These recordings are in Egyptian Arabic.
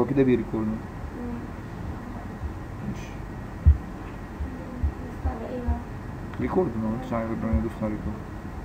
هو كده بيريكورد مم. مش بس على ايه بقى؟ ريكورد ما قلتش عايز ادوس على ريكورد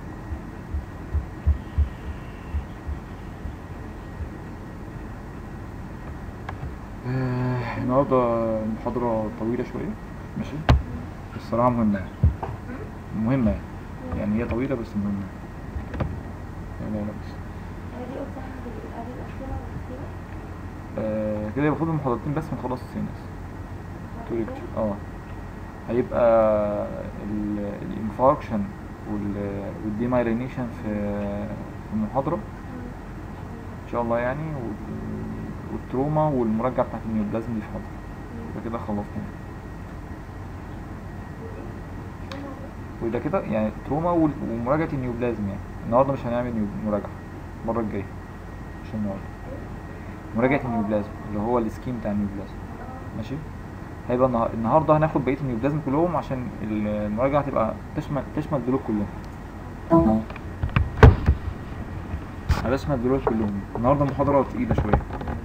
آه، النهارده المحاضرة طويلة شوية ماشي بس الصراحة مهمة يعني مهمة يعني يعني هي طويلة بس مهمة لا لا لا بس هي دي قلت احنا بنبقى دي الأخيرة والأخيرة آه، كده المفروض المحاضرتين بس ونخلص السينس تو ليكتشر اه هيبقى الانفاركشن والديمايلينيشن في في المحاضرة ان شاء الله يعني وال- والتروما والمراجعة بتاعت النيوبلازم دي في محاضرة يبقى كده خلصنا وده كده يعني تروما وال- ومراجعة النيوبلازم يعني النهارده مش هنعمل نيو- مراجعة المرة الجاية مش النهارده مراجعة النيوبلازم اللي هو السكيم بتاع النيوبلازم ماشي هيبقى النها- النهارده هناخد بقية النيوبلازم كلهم عشان المراجعة تبقى تشمل تشمل دول كلهم هتشمل دول كلهم النهارده محاضرة تقيلة شوية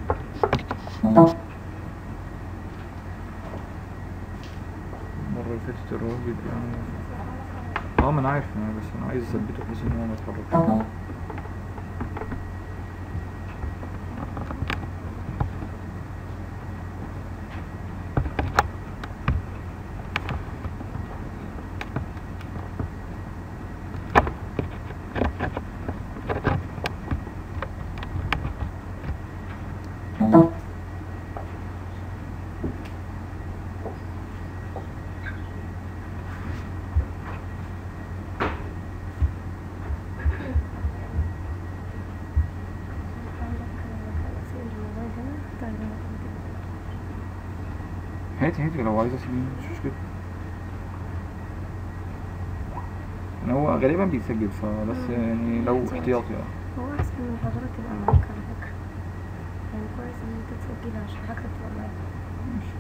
المرة اللي فاتت الراجل يعني اه ما انا عارف أنا بس انا عايز اثبته بحيث ان هو ما يتحركش عندك تأثير الموبايل هنا طيب أنا كنت- هاتي هاتي لو عايزة اسيبه مش مشكلة إن هو غالبا بيتسجل فبس يعني لو احتياطي اه هو أحسن من المحاضرة تبقى معاك على فكرة يعني كويس إن أنت تسجلها عشان حضرتك تبقى معاك ماشي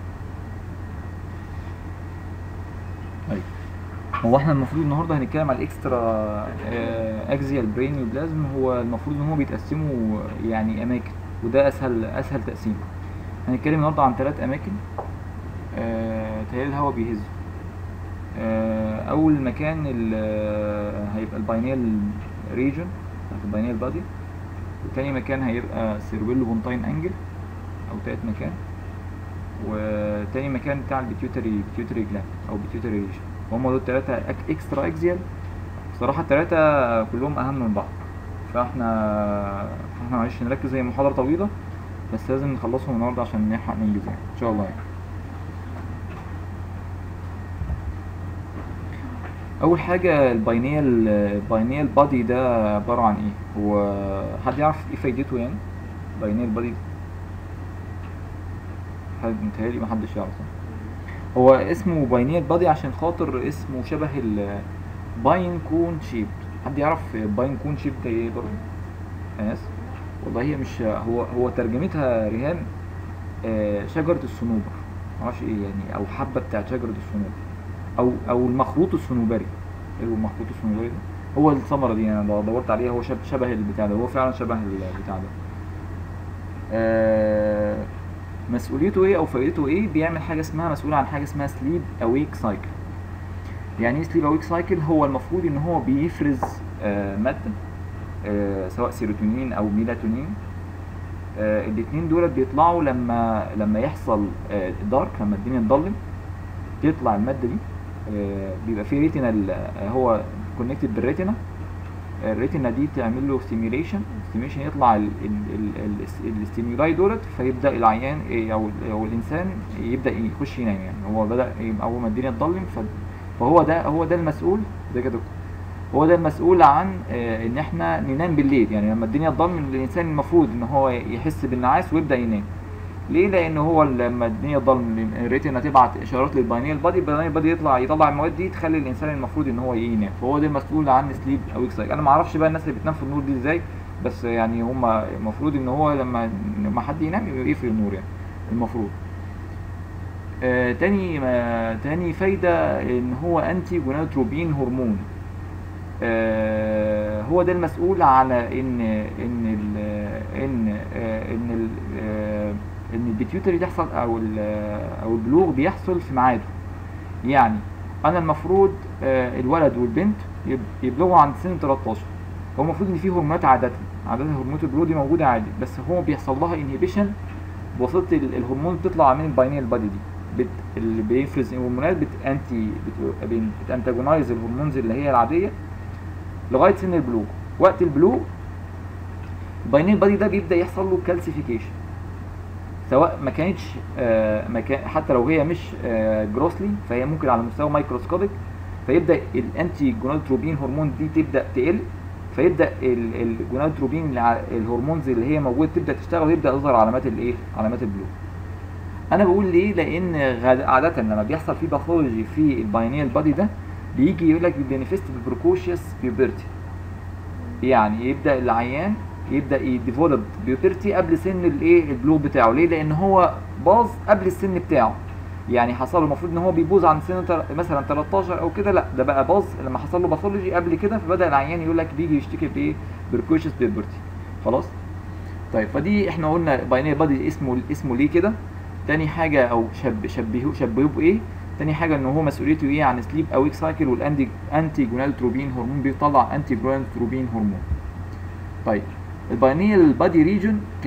ايوه هو احنا المفروض النهارده هنتكلم على الاكسترا اكزيال برين نيوبلازم هو المفروض ان هو بيتقسموا يعني اماكن وده اسهل اسهل تقسيم هنتكلم النهارده عن ثلاث اماكن آه تهيألي الهوا بيهزه آه اول مكان ال- آه، هيبقى الباينيال ريجن بتاعت الباينيال بادي وتاني مكان هيبقى سيربيلو بونتاين انجل او تالت مكان وتاني مكان بتاع البيتيوتري بيتيوتري جلاند او بيتيوتري ريجن هم دول التلاتة أك- اكسترا اكزيال بصراحة التلاتة كلهم اهم من بعض فاحنا فاحنا معلش نركز هي محاضرة طويلة بس لازم نخلصهم النهاردة عشان نلحق ننجز يعني ان شاء الله يعني اول حاجة الباينيال الباينيال بادي ده عبارة عن ايه هو حد يعرف ايه فايدته يعني باينيال بادي حد متهيألي محدش يعرف هو اسمه باينيال بادي عشان خاطر اسمه شبه الباين كون شيب حد يعرف باين كون شيب ده ايه برضه يا ناس والله هي مش هو هو ترجمتها ريهام آه، شجرة الصنوبر معرفش ايه يعني او حبة بتاعت شجرة الصنوبر او او المخروط الصنوبري ايه هو المخروط الصنوبري ده هو الثمرة دي انا دورت عليها هو شب- شبه البتاع ده هو فعلا شبه البتاع ده آه، مسؤوليته ايه او فائدته ايه بيعمل حاجه اسمها مسؤول عن حاجه اسمها سليب اويك سايكل يعني ايه سليب اويك سايكل هو المفروض ان هو بيفرز آه، ماده آه، سواء سيروتونين او ميلاتونين آه، الاتنين دول بيطلعوا لما لما يحصل دارك لما الدنيا تضلم تطلع الماده دي آه، بيبقى في ريتينال هو كونكتد بالريتينا الريتينا دي تعمل له ستيميوليشن ستيميوليشن يطلع الستيمولاي دولت فيبدا العيان إيه، او او الانسان يبدا يخش ينام يعني هو بدا يبقى اول ما الدنيا تضلم ف- فهو ده هو ده المسؤول ده كده هو ده المسؤول عن آه، ان احنا ننام بالليل يعني لما الدنيا تضلم الانسان المفروض ان هو يحس بالنعاس ويبدا ينام ليه لان هو لما الدنيا تضلم الريتنا تبعت اشارات للباينيال بادي الباينيال بادي يطلع يطلع المواد دي تخلي الانسان المفروض ان هو ينام فهو ده المسؤول عن سليب او اكسايك انا ما اعرفش بقى الناس اللي بتنام في النور دي ازاي بس يعني هم المفروض ان هو لما لما حد ينام يبقى يقفل النور يعني المفروض آه تاني آه تاني فايدة ان هو انتي جونادوتروبين هرمون آه هو ده المسؤول على ان ان ال ان آه ان ال آه ان البيتيوتري تحصل او ال- او البلوغ بيحصل في ميعاده يعني انا المفروض آه، الولد والبنت يب- يبلغوا عند سن 13 هو المفروض ان في هرمونات عاده عاده هرمونات البلوغ دي موجوده عادي بس هو بيحصل لها انهبيشن بواسطه ال- الهرمون بتطلع من الباينيال بادي دي بت... اللي بيفرز هرمونات بت انتي بت... بتانتاجونايز الهرمونز اللي هي العاديه لغايه سن البلوغ وقت البلوغ الباينيال بادي ده بيبدا يحصل له كالسيفيكيشن سواء ما كانتش آه ما كان حتى لو هي مش آه جروسلي فهي ممكن على مستوى مايكروسكوبيك فيبدا الانتي جونادوتروبين هرمون دي تبدا تقل فيبدا ال- الجونادوتروبين الع- الهرمونز اللي هي موجوده تبدا تشتغل ويبدا يظهر علامات الايه علامات البلوغ انا بقول ليه لان غاد- عاده لما بيحصل في باثولوجي في الباينيال بادي ده بيجي يقول لك بينفست بالبروكوشيوس بيوبرتي يعني يبدا العيان يبدا يديفلوب بيوبرتي قبل سن الايه البلوغ بتاعه ليه لان هو باظ قبل السن بتاعه يعني حصل له المفروض ان هو بيبوظ عند سن تر- مثلا 13 او كده لا ده بقى باظ لما حصل له باثولوجي قبل كده فبدا العيان يقول لك بيجي يشتكي بايه بركوشس بيبرتي خلاص طيب فدي احنا قلنا باينير بادي اسمه اسمه ليه كده تاني حاجه او شب شبهوه شبهوه بايه تاني حاجه ان هو مسؤوليته ايه عن سليب او ويك سايكل والانتي انتي جونادوتروبين هرمون بيطلع انتي جونادوتروبين هرمون طيب الباينيال بادي ريجن ك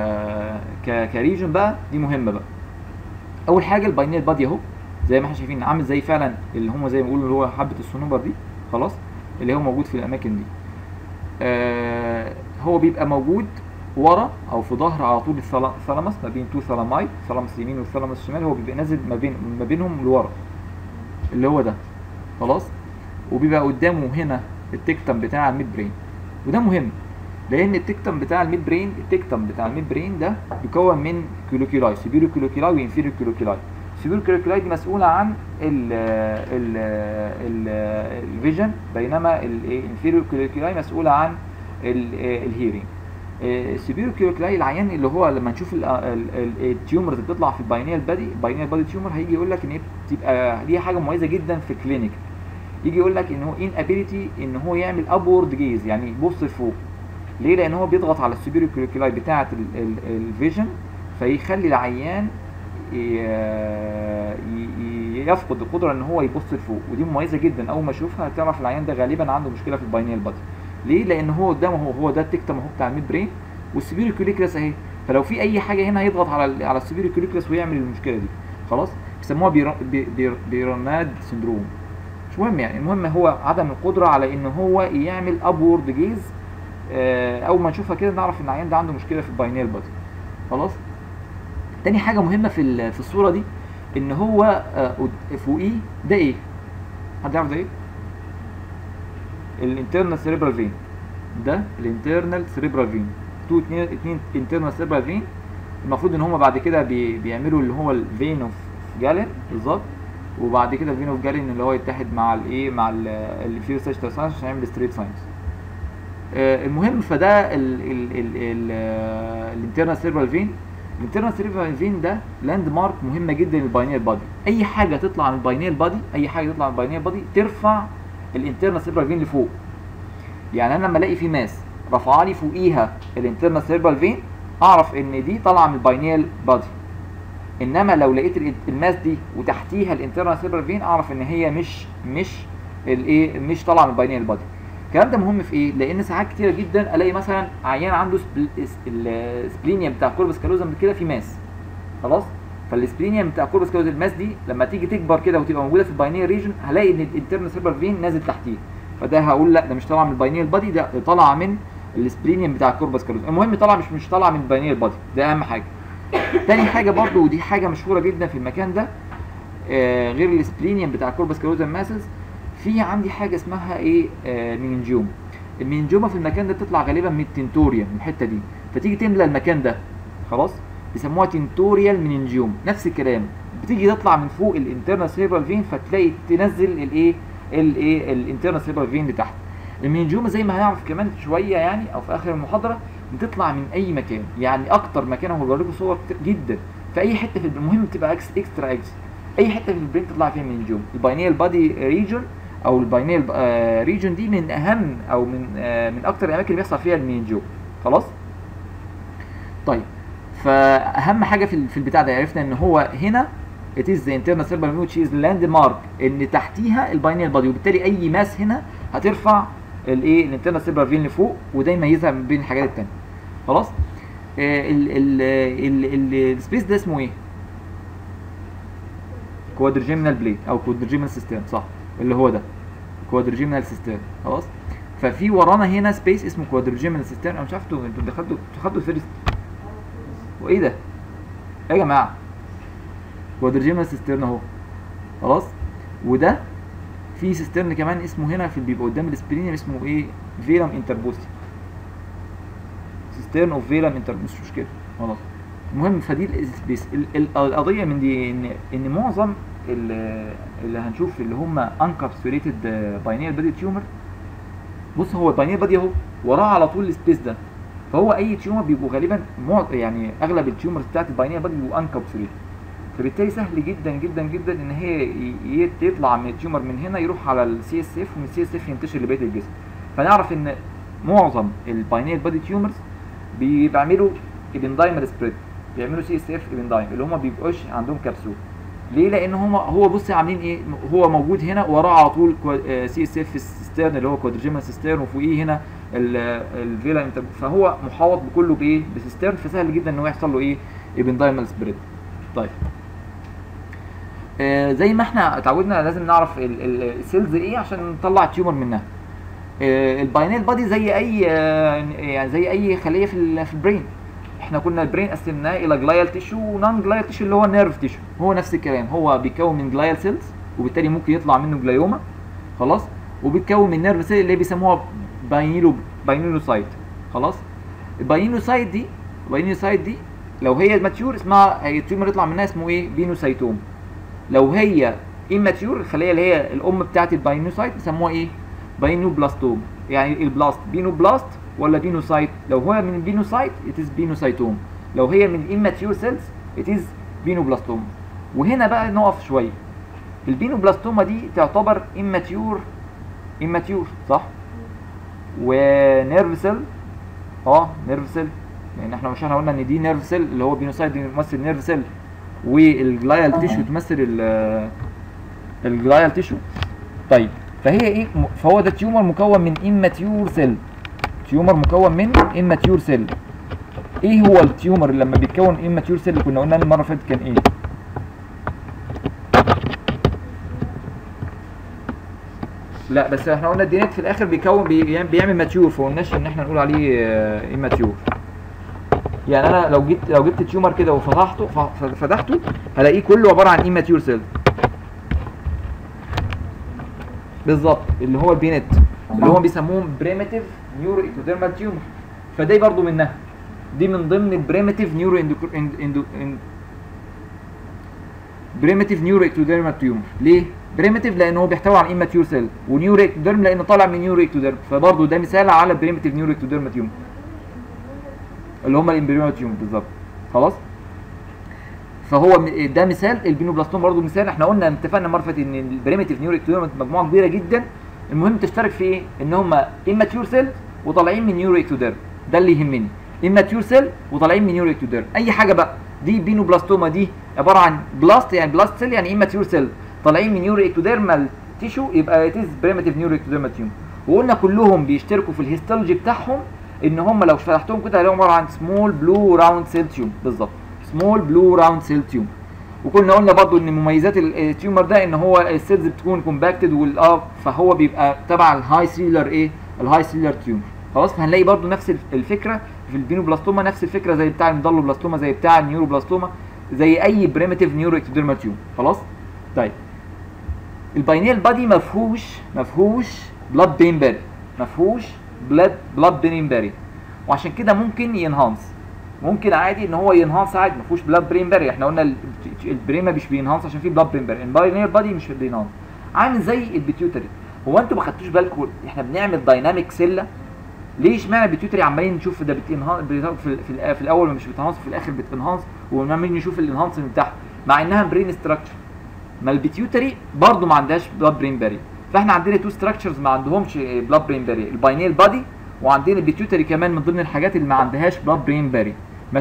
ك كريجن بقى دي مهمه بقى اول حاجه الباينيال بادي اهو زي ما احنا شايفين عامل زي فعلا اللي هم زي ما بيقولوا اللي هو حبه الصنوبر دي خلاص اللي هو موجود في الاماكن دي آه هو بيبقى موجود ورا او في ظهر على طول الثلا- الثالاموس ما بين تو ثالاماي الثالاموس اليمين والثالاموس الشمال هو بيبقى نازل ما بين ما بينهم لورا اللي هو ده خلاص وبيبقى قدامه هنا التكتم بتاع الميد برين وده مهم لان التكتم بتاع الميد برين التكتم بتاع الميد برين ده بيكون من كيلوكيلاي سوبيريو كيلوكيلاي وانفيريو كيلوكيلاي السوبيريو كيلوكيلاي دي مسؤوله عن ال ال ال الفيجن بينما الانفيريو كيلوكيلاي مسؤوله عن الهيرنج السوبيريو كيلوكيلاي العيان اللي هو لما نشوف التيومرز اللي بتطلع في الباينيال بادي الباينيال بادي تيومر هيجي يقول لك ان هي بتبقى ليها حاجه مميزه جدا في الكلينيك يجي يقول لك ان هو ان ابيليتي ان هو يعمل ابورد جيز يعني يبص لفوق ليه لان هو بيضغط على السوبيريو كيلوكيلاي بتاعه الفيجن فيخلي العيان ي- ي- يفقد القدره ان هو يبص لفوق ودي مميزه جدا اول ما اشوفها هتعرف العيان ده غالبا عنده مشكله في الباينيال بادي ليه لان هو قدامه هو هو ده التكتم اهو بتاع الميد برين والسوبيريو كيلوكلاس اهي فلو في اي حاجه هنا هيضغط على ال- على السوبيريو كيلوكلاس ويعمل المشكله دي خلاص بيسموها بيرو- بي- بير- بيروناد سندروم مش مهم يعني المهم هو عدم القدره على ان هو يعمل ابورد جيز آه، اول ما نشوفها كده نعرف ان العيان ده عنده مشكله في الباينيال بادي خلاص تاني حاجه مهمه في ال- في الصوره دي ان هو آه، قد- فوقيه ده ايه حد يعرف ده ايه الانترنال سيريبرال فين ده الانترنال سيريبرال فين تو اتنين اتنين انترنال سيريبرال فين المفروض ان هم بعد كده بي بيعملوا اللي هو الفين اوف جالن بالظبط وبعد كده الفين اوف جالن اللي هو يتحد مع الايه مع الفيو ساجيتال ساينس عشان يعمل ستريت ساينس آه، المهم فده الانترنال سيربرال فين الانترنال سيربرال فين ده لاند مارك مهمه جدا للباينير بادي اي حاجه تطلع من الباينير بادي اي حاجه تطلع من الباينير بادي ترفع الانترنال سيربرال فين لفوق يعني انا لما الاقي في ماس رفع لي فوقيها الانترنال سيربرال فين اعرف ان دي طالعه من الباينير بادي انما لو لقيت ال- الماس دي وتحتيها الانترنال سيربرال فين اعرف ان هي مش مش الايه مش طالعه من الباينير بادي الكلام ده مهم في ايه؟ لان ساعات كتيره جدا الاقي مثلا عيان عنده سبل... اس- السبلينيا بتاع كوربس كالوزم كده في ماس خلاص؟ فالسبلينيا بتاع كوربس كالوزم الماس دي لما تيجي تكبر كده وتبقى موجوده في الباينير ريجن هلاقي ان الانترنال سيربرال فين نازل تحتيه فده هقول لا ده مش طالع من الباينير بادي ده طالع من السبلينيوم بتاع الكوربس كالوزم المهم طالع مش مش طالع من الباينير بادي ده اهم حاجه تاني حاجه برضو ودي حاجه مشهوره جدا في المكان ده آه غير السبلينيوم بتاع الكوربس كالوزم ماسلز في عندي حاجه اسمها ايه آه مينجيوم المينجوما في المكان ده بتطلع غالبا من التنتوريا من الحته دي فتيجي تملى المكان ده خلاص بيسموها تنتوريال مينجيوم نفس الكلام بتيجي تطلع من فوق الانترنال سيربرال فين فتلاقي تنزل الايه الايه الانترنال سيربرال فين لتحت المينجوما زي ما هنعرف كمان شويه يعني او في اخر المحاضره بتطلع من اي مكان يعني اكتر مكان هو لكم صور كتير جدا في اي حته في الب- المهم تبقى اكس اكسترا اكس اي حته في البرين تطلع فيها مينجوم الباينيال بادي ريجون او الباينيال ريجون دي من اهم او من آه، من اكتر الاماكن اللي بيحصل فيها المينجوم خلاص طيب فاهم حاجه في ال- في البتاع ده عرفنا ان هو هنا it is the internal cerebral which is landmark ان تحتيها الباينيال بادي وبالتالي اي ماس هنا هترفع الايه الانترنال سيربرال فين لفوق وده يميزها من بين الحاجات التانية خلاص آه، ال ال ال ال السبيس ده اسمه ايه كوادرجيمنال بليد او كوادرجيمنال سيستم صح اللي هو ده كوادرجيمنال سيستم خلاص ففي ورانا هنا سبيس اسمه كوادرجيمنال سيستم انا مش عارف انتوا انتوا دخلتوا انتوا خدتوا فيرست وايه ده ايه يا جماعه كوادرجيمنال سيسترن اهو خلاص وده في سيسترن كمان اسمه هنا في اللي بيبقى قدام السبرين اسمه ايه فيلم انتربوستي سيسترن اوف فيلم انتر مش مشكله خلاص المهم فدي السبيس ال- ال- القضيه من دي ان ان معظم ال- اللي هنشوف اللي هم انكابسوليتد باينير بادي تيومر بص هو الباينير بادي اهو وراه على طول السبيس ده فهو اي تيومر بيبقوا غالبا مع يعني اغلب التيومرز بتاعت الباينير بادي بيبقوا انكابسوليتد فبالتالي سهل جدا جدا جدا ان هي ي- ي- يطلع من التيومر من هنا يروح على السي اس اف ومن السي اس اف ينتشر لبقيه الجسم فنعرف ان معظم الباينير بادي تيومرز بيعملوا ابندايمر سبريد بيعملوا سي اس اف ابندايم اللي هم بيبقوش عندهم كبسول ليه لان هم هو بص عاملين ايه هو موجود هنا وراه على طول سي اس اف ستيرن اللي هو كوادرجيمال ستيرن وفوقيه هنا الفيلا فهو محاوط بكله بايه بسيسترن فسهل جدا ان هو يحصل له ايه ابندايمال سبريد طيب آه زي ما احنا اتعودنا لازم نعرف السيلز ايه عشان نطلع التيومر منها آه الباينال بادي زي اي آه يعني زي اي خليه في ال- في البرين احنا كنا البرين قسمناه الى جلايال تيشو ونون جلايال تيشو اللي هو النيرف تيشو هو نفس الكلام هو بيتكون من جلايال سيلز وبالتالي ممكن يطلع منه جلايوما خلاص وبيتكون من نيرف سيل اللي بيسموها باينيلو باينيلوسايت خلاص الباينيلوسايت دي الباينيلوسايت دي لو هي ماتيور اسمها هي التيومر يطلع منها اسمه ايه بينوسايتوم لو هي اماتيور الخليه اللي هي الام بتاعت الباينوسايت بيسموها ايه باينوبلاستوم يعني البلاست بينوبلاست ولا بينوسايت لو هو من البينوسايت it is بينوسايتوم لو هي من immature cells it is بينوبلاستوم وهنا بقى نقف شويه البينوبلاستوما دي تعتبر immature immature صح ونيرف سيل اه نيرف سيل لان احنا مش احنا قلنا ان دي نيرف سيل اللي هو بينوسايت بيمثل نيرف سيل والجلايال تيشو تمثل ال الجلايال تيشو طيب فهي ايه م- فهو ده تيومر مكون من immature سيل تيومر مكون من immature سيل ايه هو التيومر اللي لما بيتكون immature سيل اللي كنا قلنا المره اللي فاتت كان ايه لا بس احنا قلنا الدينيت في الاخر بيكون بي- بيعمل ماتيور فقلناش ان احنا نقول عليه اماتيور يعني انا لو جبت لو جبت تيومر كده وفتحته ف- ف- فتحته هلاقيه كله عباره عن اماتيور سيل بالظبط اللي هو البينت اللي هم بيسموهم بريميتيف نيورو اكتوديرمال تيومر فدي برضو منها دي من ضمن البريميتيف نيورو اندو بريميتيف نيورو اكتوديرمال تيومر ليه بريميتيف لان هو بيحتوي على اماتيور سيل ونيورو اكتوديرم لانه طالع من نيورو اكتوديرم فبرضه ده مثال على بريميتيف نيورو اكتوديرمال تيومر اللي هم الامبريونال تيومر بالظبط خلاص فهو م- ده مثال البينوبلاستوم برضه مثال احنا قلنا اتفقنا مره فاتت ان البريميتيف نيورو اكتوديرم مجموعه كبيره جدا المهم تشترك في ايه ان هم اماتيور سيل وطالعين من نيورو اكتوديرم ده اللي يهمني اماتيور سيل وطالعين من نيورو اكتوديرم اي حاجه بقى دي بينوبلاستوما دي عباره عن بلاست يعني بلاست سيل يعني اماتيور سيل طالعين من نيورو اكتوديرمال تيشو يبقى اتيز بريميتيف نيورو اكتوديرمال تيوم وقلنا كلهم بيشتركوا في الهيستولوجي بتاعهم ان هم لو فتحتهم كده هيلاقوا عباره عن سمول بلو راوند سيل تيوم بالظبط سمول بلو راوند سيل تيوم وكنا قلنا برضو ان مميزات ال- التيومر ده ان هو السيلز بتكون كومباكتد والاه فهو بيبقى تبع الهاي سيلر ايه الهاي سيلر تيومر خلاص فهنلاقي برضو نفس الف- الفكره في البينوبلاستوما نفس الفكره زي بتاع الميدالوبلاستوما زي بتاع النيوروبلاستوما زي اي بريميتيف نيورو اكتوديرمال تيوم خلاص طيب الباينيل بادي ما فيهوش ما فيهوش بلاد برين باري ما فيهوش بلاد بلاد برين باري وعشان كده ممكن ينهانس ممكن عادي ان هو ينهانس عادي ما فيهوش بلاد برين باري احنا قلنا ال- البرين مش بينهانس عشان فيه بلاد برين باري الباينيل بادي مش بينهانس عامل زي البيتيوتري هو انتوا ما خدتوش بالكم احنا بنعمل دايناميك سيله ليه اشمعنى البيتيوتري عمالين نشوف ده بتنهانس في, في, الأ- في الاول مش بتنهانس في الاخر بتنهانس وعمالين نشوف الانهانسمنت بتاعها مع انها برين ستراكشر ما البيتيوتري برضو ما عندهاش بلاد برين باري فاحنا عندنا تو ستراكشرز ما عندهمش بلاد برين باري الباينيل بادي وعندنا البيتيوتري كمان من ضمن الحاجات اللي ما عندهاش بلاد برين باري ماشي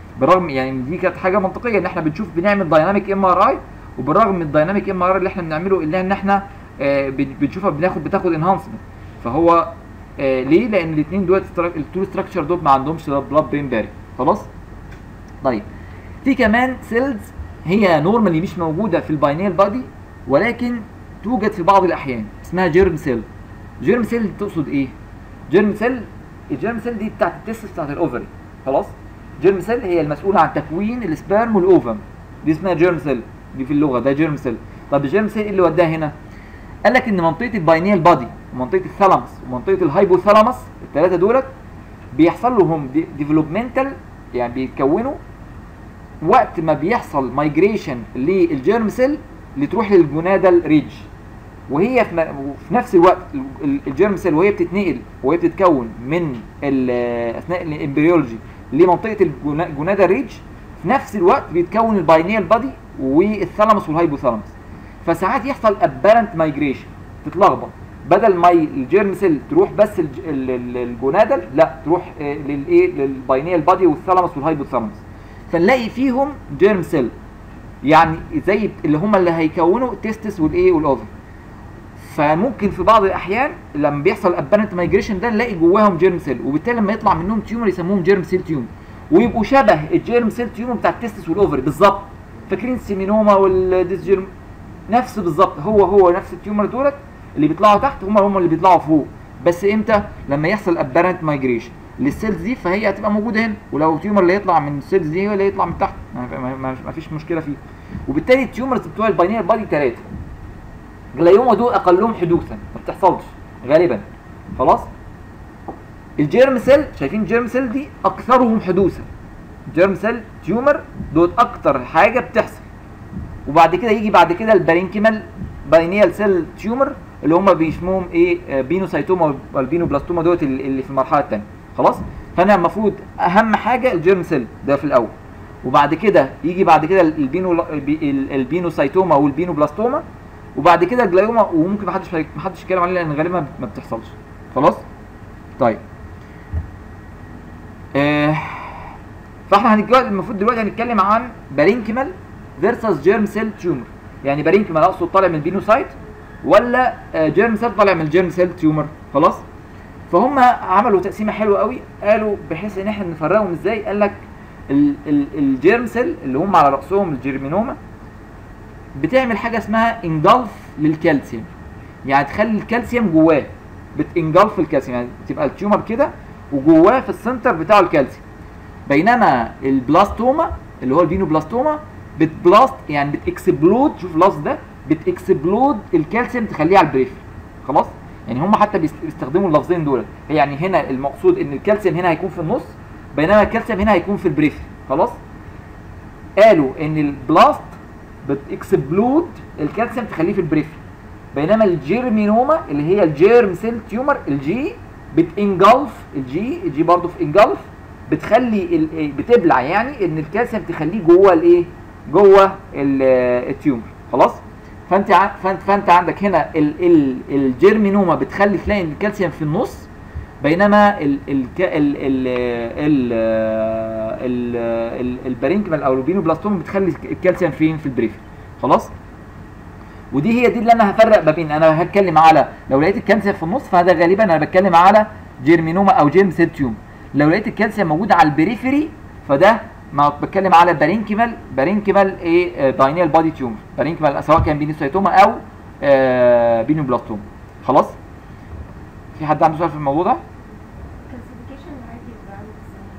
بالرغم يعني دي كانت حاجه منطقيه ان احنا بنشوف بنعمل دايناميك ام ار اي وبالرغم من الدايناميك ام ار اللي احنا بنعمله الا ان احنا آه بن- بنشوفها بناخد بتاخد انهانسمنت فهو آه ليه؟ لان الاثنين دول التو ستراكشر دول ما عندهمش بلاد برين باري خلاص؟ طيب في كمان سيلز هي نورمالي مش موجوده في الباينيال بادي ولكن توجد في بعض الاحيان اسمها جيرم سيل جيرم سيل تقصد ايه؟ جيرم سيل الجيرم سيل دي بتاعت التستس بتاعت الاوفري خلاص؟ جيرم سيل هي المسؤوله عن تكوين السبرم والاوفم دي اسمها جيرم سيل دي في اللغه ده جيرم سيل طب الجيرم سيل ايه اللي وداها هنا؟ قال لك ان منطقه الباينيال بادي ومنطقه الثالاموس ومنطقه الهايبوثالاموس الثلاثه دولت بيحصل لهم ديفلوبمنتال يعني بيتكونوا وقت ما بيحصل مايجريشن للجيرم سيل اللي تروح للجونادال ريدج وهي في, ن- في نفس الوقت ال- ال- الجيرم سيل وهي بتتنقل وهي بتتكون من ال- اثناء الامبريولوجي لمنطقه الجونا- الجونادال ريدج في نفس الوقت بيتكون الباينيال بادي والثالاموس والهايبوثالاموس فساعات يحصل ابارنت مايجريشن تتلخبط بدل ما ي- الجيرم سيل تروح بس الج- ال- ال- الجونادال لا تروح آه، للايه للباينيال بادي والثالاموس والهايبوثالاموس فنلاقي فيهم جيرم سيل يعني زي اللي هم اللي هيكونوا التستس والايه والاوفر فممكن في بعض الاحيان لما بيحصل ابانت مايجريشن ده نلاقي جواهم جيرم سيل وبالتالي لما يطلع منهم تيومر يسموهم جيرم سيل تيومر ويبقوا شبه الجيرم سيل تيومر بتاع التستس والاوفري بالظبط فاكرين السيمينوما والديسجيرم نفس بالظبط هو هو نفس التيومر دولت اللي بيطلعوا تحت هم هم اللي بيطلعوا فوق بس امتى لما يحصل ابارنت مايجريشن للسيلز دي فهي هتبقى موجوده هنا ولو التيومر اللي يطلع من السيلز دي هو اللي يطلع من تحت ما, ما, ما, ما فيش مشكله فيه وبالتالي التيومرز بتوع الباينير بادي ثلاثه جلايوما دول اقلهم حدوثا ما بتحصلش غالبا خلاص الجيرم سيل شايفين الجيرم سيل دي اكثرهم حدوثا جيرم سيل تيومر دول اكتر حاجه بتحصل وبعد كده يجي بعد كده البارينكيمال باينيال سيل تيومر اللي هم بيسموهم ايه آه، بينوسايتوما والبينوبلاستوما دوت اللي اللي في المرحله الثانيه خلاص فانا المفروض اهم حاجه الجيرم سيل ده في الاول وبعد كده يجي بعد كده البينو البي- ال- البينوسايتوما والبينوبلاستوما وبعد كده الجلايوما وممكن ما حدش ما حدش يتكلم عليه لان غالبا ما بتحصلش خلاص طيب آه فاحنا هنتجوز المفروض دلوقتي هنتكلم عن بارينكيمال فيرسس جيرم سيل تيومر يعني بارينكيمال اقصد طالع من البينوسايت ولا آه، جيرم سيل طالع من الجيرم سيل تيومر خلاص فهم عملوا تقسيمه حلوه قوي قالوا بحيث ان احنا نفرقهم ازاي قال لك ال- ال- الجيرم سيل اللي هم على راسهم الجيرمينوما بتعمل حاجه اسمها انجلف للكالسيوم يعني تخلي الكالسيوم جواه بتنجلف الكالسيوم يعني تبقى التيومر كده وجواه في السنتر بتاعه الكالسيوم بينما البلاستوما اللي هو الفينوبلاستوما بتبلاست يعني بتكسبلود شوف اللفظ ده بتكسبلود الكالسيوم تخليه على البريفري خلاص يعني هم حتى بيست- بيستخدموا اللفظين دول هي يعني هنا المقصود ان الكالسيوم هنا هيكون في النص بينما الكالسيوم هنا هيكون في البريفري خلاص قالوا ان البلاست بتكسبلود الكالسيوم تخليه في البريفري بينما الجيرمينوما اللي هي الجيرم سيل تيومر الجي بتنجلف الجي الجي برضه في انجلف بتخلي ال- بتبلع يعني ان الكالسيوم تخليه جوه الايه جوه ال- التيومر خلاص فانت ع- فانت فانت عندك هنا ال ال الجيرمينوما بتخلي تلاقي إن الكالسيوم في النص بينما ال ال ال ال ال ال ال البارينكمال او البينوبلاستوم بتخلي الكالسيوم فين في البريفري خلاص ودي هي دي اللي انا هفرق ما بين انا هتكلم على لو لقيت الكالسيوم في النص فهذا غالبا انا بتكلم على جيرمينوما او جيرم سيل تيوم لو لقيت الكالسيوم موجود على البريفري فده ما بتكلم على بارينكيمال بارينكيمال ايه باينيال بادي تيومر بارينكيمال سواء كان بينوسايتوما او آه بينوبلاستوما خلاص في حد عنده سؤال في الموضوع ده كلاسيفيكيشن عادي بيبقى عامل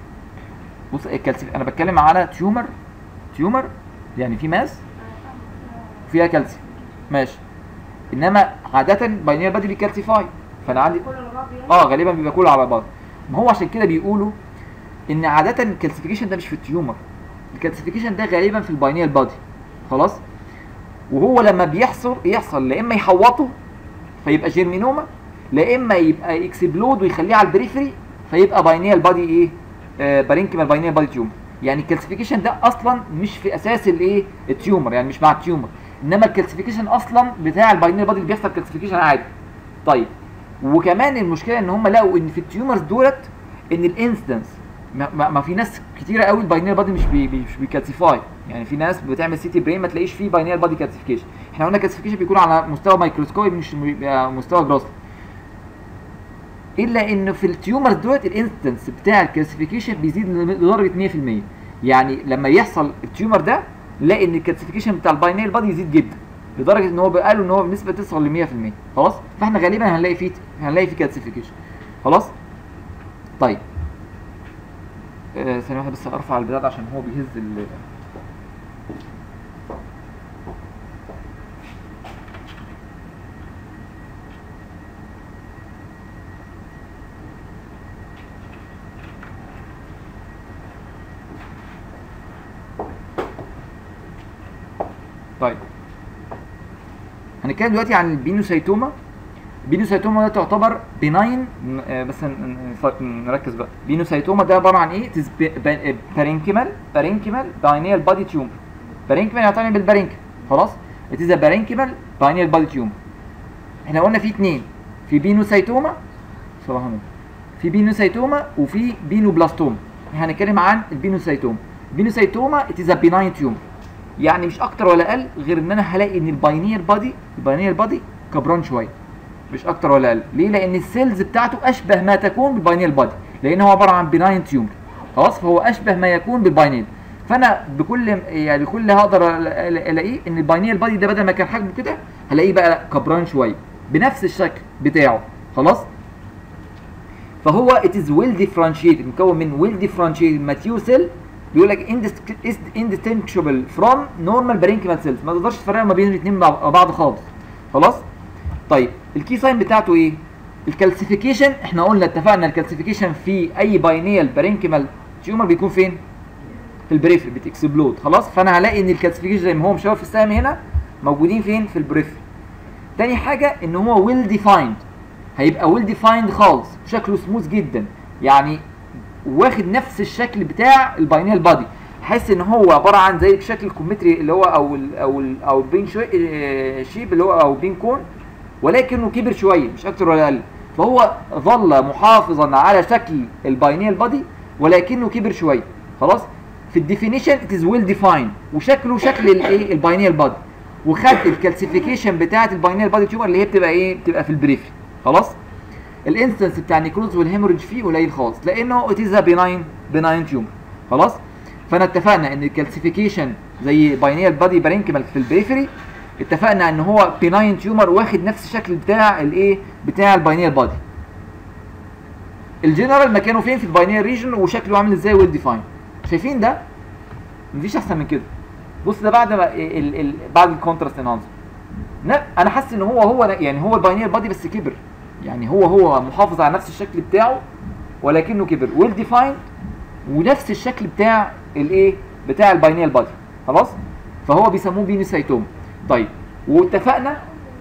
ازاي؟ بص الكالسيوم انا بتكلم على تيومر تيومر يعني في ماس فيها كالسيوم ماشي انما عاده باينيال بادي بيكالسيفاي فانا عندي كله على بعضه يعني؟ اه غالبا بيبقى كله على بعض ما هو عشان كده بيقولوا ان عاده الكالسيفيكيشن ده مش في التيومر الكالسيفيكيشن ده غالبا في الباينيال بادي خلاص وهو لما بيحصل يحصل لا اما يحوطه فيبقى جيرمينوما لا اما يبقى اكسبلود ويخليه على البريفري فيبقى باينيال بادي ايه آه بارينكيمال باينيال بادي تيومر يعني الكالسيفيكيشن ده اصلا مش في اساس الايه التيومر يعني مش مع التيومر انما الكالسيفيكيشن اصلا بتاع الباينيال بادي اللي بيحصل كالسيفيكيشن عادي طيب وكمان المشكله ان هم لقوا ان في التيومرز دولت ان الانسيدنس ما, ما, ما في ناس كتيره قوي الباينير بادي مش بي مش بيكالسيفاي يعني في ناس بتعمل سيتي برين ما تلاقيش فيه باينير بادي كالسيفيكيشن احنا قلنا كالسيفيكيشن بيكون على مستوى مايكروسكوبي مش بيبقى مستوى جروس الا ان في التيومرز دولت الانستنس بتاع الكالسيفيكيشن بيزيد لدرجه 100% يعني لما يحصل التيومر ده نلاقي ان الكالسيفيكيشن بتاع الباينير بادي يزيد جدا لدرجه ان هو قالوا ان هو بنسبه تصل ل 100% خلاص فاحنا غالبا هنلاقي فيه هنلاقي فيه كالسيفيكيشن خلاص طيب آه، ثانية واحدة بس ارفع البتاع ده عشان هو بيهز ال طيب هنتكلم دلوقتي عن البينوسايتوما البينوسايتوما ده تعتبر بناين بس ن- ن- نركز بقى بينوسايتوما ده عباره عن ايه؟ بارينكيمال بارينكيمال باينيال بادي تيومر بارينكيمال يعني بالبارينكيم خلاص؟ اتيز بارينكيمال باينيال بادي تيومر احنا قلنا في اتنين في بينوسايتوما صراحه منه. في بينوسايتوما وفي بينوبلاستوما احنا هنتكلم عن البينوسايتوما البينوسايتوما اتيز بناين تيومر يعني مش اكتر ولا اقل غير ان انا هلاقي ان الباينير بادي الباينير بادي كبران شويه مش اكتر ولا اقل ليه لان السيلز بتاعته اشبه ما تكون بالباينيل بادي لان هو عباره عن بناين تيومر خلاص فهو اشبه ما يكون بالباينيل فانا بكل يعني كل اللي هقدر أل- أل- الاقيه ان الباينيل بادي ده بدل ما كان حجمه كده هلاقيه بقى كبران شويه بنفس الشكل بتاعه خلاص فهو it is well differentiated مكون من well differentiated mature cell بيقول لك indis- is indistinguishable from normal parenchymal cells ما تقدرش تفرق ما بين الاثنين مع بعض خالص خلاص طيب الكي ساين بتاعته ايه الكالسيفيكيشن احنا قلنا اتفقنا الكالسيفيكيشن في اي باينيال بارينكيمال تيومر بيكون فين في البريفري بتكسبلود خلاص فانا هلاقي ان الكالسيفيكيشن زي ما هو مشاور في السهم هنا موجودين فين في البريفري تاني حاجه ان هو ويل ديفايند هيبقى ويل ديفايند خالص شكله سموث جدا يعني واخد نفس الشكل بتاع الباينيال بادي حاسس ان هو عباره عن زي الشكل الكومتري اللي هو او ال او ال او البين شوي آه، شيب اللي هو او بين كون ولكنه كبر شويه مش اكتر ولا اقل فهو ظل محافظا على شكل الباينيال بادي ولكنه كبر شويه خلاص في الديفينيشن ات از ويل ديفايند وشكله شكل الايه الباينيال بادي وخد الكالسيفيكيشن بتاعه الباينيال بادي تيومر اللي هي بتبقى ايه بتبقى في البريفري خلاص الانستنس بتاع النيكروز والهيموريج فيه قليل خالص لانه اتيزا بناين بناين تيومر خلاص فانا اتفقنا ان الكالسيفيكيشن زي باينيال بادي بارينكيمال في البريفري اتفقنا ان هو بناين تيومر واخد نفس الشكل بتاع الايه بتاع الباينيال بادي الجنرال مكانه فين في الباينيال ريجن وشكله عامل ازاي ويل ديفاين شايفين ده مفيش احسن من كده بص ده بعد ما ال ال بعد الكونتراست انهانسر انا حاسس ان هو هو يعني هو الباينير بادي بس كبر يعني هو هو محافظ على نفس الشكل بتاعه ولكنه كبر ويل ديفايند ونفس الشكل بتاع الايه بتاع الباينير بادي خلاص فهو بيسموه بينيسايتوم طيب واتفقنا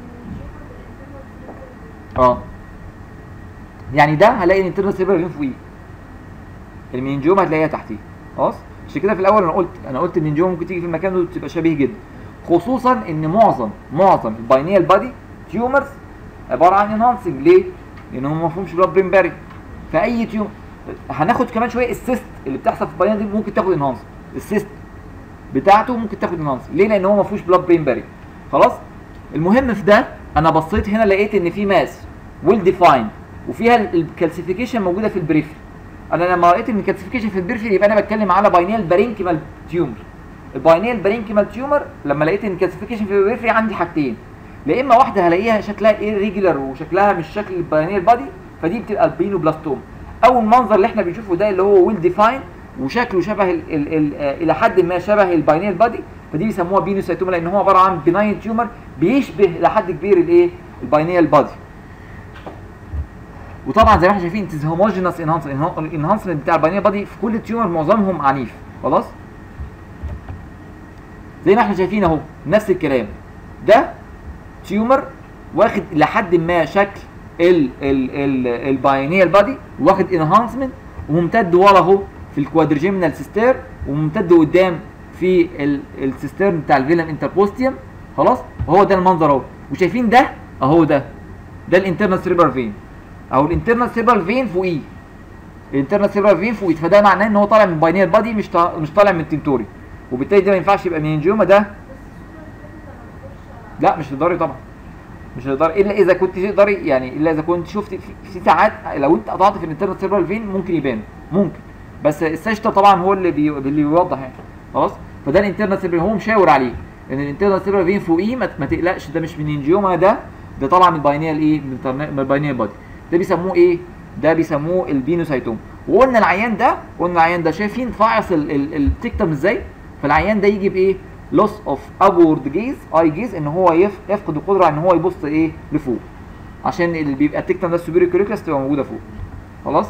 اه يعني ده هلاقي الانترنال سيرفر فين فوقيه المينجوم هتلاقيها تحتيه خلاص عشان كده في الاول انا قلت انا قلت ان النينجوم ممكن تيجي في المكان ده وتبقى شبيه جدا خصوصا ان معظم معظم الباينيال بادي تيومرز عباره عن انهانسنج ليه؟ لان هم ما فيهمش بلاد برين باري فاي تيوم هناخد كمان شويه السيست اللي بتحصل في الباينيال دي ممكن تاخد انهانس السيست بتاعته ممكن تاخد انهانس ليه؟ لان هو ما فيهوش بلاد برين باري خلاص؟ المهم في ده انا بصيت هنا لقيت ان في ماس ويل ديفايند وفيها الكالسيفيكيشن موجوده في البريفري انا لما لقيت ان الكالسيفيكيشن في البريفري يبقى انا بتكلم على باينيال بارينكيمال تيومر الباينيال بارينكيمال تيومر لما لقيت ان الكالسيفيكيشن في البريفري عندي حاجتين لا اما واحده هلاقيها شكلها ايريجولار وشكلها مش شكل الباينيال بادي فدي بتبقى البينوبلاستوم او المنظر اللي احنا بنشوفه ده اللي هو ويل ديفاين وشكله شبه ال ال ال الى حد ما شبه الباينيال بادي فدي بيسموها بينوسايتوما لان هو عباره عن بناين تيومر بيشبه لحد كبير الايه الباينيال بادي وطبعا زي ما احنا شايفين اتز هوموجينس انهانسمنت بتاع الباينيال بادي في كل التيومر معظمهم عنيف خلاص زي ما احنا شايفين اهو نفس الكلام ده تيومر واخد لحد ما شكل ال ال ال الباينيال بادي واخد انهانسمنت وممتد ورا اهو في الكوادرجيمنال سيستير وممتد قدام في السيستير بتاع الفيلم انتربوستيوم خلاص وهو ده المنظر اهو وشايفين ده اهو ده ده الانترنال سيريبرال فين او الانترنال سيريبرال فين فوقيه الانترنال سيربرال فين فوقيه فده معناه ان هو طالع من باينير بادي مش طا- مش طالع من التنتوري وبالتالي ده ما ينفعش يبقى مننجيوما ده لا مش هتقدري طبعا مش هتقدري الا اذا كنت تقدري يعني الا اذا كنت شفت في, في ساعات لو انت قطعت في الانترنال سيربرال فين ممكن يبان ممكن بس الساشتا طبعا هو اللي بي... اللي بيوضح يعني خلاص فده الانترنال سيربرال هو مشاور عليه ان الانترنال سيربرال فين فوقيه ما, ما تقلقش ده مش مننجيوما ده ده طالع من الباينيال ايه من الترنا- من الباينيال بادي ده بيسموه ايه ده بيسموه البينوسايتوم وقلنا العيان ده قلنا العيان ده شايفين فاعص ال- ال- التكتم ازاي فالعيان ده يجي بايه لوس اوف ابورد جيز اي جيز ان هو يف- يفقد القدره ان هو يبص ايه لفوق عشان اللي بيبقى التكتم ده السوبيريور كوريكولاس تبقى موجوده فوق خلاص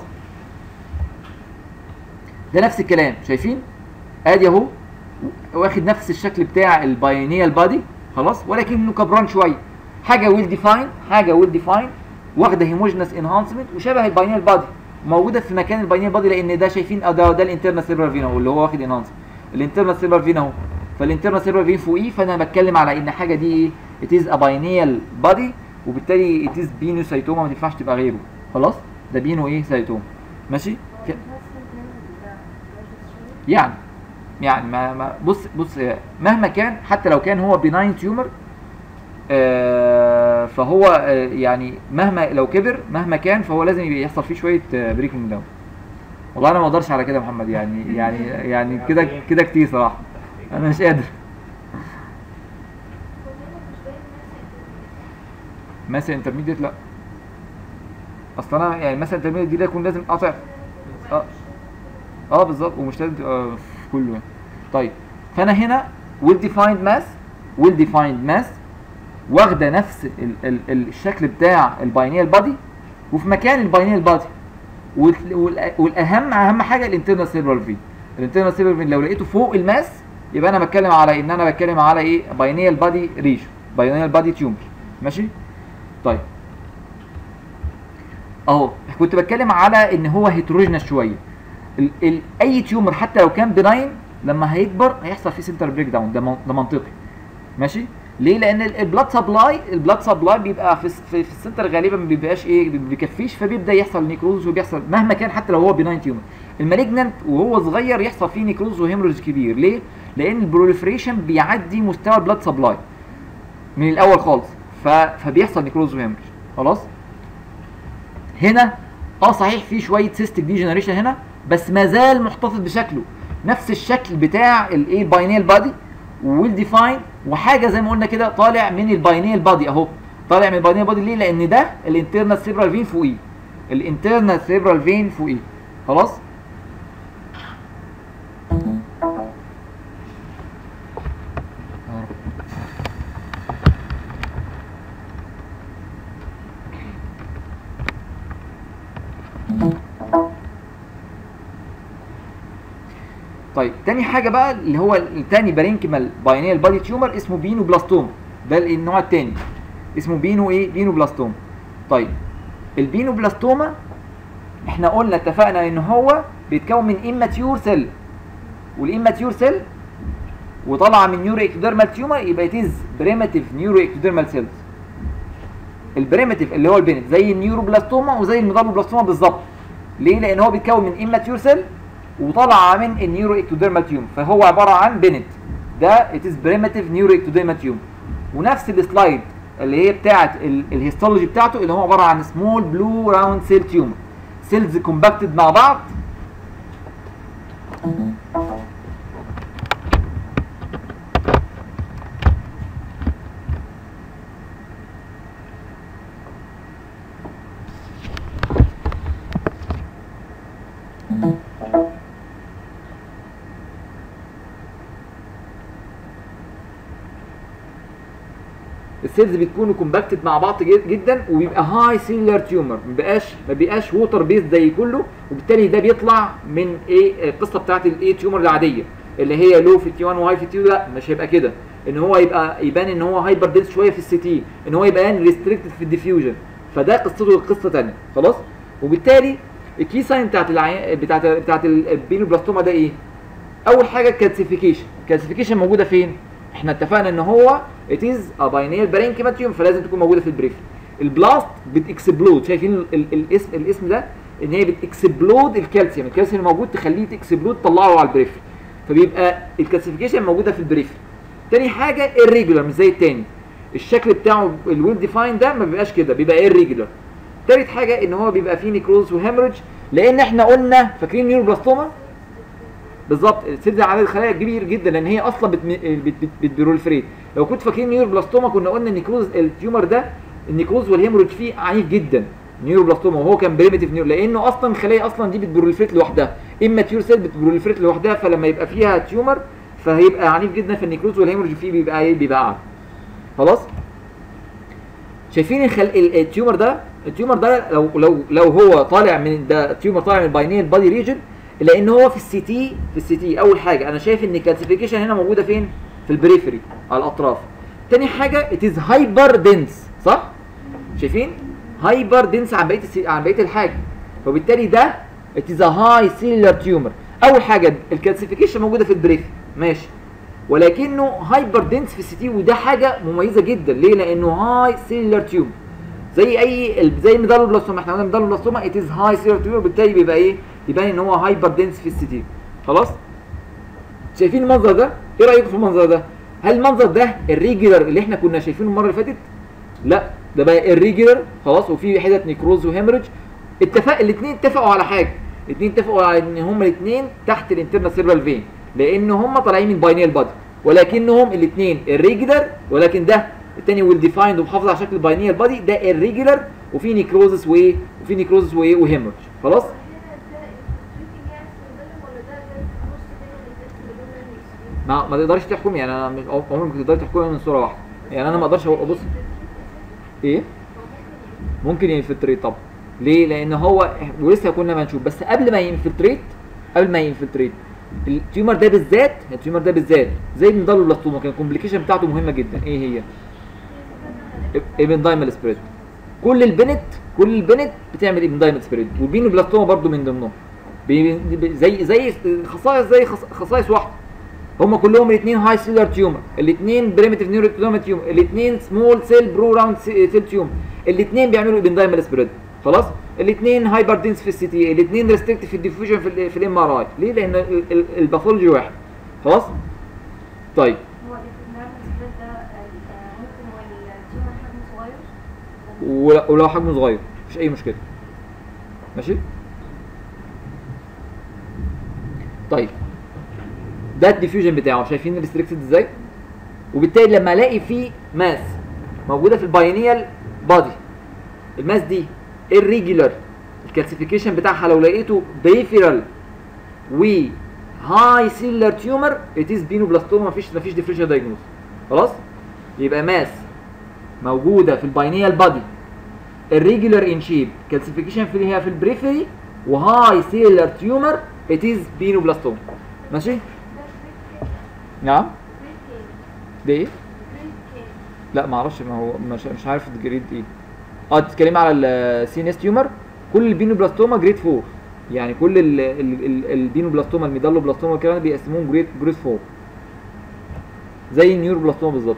ده نفس الكلام شايفين ادي اهو واخد نفس الشكل بتاع الباينيال بادي خلاص ولكنه كبران شويه حاجه ويل ديفاين حاجه ويل ديفاين واخده هيموجنس انهانسمنت وشبه الباينيال بادي موجوده في مكان الباينيال بادي لان ده شايفين آه ده ده الانترنال سيربرال فين اهو اللي هو واخد انهانسمنت الانترنال سيربرال فين اهو فالانترنال سيربرال فين فوقيه فانا بتكلم على ان حاجه دي ايه ات از ا باينيال بادي وبالتالي ات از بينو سايتوما ما تنفعش تبقى غيره خلاص ده بينو ايه سايتوما ماشي ك- يعني يعني ما, ما بص بص مهما كان حتى لو كان هو بناين تيومر آه فهو آه يعني مهما لو كبر مهما كان فهو لازم يبقى يحصل فيه شويه بريكنج داون والله انا ما اقدرش على كده يا محمد يعني يعني يعني كده كده كتير صراحه انا مش قادر مثلا انترميديت لا اصل انا يعني مثلا انترميديت دي ده يكون لازم قاطع اه اه بالظبط ومش لازم تبقى في كله يعني. طيب فانا هنا ويل ديفايند ماس ويل ديفايند ماس واخده نفس ال ال ال الشكل بتاع الباينيال بادي وفي مكان الباينيال بادي والاهم اهم حاجه الانترنال سيربرال فين الانترنال سيربرال فين لو لقيته فوق الماس يبقى انا بتكلم على ان انا بتكلم على ايه باينيال بادي ريشن باينيال بادي تيومر ماشي طيب اهو كنت بتكلم على ان هو هيتروجينس شويه ال ال اي تيومر حتى لو كان بناين لما هيكبر هيحصل فيه سنتر بريك داون ده من- ده منطقي ماشي ليه لان البلاد سبلاي البلاد سبلاي بيبقى في الس- في, في السنتر غالبا ما بيبقاش ايه ما بيكفيش فبيبدا يحصل نيكروز وبيحصل مهما كان حتى لو هو بناين تيومر المالجنانت وهو صغير يحصل فيه نيكروز وهيموريج كبير ليه لان البروليفريشن بيعدي مستوى البلاد سبلاي من الاول خالص ف... فبيحصل نيكروز وهيموريج خلاص هنا اه صحيح في شويه سيستك ديجنريشن هنا بس ما زال محتفظ بشكله نفس الشكل بتاع الايه باينيال بادي ويل ديفاين وحاجه زي ما قلنا كده طالع من الباينيال بادي اهو طالع من الباينيال بادي ليه لان ده الانترنال سيبرال فين فوقيه الانترنال سيبرال فين فوقيه خلاص طيب تاني حاجه بقى اللي هو التاني بارينكيمال باينيال بادي تيومر اسمه بينو بلاستوم ده النوع التاني اسمه بينو ايه بينو بلاستوم طيب البينو بلاستوما احنا قلنا اتفقنا ان هو بيتكون من اماتيور سيل والاماتيور سيل وطالعه من نيورو اكتوديرمال تيومر يبقى تيز بريماتيف نيورو اكتوديرمال سيلز البريماتيف اللي هو البنت زي النيوروبلاستوما وزي الميدالوبلاستوما بالظبط ليه لان هو بيتكون من اماتيور سيل وطالعه من النيورو اكتوديرمال تيوم فهو عباره عن بنت ده اتس بريماتيف نيورو اكتوديرمال تيوم ونفس السلايد اللي هي بتاعه ال- الهيستولوجي بتاعته اللي هو عباره عن سمول بلو راوند سيل تيومر سيلز كومباكتد مع بعض السيلز بتكون كومباكتد مع بعض جد- جدا وبيبقى هاي سيلر تيومر ما بيبقاش ما بيبقاش ووتر بيز زي كله وبالتالي ده بيطلع من ايه القصه بتاعت الايه تيومر العاديه اللي هي لو في التي 1 وهاي في التي 2 لا مش هيبقى كده ان هو يبقى يبان ان هو هايبر دنس شويه في السي تي ان هو يبقى ريستريكتد في الديفيوجن فده قصته قصه ثانيه خلاص وبالتالي الكي ساين بتاعت العي... بتاعت بتاعت البينوبلاستوما ده ايه؟ اول حاجه كالسيفيكيشن كالسيفيكيشن موجوده فين احنا اتفقنا ان هو it is a binary parenchyma فلازم تكون موجوده في البريف البلاست بتكسبلود شايفين ال ال الاسم الاسم ده ان هي بتكسبلود الكالسيوم الكالسيوم الموجود تخليه تكسبلود تطلعه على البريفري فبيبقى الكالسيفيكيشن موجوده في البريفري تاني حاجه irregular مش زي التاني الشكل بتاعه الويل ديفاين ده ما بيبقاش كده بيبقى irregular تالت حاجه ان هو بيبقى فيه نيكروز وهيموريدج لان احنا قلنا فاكرين نيوروبلاستوما بالظبط السيلز عدد الخلايا كبير جدا لان هي اصلا بت بت بت بتبروليفريت لو كنت فاكرين نيوروبلاستوما كنا قلنا النيكروز التيومر ده النيكروز والهيموريدج فيه عنيف جدا نيوروبلاستوما وهو كان بريمتيف نيورو لانه اصلا الخلايا اصلا دي بتبروليفريت لوحدها اما تيور سيل بتبروليفريت لوحدها فلما يبقى فيها تيومر فهيبقى عنيف جدا فالنيكروز والهيموريدج فيه بيبقى ايه بيبقى اعلى خلاص شايفين الخل... ال- التيومر ده التيومر ده لو لو لو هو طالع من ده تيومر طالع من الباينيال بادي ريجن لان هو في السي تي في السي تي اول حاجه انا شايف ان الكالسيفيكيشن هنا موجوده فين في البريفري على الاطراف تاني حاجه it is hyper dense صح شايفين هايبر دنس عن بقيه السي... عن بقيه الحاجه فبالتالي ده it is a high cellular tumor اول حاجه الكالسيفيكيشن موجوده في البريفري ماشي ولكنه هايبر دنس في السي تي وده حاجه مميزه جدا ليه لانه هاي سيلولار تيومر زي اي ال- زي الميدالوبلاستوما احنا قلنا الميدالوبلاستوما ات از هاي سيلولار تيومر بالتالي بيبقى ايه يبان ان هو هايبر دنس في السي تي خلاص شايفين المنظر ده ايه رايكم في المنظر ده هل المنظر ده الريجولار اللي احنا كنا شايفينه المره اللي فاتت لا ده بقى الريجولار خلاص وفي حتت نيكروز وهيموريدج اتفق الاثنين اتفقوا على حاجه الاثنين اتفقوا على ان هما الاثنين تحت الانترنال سيربرال فين لان هما طالعين من باينيال بادي ولكنهم الاثنين الريجولار ولكن ده الثاني ويل ديفايند ومحافظ على شكل الباينيال بادي ده الريجولار وفي نيكروزس وايه وفي نيكروزس وايه وهيموريدج خلاص ما ما تقدرش تحكم يعني انا مش عمرك ما تقدر تحكمها من صوره واحده يعني انا ما اقدرش أقول- ابص ايه ممكن ينفلتريت طبعا ليه لان هو ولسه كنا ما نشوف بس قبل ما ينفلتريت قبل ما ينفلتريت التيومر ده بالذات التيومر ده بالذات زي الميدالوبلاستوما كان الكومبليكيشن بتاعته مهمه جدا ايه هي ايبندايمال سبريد كل البنت كل البنت بتعمل ايبندايمال سبريد والبينوبلاستوما برضو من ضمنهم بي- بي- زي زي خصائص زي خص- خصائص واحده هم كلهم الاثنين هاي سيلر تيومر الاثنين بريمتيف نيوروتوما تيومر الاثنين سمول سيل برو راوند سيل تيومر الاثنين بيعملوا ايبندايمال سبريد خلاص الاثنين هايبر دنس في السي تي الاثنين ريستريكت في الديفيوجن في ال في الام ار اي ليه لان ال- ال- الباثولوجي واحد خلاص طيب هو الابندايمال سبريد ده آه، ممكن والتيومر حجمه صغير ول- ولو حجمه صغير مفيش اي مشكله ماشي طيب ده الديفيوجن بتاعه شايفين الريستريكتد ازاي وبالتالي لما الاقي فيه ماس موجوده في الباينيال بادي الماس دي irregular الكالسيفيكيشن بتاعها لو لقيته بريفيرال و هاي سيلر تيومر اتيز بينوبلاستوما مفيش مفيش ديفرنشال دايجنوز خلاص يبقى ماس موجوده في الباينيال بادي الريجولار ان شيب كالسيفيكيشن في هي في البريفري وهاي سيلر تيومر اتيز بينوبلاستوما ماشي نعم ده ايه لا ما اعرفش ما هو مش, مش عارف الجريد ايه اه بتتكلمي على السي ان اس تيومر كل البينوبلاستوما جريد 4 يعني كل ال- ال- ال- البينوبلاستوما الميدالوبلاستوما والكلام ده بيقسموهم جريد جريد 4 زي النيوروبلاستوما بالظبط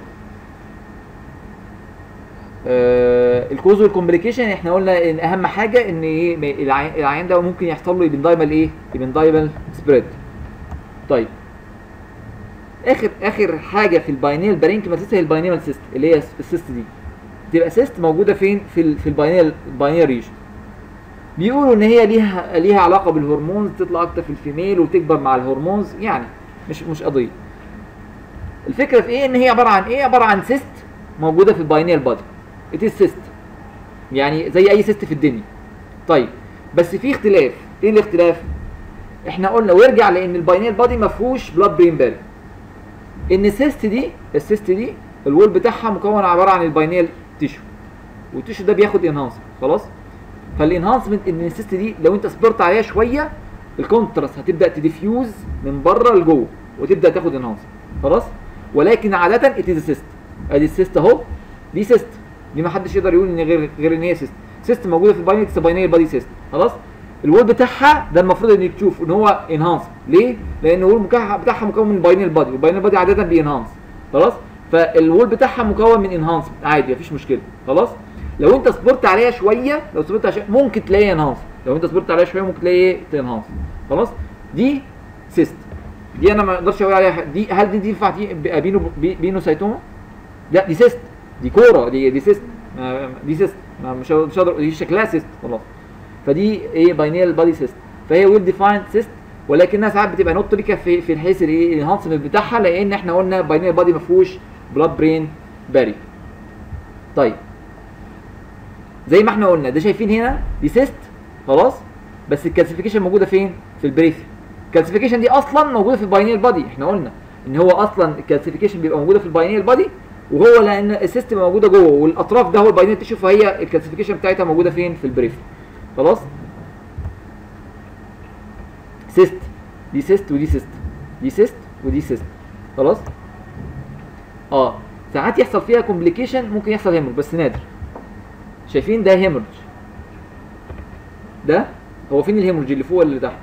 آه الكوز والكومبليكيشن احنا قلنا ان اهم حاجه ان ايه م- العي- العيان ده ممكن يحصل له ايبندايمال ايه ايبندايمال سبريد طيب اخر اخر حاجه في الباينيال بارينكيمال سيست هي الباينيال سيست اللي هي السيست دي تبقى سيست موجوده فين في ال في الباينيال الباينيال ريجن بيقولوا ان هي ليها ليها علاقه بالهرمونز تطلع اكتر في الفيميل وتكبر مع الهرمونز يعني مش مش قضيه الفكره في ايه ان هي عباره عن ايه عباره عن سيست موجوده في الباينيال بادي ات سيست يعني زي اي سيست في الدنيا طيب بس في اختلاف ايه الاختلاف احنا قلنا ويرجع لان الباينيال بادي ما فيهوش بلاد برين باري ان السيست دي السيست دي الوول بتاعها مكون عباره عن الباينيال تيشو والتيشو ده بياخد انهانس خلاص فالانهانسمنت ان السيست دي لو انت صبرت عليها شويه الكونتراست هتبدا تديفيوز من بره لجوه وتبدا تاخد انهانس خلاص ولكن عاده اتيز سيست ادي السيست اهو دي سيست دي ما حدش يقدر يقول ان غير غير ان هي سيست سيست موجوده في الباينيال باينيال بادي سيست خلاص الوول بتاعها ده المفروض انك تشوف ان هو انهانس ليه؟ لان الوول بتاعها بتاعها مكون من باينيال بادي والباينيال بادي عاده بينهانس خلاص فالوول بتاعها مكون من انهانس عادي مفيش مشكله خلاص لو انت صبرت عليها شويه لو صبرت عليها شوية ممكن تلاقيها انهانس لو انت صبرت عليها شويه ممكن تلاقي ايه تنهانس خلاص دي سيست دي انا ما اقدرش اقول عليها دي هل دي دي ينفع دي بينو بي- بينوسايتوما لا دي سيست دي كوره دي دي سيست ما- دي سيست ما- مش هقدر- مش هقدر دي شكلها سيست خلاص فدي ايه باينيال بادي سيست فهي ويل ديفايند سيست ولكنها ساعات بتبقى نوت تريكا في في الحيث الايه الانهانسمنت بتاعها لان احنا قلنا باينيال بادي ما فيهوش بلاد برين باري طيب زي ما احنا قلنا ده شايفين هنا دي سيست خلاص بس الكالسيفيكيشن موجوده فين في البريفري الكالسيفيكيشن دي اصلا موجوده في الباينيال بادي احنا قلنا ان هو اصلا الكالسيفيكيشن بيبقى موجوده في الباينيال بادي وهو لان السيستم موجوده جوه والاطراف ده هو الباينيال تيشو فهي الكالسيفيكيشن بتاعتها موجوده فين في البريفري خلاص سيست دي سيست ودي سيست دي سيست ودي سيست خلاص اه ساعات يحصل فيها كومبليكيشن ممكن يحصل هيمورج بس نادر شايفين ده هيمورج ده هو فين الهيمورج اللي فوق ولا اللي تحت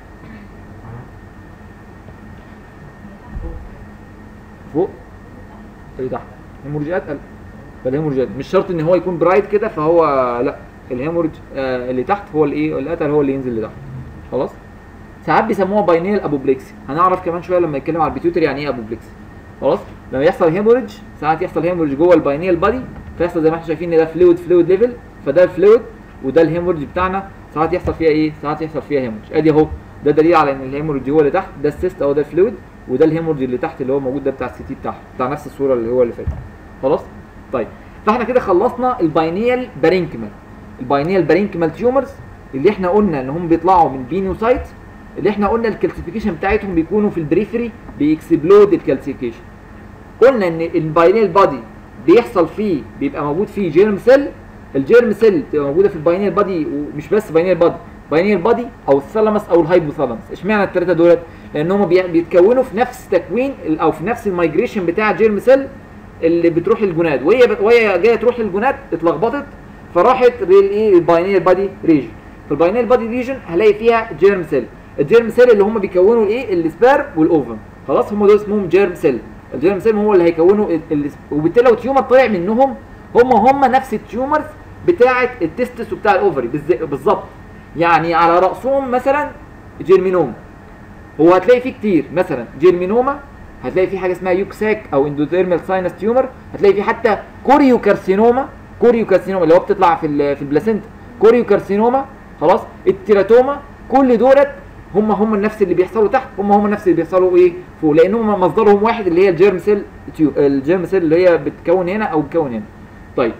فوق اللي تحت هيمورجات اتقل فالهيمورجات مش شرط ان هو يكون برايت كده فهو لا الهيمورج آه اللي تحت هو الايه اللي اتقل هو اللي ينزل لتحت خلاص ساعات بيسموها باينيال ابوبلكسي هنعرف كمان شويه لما نتكلم على البيتيوتري يعني ايه ابوبلكسي خلاص لما يحصل هيموريدج ساعات يحصل هيموريدج جوه الباينيال بادي فيحصل زي ما احنا شايفين ان ده فلويد فلويد ليفل فده الفلويد وده الهيموريدج بتاعنا ساعات يحصل فيها ايه ساعات يحصل فيها هيموريدج ادي اهو ده دليل على ان الهيموريدج هو اللي تحت ده السيست او ده الفلويد وده الهيموريدج اللي تحت اللي هو موجود ده بتاع السي تي بتاعها بتاع نفس الصوره اللي هو اللي فاتت خلاص طيب فاحنا كده خلصنا الباينيال بارينكمال الباينيال بارينكمال تيومرز اللي احنا قلنا ان هم بيطلعوا من بينوسايت اللي احنا قلنا الكالسيفيكيشن بتاعتهم بيكونوا في البريفري بيكسبلود الكالسيفيكيشن قلنا ان الباينيال بادي بيحصل فيه بيبقى موجود فيه جيرم سيل الجيرم سيل بتبقى موجوده في الباينيال بادي ومش بس باينيال بادي باينيال بادي او الثالاموس او الهايبوثالاموس اشمعنى الثلاثه دولت لان هم بي- بيتكونوا في نفس تكوين ال- او في نفس المايجريشن بتاع جيرم سيل اللي بتروح للجوناد وهي ب- وهي جايه تروح للجوناد اتلخبطت فراحت للايه الباينيال بادي ريجن في الباينيال بادي ريجن هلاقي فيها جيرم سيل الجيرم سيل اللي هم بيكونوا الايه السبير والاوفم خلاص هم دول اسمهم جيرم سيل الجيرم سيل هو اللي هيكونوا ال- ال- وبالتالي لو تيومر طلع منهم هم هم نفس التيومرز بتاعه التستس وبتاع الاوفري بالز- بالظبط يعني على راسهم مثلا جيرمينوم هو هتلاقي فيه كتير مثلا جيرمينوما هتلاقي فيه حاجه اسمها يوكساك او اندوثيرمال ساينس تيومر هتلاقي فيه حتى كوريو كارسينوما كوريو كارسينوما اللي هو بتطلع في ال- في البلاسينتا كوريو كارسينوما خلاص التيراتوما كل دولت هم هم نفس اللي بيحصلوا تحت هم هم نفس اللي بيحصلوا ايه فوق لان هم مصدرهم واحد اللي هي الجيرم سيل تيو الجيرم سيل اللي هي بتكون هنا او بتكون هنا طيب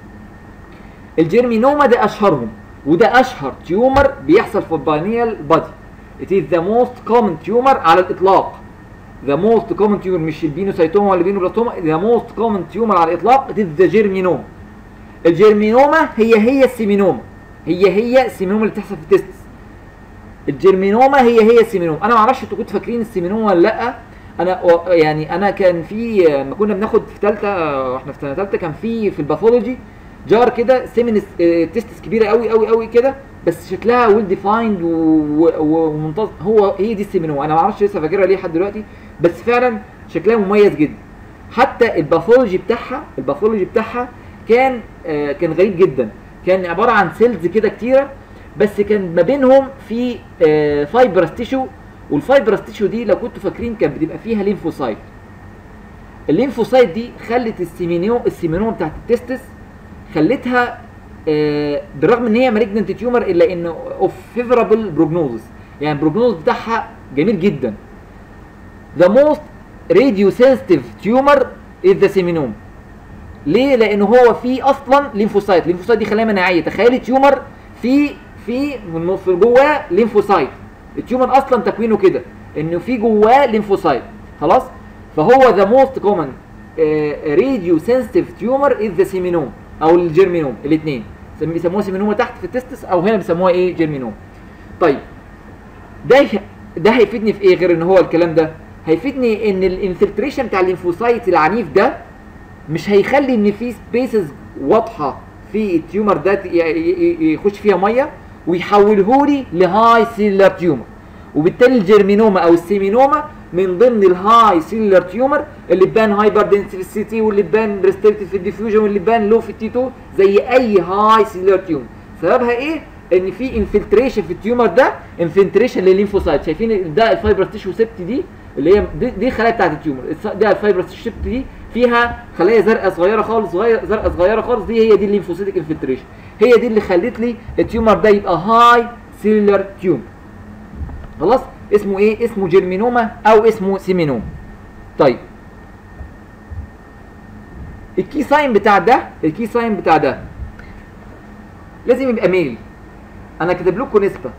الجيرمينوما ده اشهرهم وده اشهر تيومر بيحصل في البانيال بادي it is the most common tumor على الاطلاق the most common tumor مش البينوسايتوما ولا البينوبلاستوما the most common tumor على الاطلاق it is the جيرمينوما الجيرمينوما هي هي السيمينوما هي هي السيمينوما اللي بتحصل في التستس الجيرمينوما هي هي السيمينوما انا ما اعرفش انتوا كنتوا فاكرين السيمينوما ولا لا انا و- يعني انا كان في لما كنا بناخد في ثالثه واحنا في سنه ثالثه كان في في الباثولوجي جار كده سيمينس تستس كبيره قوي قوي قوي كده بس شكلها ويل ديفايند ومنتظم هو هي دي السيمينوما انا ما اعرفش لسه فاكرها ليه لحد دلوقتي بس فعلا شكلها مميز جدا حتى الباثولوجي بتاعها الباثولوجي بتاعها كان آه كان غريب جدا كان عباره عن سيلز كده كتيره بس كان ما بينهم في آه فايبرس تيشو والفايبرس تيشو دي لو كنتوا فاكرين كانت بتبقى فيها ليمفوسايت الليمفوسايت دي خلت السيمينو السيمينوما بتاعت التستس خلتها آه بالرغم ان هي مالجنت تيومر الا ان اوف فيفرابل بروجنوزس يعني البروجنوز بتاعها جميل جدا the most radio sensitive tumor is the seminoma ليه؟ لان هو في اصلا ليمفوسايت، الليمفوسايت دي خلايا مناعيه، تخيلي تيومر في في من- في جواه ليمفوسايت، التيومر اصلا تكوينه كده انه في جواه ليمفوسايت، خلاص؟ فهو ذا موست كومن راديو سنسيتيف تيومر از ذا سيمينوم او الجيرمينوم الاثنين بيسموها سيمينوما تحت في التستس او هنا بيسموها ايه؟ جيرمينوم. طيب ده يه- ده هيفيدني في ايه غير ان هو الكلام ده؟ هيفيدني ان الانفلتريشن بتاع الليمفوسايت العنيف ده مش هيخلي ان في سبيسز واضحه في التيومر ده ي- ي- ي- يخش فيها ميه ويحوله لي لهاي سيلر تيومر وبالتالي الجيرمينوما او السيمينوما من ضمن الهاي سيلر تيومر اللي تبان هايبر دنسيتي في السي تي واللي تبان ريستريكتد في الديفيوجن واللي تبان لو في التي 2 زي اي هاي سيلر تيومر سببها ايه؟ ان في انفلتريشن في التيومر ده انفلتريشن للليمفوسايت شايفين ده الفايبر تيشو سيبت دي اللي هي دي, دي الخلايا بتاعت التيومر الص- ده الفايبر تيشو سيبت دي فيها خلايا زرقاء صغيره خالص صغيره زرقاء صغيره خالص دي هي دي الليمفوسيتك انفلتريشن هي دي اللي خلت لي التيومر ده يبقى هاي سيلولار تيومر خلاص اسمه ايه اسمه جيرمينوما او اسمه سيمينوما طيب الكي ساين بتاع ده الكي ساين بتاع ده لازم يبقى ميل انا كاتب لكم نسبه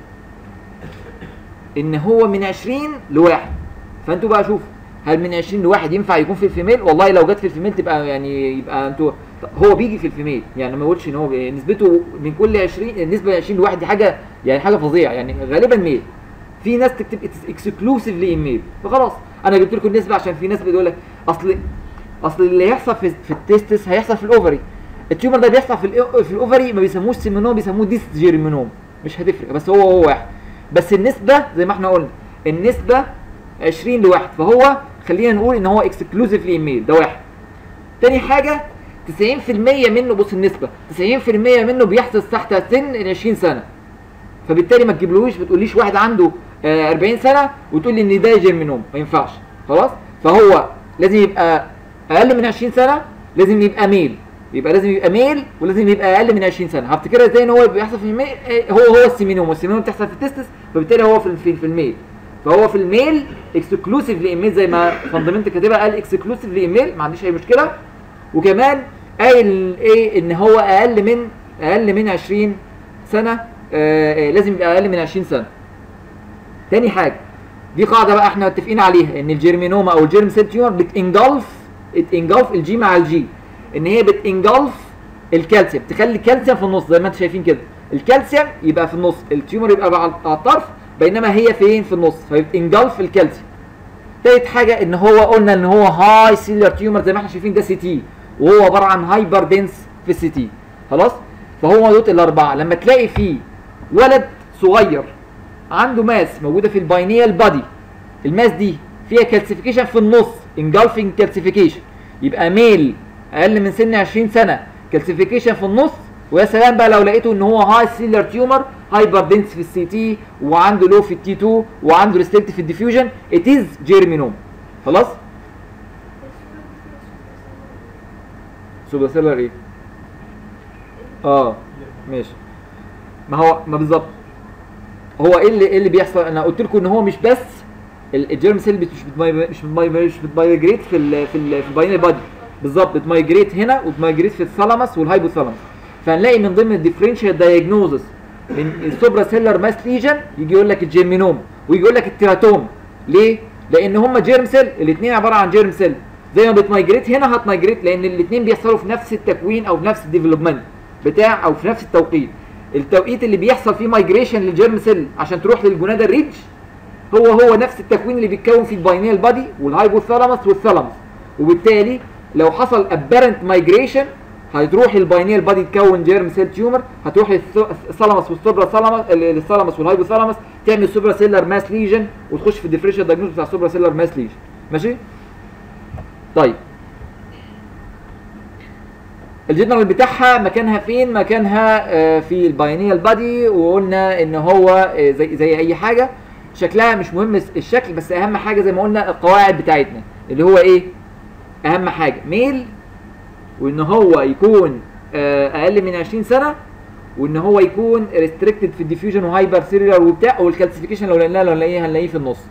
ان هو من 20 لواحد فانتوا بقى شوفوا هل من 20 لواحد ينفع يكون في الفيميل والله لو جت في الفيميل تبقى يعني يبقى انتوا هو بيجي في الفيميل يعني ما اقولش ان هو بي- نسبته من كل 20 النسبه 20 لواحد دي حاجه يعني حاجه فظيعه يعني غالبا ميل في ناس تكتب اكسكلوسيفلي ميل فخلاص انا جبت لكم النسبه عشان في ناس بتقول لك اصل اصل اللي هيحصل في, في التستس هيحصل في الاوفري التيومر ده بيحصل في الأو- في الاوفري ما بيسموش سيمينوم بيسموه ديس جيرمينوم مش هتفرق بس هو هو واحد بس النسبه زي ما احنا قلنا النسبه 20 لواحد فهو خلينا نقول ان هو اكسكلوسيفلي ميل ده واحد تاني حاجه 90% منه بص النسبه 90% منه بيحدث تحت سن ال 20 سنه فبالتالي ما تجيبلوش ما تقوليش واحد عنده آه 40 سنه وتقول لي ان ده جيرمينوم ما ينفعش خلاص فهو لازم يبقى اقل من 20 سنه لازم يبقى ميل يبقى لازم يبقى ميل ولازم يبقى اقل من 20 سنه هفتكرها ازاي ان هو بيحصل في الميل آه، هو هو السيمينوم والسيمينوم بتحصل في التستس فبالتالي هو في في, في الميل فهو في الميل اكسكلوسيف لايميل زي ما فاندمنت كاتبها قال اكسكلوسيف لايميل ما عنديش اي مشكله وكمان قايل ايه ان هو اقل من اقل من 20 سنه آه آه، لازم يبقى اقل من 20 سنه تاني حاجه دي قاعده بقى احنا متفقين عليها ان الجيرمينوما او الجيرم سيل تيومر بتنجلف بتنجلف الجي مع الجي ان هي بتنجلف الكالسيوم تخلي الكالسيوم في النص زي ما انتم شايفين كده الكالسيوم يبقى في النص التيومر يبقى على على الطرف بينما هي فين في النص فبتنجلف الكالسيوم تالت حاجه ان هو قلنا ان هو هاي سيلر تيومر زي ما احنا شايفين ده سي تي وهو عباره عن هايبر دنس في السي تي خلاص فهو دول الاربعه لما تلاقي فيه ولد صغير عنده ماس موجوده في الباينيال بادي الماس دي فيها كالسيفيكيشن في النص انجلفنج كالسيفيكيشن يبقى ميل اقل من سن 20 سنه كالسيفيكيشن في النص ويا سلام بقى لو لقيته ان هو هاي سيلر تيومر هايبر دنس في السي تي وعنده لو في التي 2 وعنده ريستريكت في الديفيوجن ات از جيرمينوم خلاص سوبر سيلر ايه اه ماشي ما هو ما بالظبط هو ايه اللي ايه اللي بيحصل انا قلت لكم ان هو مش بس ال- الجيرم سيل بت- مش بتماي مش بتماي مش بتمايجريت في ال في ال في الباينري بادي بالظبط بتمايجريت هنا وبتمايجريت في الثالاموس والهايبوثالاموس فهنلاقي من ضمن الديفرنشال دايجنوزس من السوبرا سيلر ماس ليجن يجي يقول لك الجيرمينوم ويجي يقول لك التيراتوم ليه؟ لان هم جيرم سيل الاثنين عباره عن جيرم سيل زي ما بتمايجريت هنا هتمايجريت لان الاثنين بيحصلوا في نفس التكوين او في نفس الديفلوبمنت بتاع او في نفس التوقيت التوقيت اللي بيحصل فيه مايجريشن للجيرم سيل عشان تروح للجونادا ريدج هو هو نفس التكوين اللي بيتكون في الباينيال بادي والهايبوثالاموس والثالاموس وبالتالي لو حصل ابيرنت مايجريشن هتروح الباينيال بادي تكون جيرم سيل تيومر هتروح للثالاموس والسوبرا ثالاموس للثالاموس والهايبوثالاموس تعمل سوبرا سيلر ماس ليجن وتخش في الديفرنشال دايجنوز بتاع السوبرا سيلر ماس ليجن ماشي طيب الجنرال بتاعها مكانها فين مكانها آه، في الباينيال بادي وقلنا ان هو آه، زي زي اي حاجه شكلها مش مهم الس- الشكل بس اهم حاجه زي ما قلنا القواعد بتاعتنا اللي هو ايه اهم حاجه ميل وان هو يكون آه، اقل من 20 سنه وان هو يكون ريستريكتد في الديفيوجن وهايبر سيريال وبتاع والكالسيفيكيشن لو لقيناه لو نلاقيه هنلاقيه في النص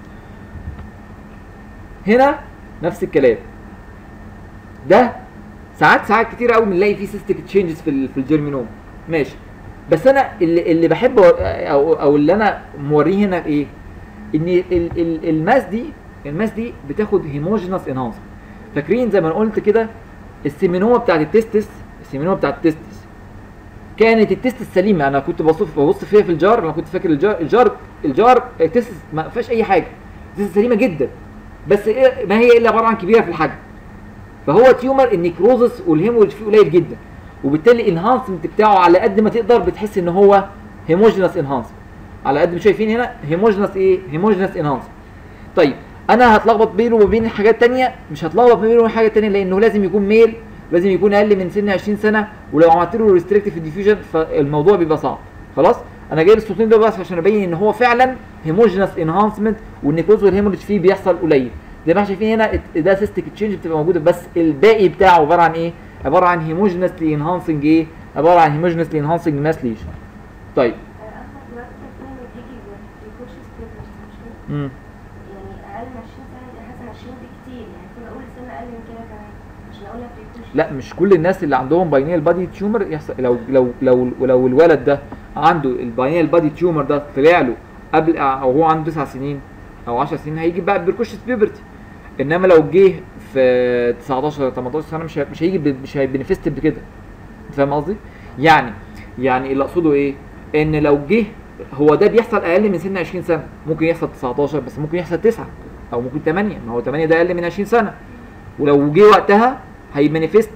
هنا نفس الكلام ده ساعات ساعات كتير قوي بنلاقي فيه سيستيك تشينجز في ال- في الجيرمينوم ماشي بس انا اللي, اللي بحب أور- او او اللي انا موريه هنا ايه ان ال- ال- الماس دي الماس دي بتاخد هيموجينس انهانس فاكرين زي ما أنا قلت كده السيمينوما بتاعت التستس السيمينوما بتاعت التستس كانت التستس سليمه انا كنت ببص ببص فيها في الجار انا كنت فاكر الجار الجار الجار التستس ما فيهاش اي حاجه التستس سليمه جدا بس إيه ما هي الا عباره عن كبيره في الحجم فهو تيومر النيكروزس والهيموريج فيه قليل جدا وبالتالي الانهانسمنت بتاعه على قد ما تقدر بتحس ان هو هيموجينس انهانسمنت على قد ما شايفين هنا هيموجينس ايه هيموجينس انهانسمنت طيب انا هتلخبط بينه وبين حاجات تانية مش هتلخبط بينه وبين حاجات تانية لانه لازم يكون ميل لازم يكون اقل من سن 20 سنه ولو عملت له ريستريكتيف ديفيوجن فالموضوع بيبقى صعب خلاص انا جايب الصوتين دول بس عشان ابين ان هو فعلا هيموجينس انهانسمنت والنيكروز والهيموريج فيه بيحصل قليل زي ما احنا شايفين هنا ات- ده سيستيك تشينج بتبقى موجوده بس الباقي بتاعه عباره عن ايه؟ عباره عن هيموجينسلي انهانسنج ايه؟ عباره عن هيموجينسلي انهانسنج ماس ليشن طيب اخد وقت كمان بيجي بيخش ستيبلز مش كده؟ امم يعني اقل من 20 سنه دي حاسه 20 دي كتير يعني كنا اقول سنه اقل من كده كمان عشان اقولها بريكوشن لا مش كل الناس اللي عندهم باينيال بادي تيومر يحصل لو لو لو لو الولد ده عنده الباينيال بادي تيومر ده طلع له قبل او هو عنده 9 سنين او 10 سنين هيجي بقى بيركوشس بيبرتي انما لو جه في 19 18 سنه مش هي- مش هيجي ب- مش هيبنفست بكده أنت فاهم قصدي؟ يعني يعني اللي اقصده ايه؟ ان لو جه هو ده بيحصل اقل من سن 20 سنه ممكن يحصل 19 بس ممكن يحصل 9 او ممكن 8 ما هو 8 ده اقل من 20 سنه ولو جه وقتها هيمانيفست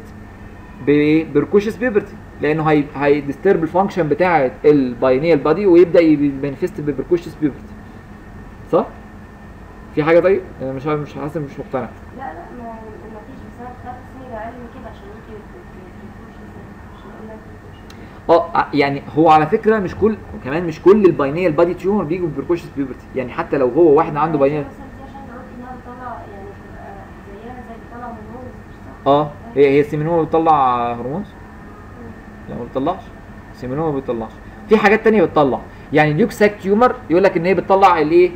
ببركوشس بيبرتي لانه هي هيديسترب الفانكشن بتاعه الباينيال بادي ويبدا يمانيفست ببركوشس بيبرتي صح؟ في حاجه طيب؟ انا مش عارف- مش حاسس مش مقتنع لا لا ما ما فيش بس انا خدت سنه اقل من كده عشان يجي بريكوشن عشان اقولها بريكوشن اه يعني هو على فكره مش كل كمان مش كل الباينيال بادي تيومر بيجوا ببركوشس بيبرتي يعني حتى لو هو واحد عنده باينيال مثلا دي عشان قلت انها بتطلع يعني بتبقى زيها زي بتطلع هرمون صح؟ اه هي هي السيمينوما بتطلع هرمون لا ما بتطلعش السيمينوما ما بتطلعش في حاجات تانية بتطلع يعني اليوكساك تيومر يقول لك ان هي بتطلع الايه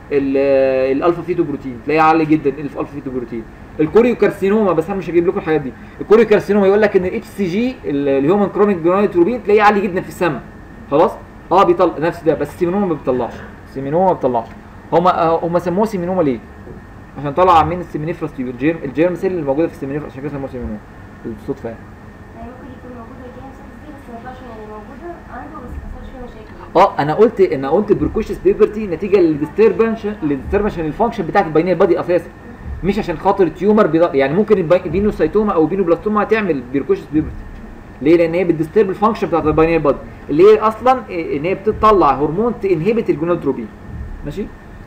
ال- الالفا فيتو بروتين تلاقيها عالي جدا الف الفا فيتو بروتين الكوريو كارسينوما بس انا مش هجيب لكم الحاجات دي الكوريو كارسينوما يقول لك ان الاتش سي جي الهيومن كرونيك جرانيتروبين تلاقيه عالي جدا في السماء خلاص اه بيطلع نفس ده بس السيمينوما ما بتطلعش السيمينوما ما بتطلعش هما آه، هما سموها سيمينوما ليه؟ عشان طلع من السيمينيفرس تيوب الجيرم الجيرم سيل اللي موجوده في السيمينيفرس عشان كده سموها سيمينوما بالصدفه يعني يعني ممكن يكون موجوده الجيم سيلز دي بس ما يطلعش يعني موجوده عنده بس ما حصلش فيها مشاكل اه انا قلت انا قلت بركوشس بيبرتي نتيجه للديستربنشن للديستربنشن الفانكشن بتاعت الباينيال بادي اساسا مش عشان خاطر التيومر بيض... يعني ممكن البي- البينوسايتوما او بينوبلاستوما تعمل بيركوشس بيبرتي ليه؟ لان هي بتديسترب الفانكشن بتاعت الباينيال بادي اللي هي اصلا إيه، ان هي بتطلع هرمون تنهبت الجونادروبين ماشي؟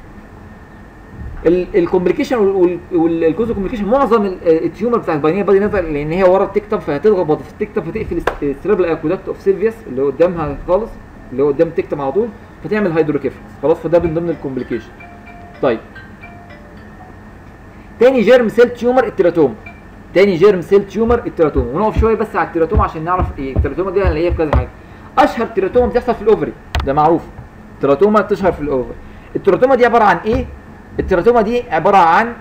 الكومبليكيشن والكوزو كومبليكيشن معظم ال- التيومر بتاع الباينيال بادي نزل لان هي ورا التكتم فهتضغط في التكتم فتقفل السيربل اكودكت اوف سيلفيوس اللي قدامها خالص اللي هو قدام التكتم على طول فتعمل هيدروكيفالس خلاص فده من ضمن الكومبليكيشن طيب تاني جيرم سيل تيومر التيراتوما تاني جيرم سيل تيومر التيراتوما ونقف شويه بس على التيراتوما عشان نعرف ايه التيراتوما دي هنلاقيها في كذا حاجه اشهر تيراتوما بتحصل في الاوفري ده معروف التيراتوما بتشهر في الاوفري التيراتوما دي عباره عن ايه التيراتوما دي عباره عن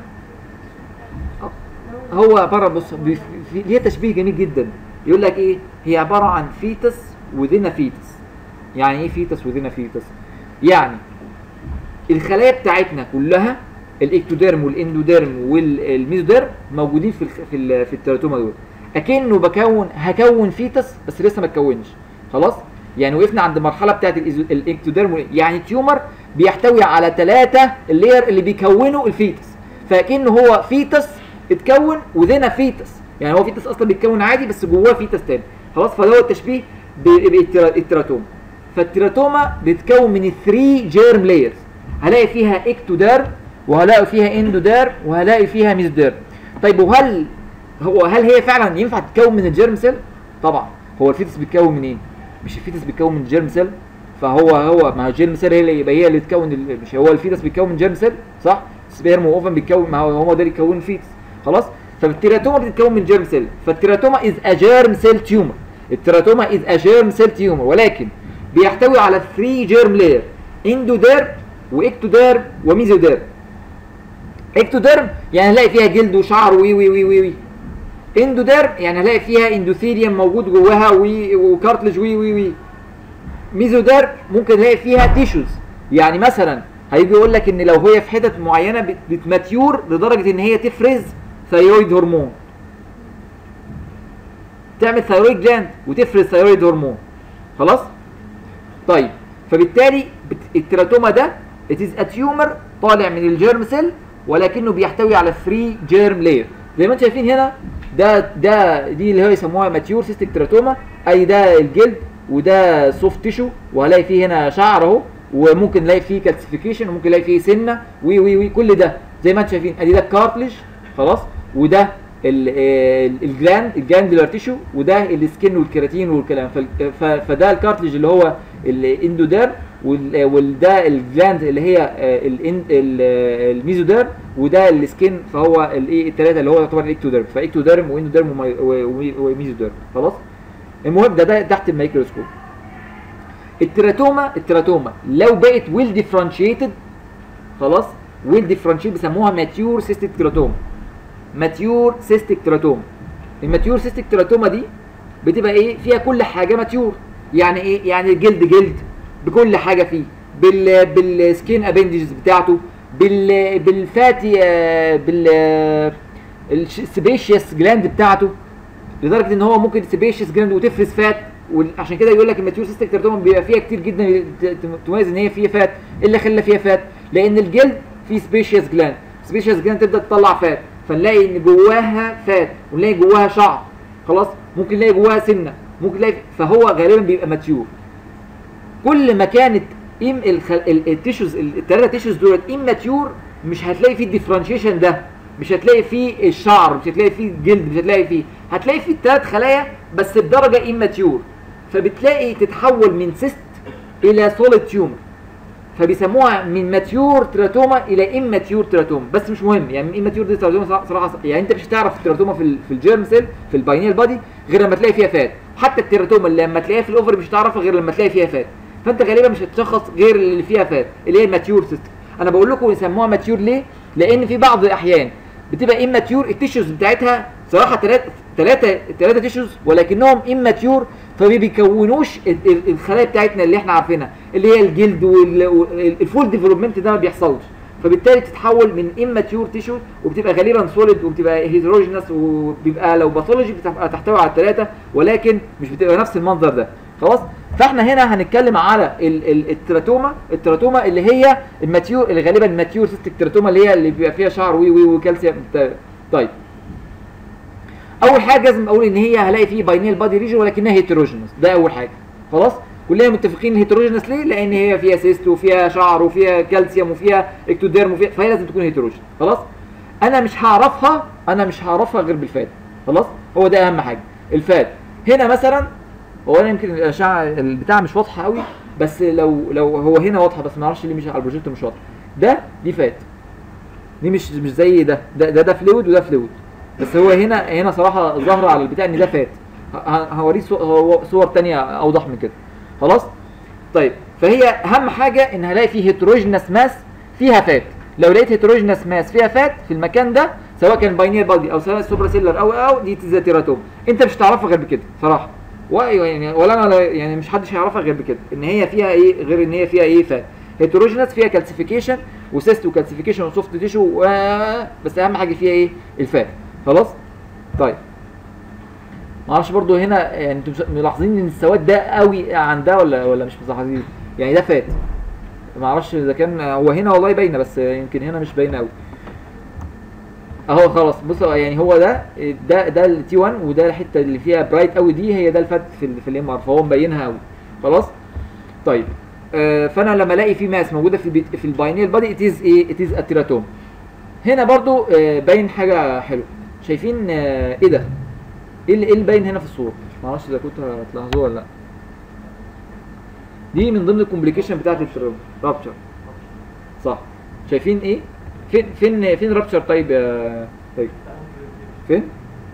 هو عباره بص بي- في- ليها تشبيه جميل جدا يقول لك ايه هي عباره عن فيتس وذين فيتس يعني ايه فيتس وذين فيتس يعني الخلايا بتاعتنا كلها الاكتوديرم والاندوديرم والميزوديرم موجودين في الخ... في ال... في التيراتوما دول اكنه بكون هكون فيتس بس لسه ما اتكونش خلاص يعني وقفنا عند المرحله بتاعت الإيزو... الاكتوديرم وال- يعني تيومر بيحتوي على ثلاثه اللير اللي بيكونوا الفيتس فاكنه هو فيتس اتكون وذنا فيتس يعني هو فيتس اصلا بيتكون عادي بس جواه فيتس تاني خلاص فده هو التشبيه بالتيراتوما فالتيراتوما بتتكون من 3 جيرم لايرز هلاقي فيها اكتوديرم وهلاقي فيها اندوديرم وهلاقي فيها ميزوديرم طيب وهل هو هل هي فعلا ينفع تتكون من الجيرم سيل طبعا هو الفيتس بيتكون منين مش الفيتس بيتكون من الجيرم سيل فهو هو ما هو الجيرم سيل هي اللي يبقى هي اللي تكون ال- مش هو الفيتس بيتكون من جيرم سيل صح سبيرم واوفن بيتكون ما هو هو ده اللي يكون الفيتس خلاص فالتيراتوما بتتكون من جيرم سيل فالتيراتوما از ا جيرم سيل تيومر التيراتوما از ا جيرم سيل تيومر ولكن بيحتوي على 3 جيرم لاير اندوديرم واكتوديرم وميزوديرم اكتوديرم يعني هنلاقي فيها جلد وشعر وي وي وي وي, وي. اندوديرم يعني هنلاقي فيها اندوثيليوم موجود جواها وي وكارتلج وي وي وي ميزوديرم ممكن نلاقي فيها تيشوز يعني مثلا هيجي يقول لك ان لو هي في حتت معينه بت- بتماتيور لدرجه ان هي تفرز ثايرويد هرمون تعمل ثايرويد جلاند وتفرز ثايرويد هرمون خلاص طيب فبالتالي بت- التيراتوما ده it is a tumor طالع من الجيرم سيل ولكنه بيحتوي على 3 جيرم لاير زي ما انتم شايفين هنا ده ده دي اللي هو يسموها ماتيور سيستيك تيراتوما اي ده الجلد وده سوفت تيشو وهلاقي فيه هنا شعر اهو وممكن نلاقي فيه كالسيفيكيشن وممكن نلاقي فيه سنه وي وي وي كل ده زي ما انتم شايفين ادي ده الكارتلج خلاص وده ال- ال- الجلاند الجلاندولار تيشو وده السكين والكيراتين والكلام فال- ف- فده الكارتلج اللي هو الاندوديرم وال- وده الجلاند اللي هي آه، الإن- ال- آه، الميزوديرم وده السكين فهو الايه الثلاثه اللي هو يعتبر الاكتوديرم فاكتوديرم واندوديرم ومي- و- و- وميزوديرم خلاص المهم ده ده تحت الميكروسكوب التراتوما التراتوما لو بقت ويل ديفرنشيتد خلاص ويل ديفرنشيت بيسموها ماتيور سيستيك تراتوما ماتيور سيستيك تراتوما الماتيور سيستيك تراتوما دي بتبقى ايه فيها كل حاجه ماتيور يعني ايه يعني الجلد جلد بكل حاجه فيه بال بالسكين ابندجز بتاعته بال بالفاتي آه، بال السبيشيس جلاند بتاعته لدرجه ان هو ممكن سبيشيس جلاند وتفرز فات وعشان كده يقول لك الماتيور سيستيك تراتوما بيبقى فيها كتير جدا ت- ت- تميز ان هي فيها فات ايه اللي خلى فيها فات لان الجلد فيه سبيشيس جلاند سبيشيس جلاند تبدا تطلع فات فنلاقي ان جواها فات ونلاقي جواها شعر خلاص ممكن نلاقي جواها سنه ممكن نلاقي فهو غالبا بيبقى ماتيور كل ما كانت ام الخل... التيشوز الثلاثه تيشوز دول اماتيور مش هتلاقي فيه الديفرنشيشن ده مش هتلاقي فيه الشعر مش هتلاقي فيه الجلد مش هتلاقي فيه هتلاقي فيه الثلاث خلايا بس بدرجه اماتيور فبتلاقي تتحول من سيست الى سوليد تيومر فبيسموها من ماتيور تراتوما الى اماتيور تراتوما بس مش مهم يعني اماتيور دي تراتوما صراحة- صراحه يعني انت مش هتعرف التراتوما في ال- في الجيرم سيل في الباينيال بادي غير لما تلاقي فيها فات حتى التراتوما اللي لما تلاقيها في الاوفر مش هتعرفها غير لما تلاقي فيها فات فانت غالبا مش هتشخص غير اللي فيها فات اللي هي الماتيور سيستم انا بقول لكم يسموها ماتيور ليه لان في بعض الاحيان بتبقى اماتيور التيشوز بتاعتها صراحه ثلاثه ثلاثه ثلاثه تيشوز ولكنهم اماتيور فما بيكونوش ال- ال- الخلايا بتاعتنا اللي احنا عارفينها اللي هي الجلد والفول ديفلوبمنت ده ما بيحصلش فبالتالي تتحول من اماتيور تيشو وبتبقى غالبا سوليد وبتبقى هيدروجينس وبيبقى لو باثولوجي بتبقى تحتوي على الثلاثه ولكن مش بتبقى نفس المنظر ده خلاص فاحنا هنا هنتكلم على ال- ال- التراتوما التراتوما اللي هي الماتيور اللي غالبا الماتيور سيستيك تراتوما اللي هي اللي بيبقى فيها شعر وي وي وكالسيوم بتاع- طيب اول حاجه لازم اقول ان هي هلاقي فيه باينيل بادي ريجن ولكنها هيتروجينس ده اول حاجه خلاص كلنا متفقين هيتروجينس ليه لان هي فيها سيست وفيها شعر وفيها كالسيوم وفيها اكتوديرم وفيها فهي لازم تكون هيتروجين خلاص انا مش هعرفها انا مش هعرفها غير بالفات خلاص هو ده اهم حاجه الفات هنا مثلا هو انا يمكن الاشعه البتاع مش واضحه قوي بس لو لو هو هنا واضحه بس ما اعرفش ليه مش على البروجيكتور مش واضحه ده دي فات دي مش مش زي ده ده ده, ده فلويد وده فلويد بس هو هنا هنا صراحه ظاهره على البتاع ان ده فات ه- ه- هوريه صو- هو- صور تانية اوضح من كده خلاص طيب فهي اهم حاجه ان هلاقي فيه هيتروجينس ماس فيها فات لو لقيت هيتروجينس ماس فيها فات في المكان ده سواء كان باينير بادي او سواء سوبرا سيلر او او دي تيزاتيراتوم انت مش هتعرفها غير بكده صراحه و- يعني ولا انا ولا- يعني مش حدش هيعرفها غير بكده ان هي فيها ايه غير ان هي فيها ايه فات هيتروجينس فيها كالسيفيكيشن وسيست وكالسيفيكيشن وسوفت تيشو و... بس اهم حاجه فيها ايه الفات خلاص طيب ما اعرفش برضو هنا يعني انتوا مش- ملاحظين ان السواد ده قوي عن ده ولا ولا مش ملاحظين يعني ده فات ما اعرفش اذا كان هو هنا والله باينه بس يمكن هنا مش باينه قوي اهو خلاص بص يعني هو ده ده ده التي 1 وده الحته اللي فيها برايت قوي دي هي ده الفات في ال في الام ار فهو مبينها قوي خلاص طيب آه فانا لما الاقي في ماس موجوده في البيت في الباينيل بادي اتيز ايه اتيز اتيراتوم هنا برضو آه باين حاجه حلوه شايفين آه ايه ده ايه اللي ايه اللي باين هنا في الصوره ما اعرفش اذا كنتوا هتلاحظوه ولا لا دي من ضمن الكومبليكيشن بتاعت الرابتشر صح شايفين ايه فين فين فين رابتشر طيب يا طيب فين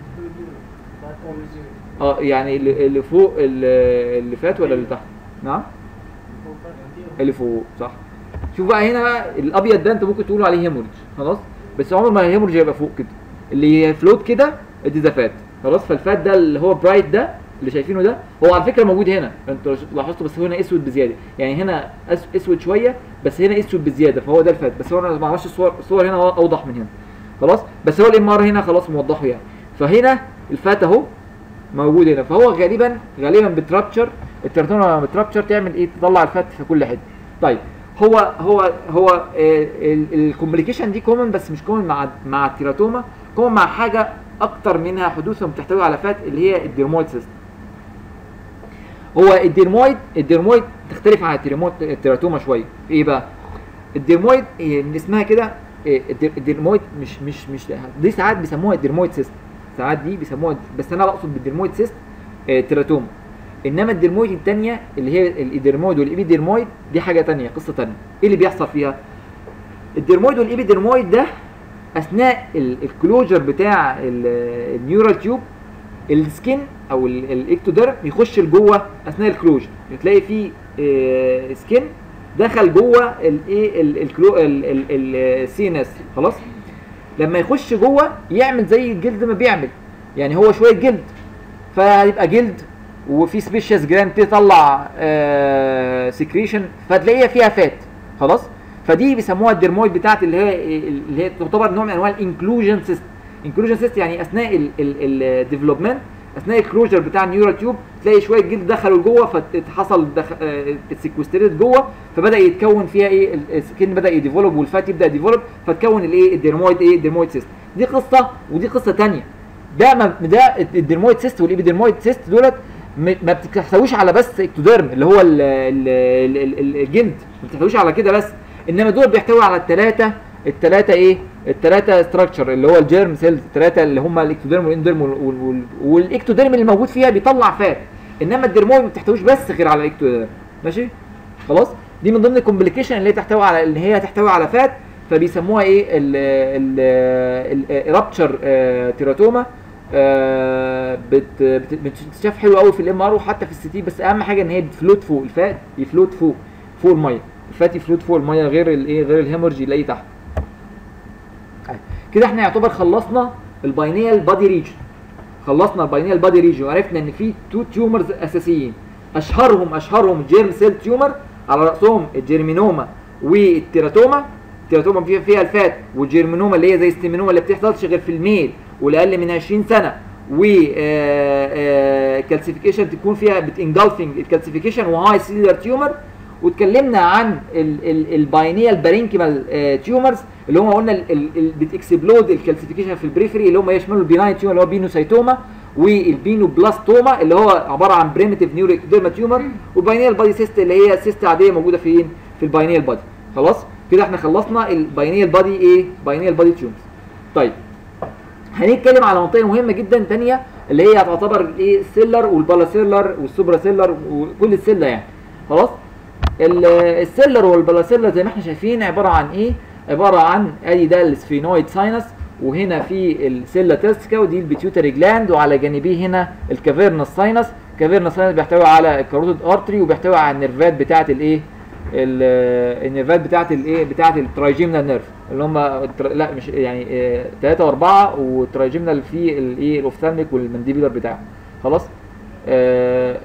اه يعني اللي اللي فوق اللي اللي فات ولا اللي تحت نعم اللي فوق صح شوف بقى هنا بقى الابيض ده انت ممكن تقول عليه هيمورج خلاص بس عمر ما الهيمورج هيبقى فوق كده اللي فلوت كده دي ده فات خلاص فالفات ده اللي هو برايت ده اللي شايفينه ده هو على فكره موجود هنا انتوا لاحظتوا بس هو هنا اسود بزياده يعني هنا أس- اسود شويه بس هنا اسود بزياده فهو ده الفات بس هو انا ما اعرفش الصور الصور هنا اوضح من هنا خلاص بس هو الام ار هنا خلاص موضحه يعني فهنا الفات اهو موجود هنا فهو غالبا غالبا بترابتشر التراتوما لما بترابتشر تعمل ايه تطلع الفات في كل حته طيب هو هو هو الكومبليكيشن دي كومن بس مش كومن مع مع التيراتوما كومن مع حاجه اكتر منها حدوثا بتحتوي على فات اللي هي الديرمويد سيستم هو الديرمويد الديرمويد تختلف عن التيرمويد- التيراتوما شويه في ايه بقى الديرمويد إيه، من اسمها كده إيه، الدير- الديرمويد مش مش مش دي ساعات بيسموها الديرمويد سيست ساعات دي بيسموها بس انا بقصد بالديرمويد سيست آه، تيراتوما انما الدرمويد الثانيه اللي هي الادرمويد والابيدرمويد دي حاجه ثانيه قصه ثانيه ايه اللي بيحصل فيها الدرمويد والابيدرمويد ده اثناء ال- الكلوجر بتاع ال- النيورال تيوب السكين او ال- الاكتوديرم يخش لجوه اثناء الكلوجر تلاقي فيه آه، سكين دخل جوه الايه ال- الكلو السي ان اس خلاص لما يخش جوه يعمل زي الجلد ما بيعمل يعني هو شويه جلد فهيبقى جلد وفي سبيشيز جراند تطلع سكريشن فتلاقيها فيها فات خلاص فدي بيسموها الدرمويد بتاعت اللي هي اللي هي تعتبر نوع من انواع الانكلوجن سيست انكلوجن سيست يعني اثناء الديفلوبمنت اثناء الكلوجر بتاع النيورال تيوب تلاقي شويه جلد دخلوا لجوه فحصل اتسكوستريت جوه فبدا يتكون فيها ايه ال- السكين بدا يديفلوب والفات يبدا يديفلوب فتكون الايه الدرمويد ايه الدرمويد سيست دي قصه ودي قصه ثانيه ده ما ده الدرمويد سيست والابيدرمويد سيست دولت م- ما بتحتويش على بس اكتوديرم اللي هو ال ال ال ال الجلد ما بتحتويش على كده بس انما دول بيحتوي على الثلاثه الثلاثه ايه الثلاثه ستراكشر اللي هو الجيرم سيلز الثلاثه اللي هم الاكتوديرم والانديرم وال- وال- وال- والاكتوديرم اللي موجود فيها بيطلع فات انما الدرمويد ما بتحتويش بس غير على الاكتوديرم ماشي خلاص دي من ضمن الكومبليكيشن اللي هي تحتوي على اللي هي تحتوي على فات فبيسموها ايه ال رابتشر تيراتوما آه، بت بت- بتتشاف حلو قوي في الام ار وحتى في السي تي بس اهم حاجه ان هي بتفلوت فوق الفات يفلوت فوق فوق الميه الفات يفلوت فوق الميه غير الايه غير الهيمورجي يلاقيه تحت طيب، كده احنا يعتبر خلصنا الباينيال بادي ريجن خلصنا الباينيال بادي ريجن وعرفنا ان في تو تيومرز اساسيين اشهرهم اشهرهم جيرم سيل تيومر على راسهم الجيرمينوما والتيراتوما التيراتوما فيها فيها الفات والجيرمينوما اللي هي زي الستيمينوما اللي بتحصلش غير في الميل والاقل من 20 سنه و كالسيفيكيشن تكون فيها بتنجلفنج الكالسيفيكيشن وهاي سيلر تيومر واتكلمنا عن الباينيال بارينكيمال تيومرز اللي هم قلنا بتكسبلود الكالسيفيكيشن في البريفري اللي هم يشملوا البيناين تيومر اللي هو بينوسايتوما والبينو بلاستوما اللي هو عباره عن بريمتيف نيوريكديرما تيومر والباينيال بادي سيست اللي هي سيست عاديه موجوده فين في الباينيال بادي خلاص كده احنا خلصنا الباينيال بادي ايه باينيال بادي تيومرز طيب هنتكلم على منطقه مهمه جدا تانية اللي هي تعتبر الايه السيلر والبالاسيلر والسوبرا سيلر وكل السله يعني خلاص ال- السيلر والبلاسيلر زي ما احنا شايفين عباره عن ايه عباره عن ادي ده السفينويد ساينس وهنا في السيلا تيرسكا ودي البيتيوتري جلاند وعلى جانبيه هنا الكافيرنس ساينس كافيرنس ساينس بيحتوي على الكاروتيد ارتري وبيحتوي على النيرفات بتاعه الايه ال- النيرفات بتاعه الايه بتاعه الترايجيمنال نيرف اللي هم التر- لا مش يعني 3 و4 والترايجيمنال في الايه الاوفثالميك والمنديبيولار بتاعه خلاص آه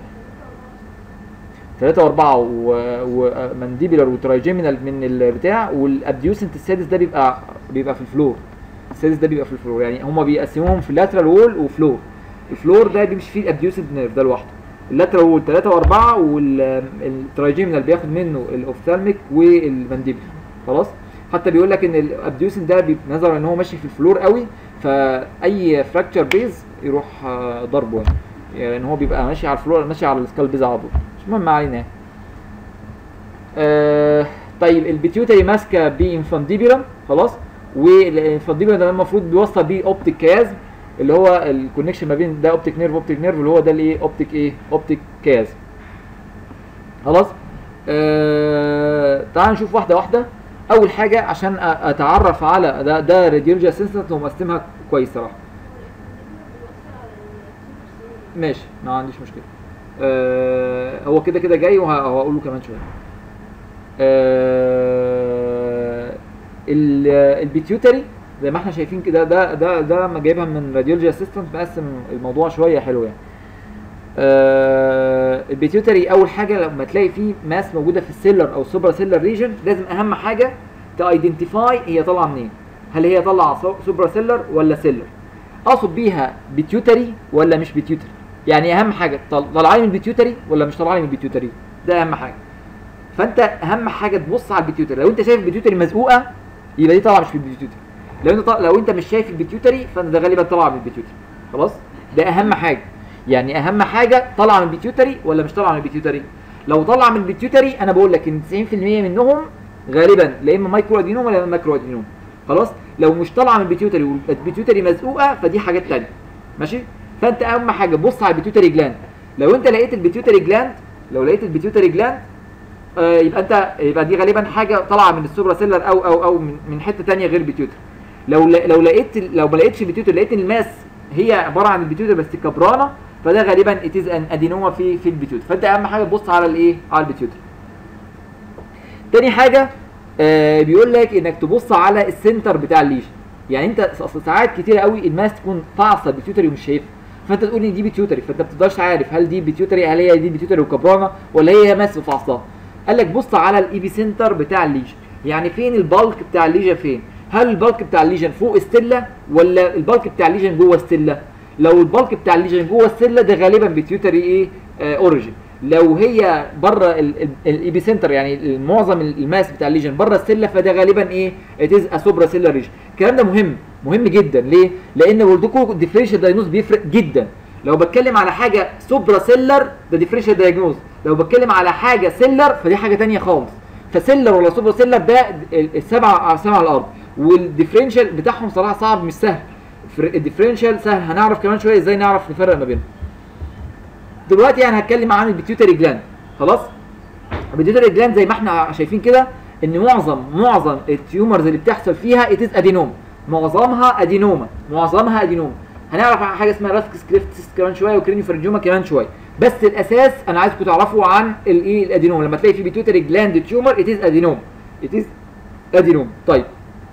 ثلاثة وأربعة ومانديبيولار وترايجيمينال من البتاع والابديوسنت السادس ده بيبقى بيبقى في الفلور السادس ده بيبقى في الفلور يعني هما بيقسموهم في لاترال وول وفلور الفلور ده بيمشي فيه الابديوسنت نيرف ده لوحده اللاترال وول ثلاثة وأربعة والترايجيمينال بياخد منه الأوفثالميك والمانديبيولار خلاص حتى بيقول لك ان الابديوسنت ده بيبقى نظرا ان هو ماشي في الفلور قوي فاي فراكتشر بيز يروح آه، ضربه يعني يعني ان هو بيبقى ماشي على الفلور ماشي على السكال بيز على طول مش مهم علينا يعني. آه طيب البيتيوتري ماسكه بانفانديبيولم خلاص والانفانديبيولم ده المفروض بيوصل بيه اوبتيك كيازم اللي هو الكونكشن ما بين ده اوبتيك نيرف اوبتيك نيرف اللي هو ده الايه اوبتيك ايه اوبتيك كيازم خلاص آه تعال نشوف واحده واحده اول حاجه عشان أ- اتعرف على ده ده راديولوجي اسيستنت ومقسمها كويس صراحه ماشي ما عنديش مشكله آه هو كده كده جاي وه- وهقوله كمان شويه آه ال- البيتيوتري زي ما احنا شايفين كده ده ده ده لما جايبها من راديولوجي اسيستنت مقسم الموضوع شويه حلو يعني آه البيتيوتري اول حاجه لما تلاقي فيه ماس موجوده في السيلر او سوبرا سيلر ريجن لازم اهم حاجه تايدنتيفاي هي طالعه منين هل هي طالعه سوبرا سيلر ولا سيلر اقصد بيها بيتيوتري ولا مش بيتيوتري يعني اهم حاجه طل- طالعه لي من البيتيوتري ولا مش طالعه لي من البيتيوتري ده اهم حاجه فانت اهم حاجه تبص على البيتيوتري لو انت شايف البيتيوتري مزقوقه يبقى دي طالعه مش من البيتيوتري لو انت طا... لو انت مش شايف البيتيوتري فانت ده غالبا طالعه من البيتيوتري خلاص ده اهم حاجه يعني اهم حاجه طالعه من البيتيوتري ولا مش طالعه من البيتيوتري لو طالعه من البيتيوتري انا بقول لك ان 90% منهم غالبا لا اما مايكرو ادينوم ولا اما ماكرو ادينوم خلاص لو مش طالعه من البيتيوتري والبيتيوتري مزقوقه فدي حاجات تانية ماشي فانت اهم حاجه بص على البيتيوتري جلاند لو انت لقيت البيتيوتري جلاند لو لقيت البيتيوتري جلاند آه يبقى انت يبقى دي غالبا حاجه طالعه من السوبرا سيلر او او او من, من حته ثانيه غير البيتيوتري لو ل- لو لقيت لو ما لقيتش البيتيوتري لقيت الماس هي عباره عن البيتيوتري بس كبرانه فده غالبا اتيز ان ادينوما في في البيتيوتري فانت اهم حاجه تبص على الايه على البيتيوتري تاني حاجه آه بيقول لك انك تبص على السنتر بتاع الليجن يعني انت اصل ساعات كتير قوي الماس تكون فاصله البيتيوتري ومش شايفها فانت تقول ان دي بيتيوتري فانت ما بتقدرش عارف هل دي بيتيوتري هل هي دي بيتيوتري وكبرانه ولا هي ماس وفاصلها قال لك بص على الايبي سنتر بتاع الليجن يعني فين البالك بتاع الليجن فين هل البالك بتاع الليجن فوق الستيلا ولا البالك بتاع الليجن جوه الستيلا لو البالك بتاع الليجن جوه الستيلا ده غالبا بيتيوتري ايه آه اوريجين لو هي بره الايبي سنتر يعني معظم الماس بتاع الليجن بره السله فده غالبا ايه اتيز اسوبرا سيلر ريجن الكلام ده مهم مهم جدا ليه لان بقول الديفرنشال دايجنوز بيفرق جدا لو بتكلم على حاجه سوبرا سيلر ده ديفرنشال دايجنوز لو بتكلم على حاجه سيلر فدي حاجه تانية خالص فسيلر ولا سوبرا سيلر ده السبعه سبعه على الارض والديفرنشال بتاعهم صراحه صعب مش سهل الديفرنشال سهل هنعرف كمان شويه ازاي نعرف نفرق ما بينهم دلوقتي يعني هتكلم عن البيتيوتري جلاند خلاص البيتيوتري جلاند زي ما احنا شايفين كده ان معظم معظم التيومرز اللي بتحصل فيها اتيز ادينوما معظمها ادينوما معظمها ادينوما هنعرف عن حاجه اسمها راسكس كريفتس كمان شويه وكرينيو فرنجوما كمان شويه بس الاساس انا عايزكم تعرفوا عن الايه الادينوما لما تلاقي في بيتيوتري جلاند تيومر اتيز ادينوما اتيز ادينوما طيب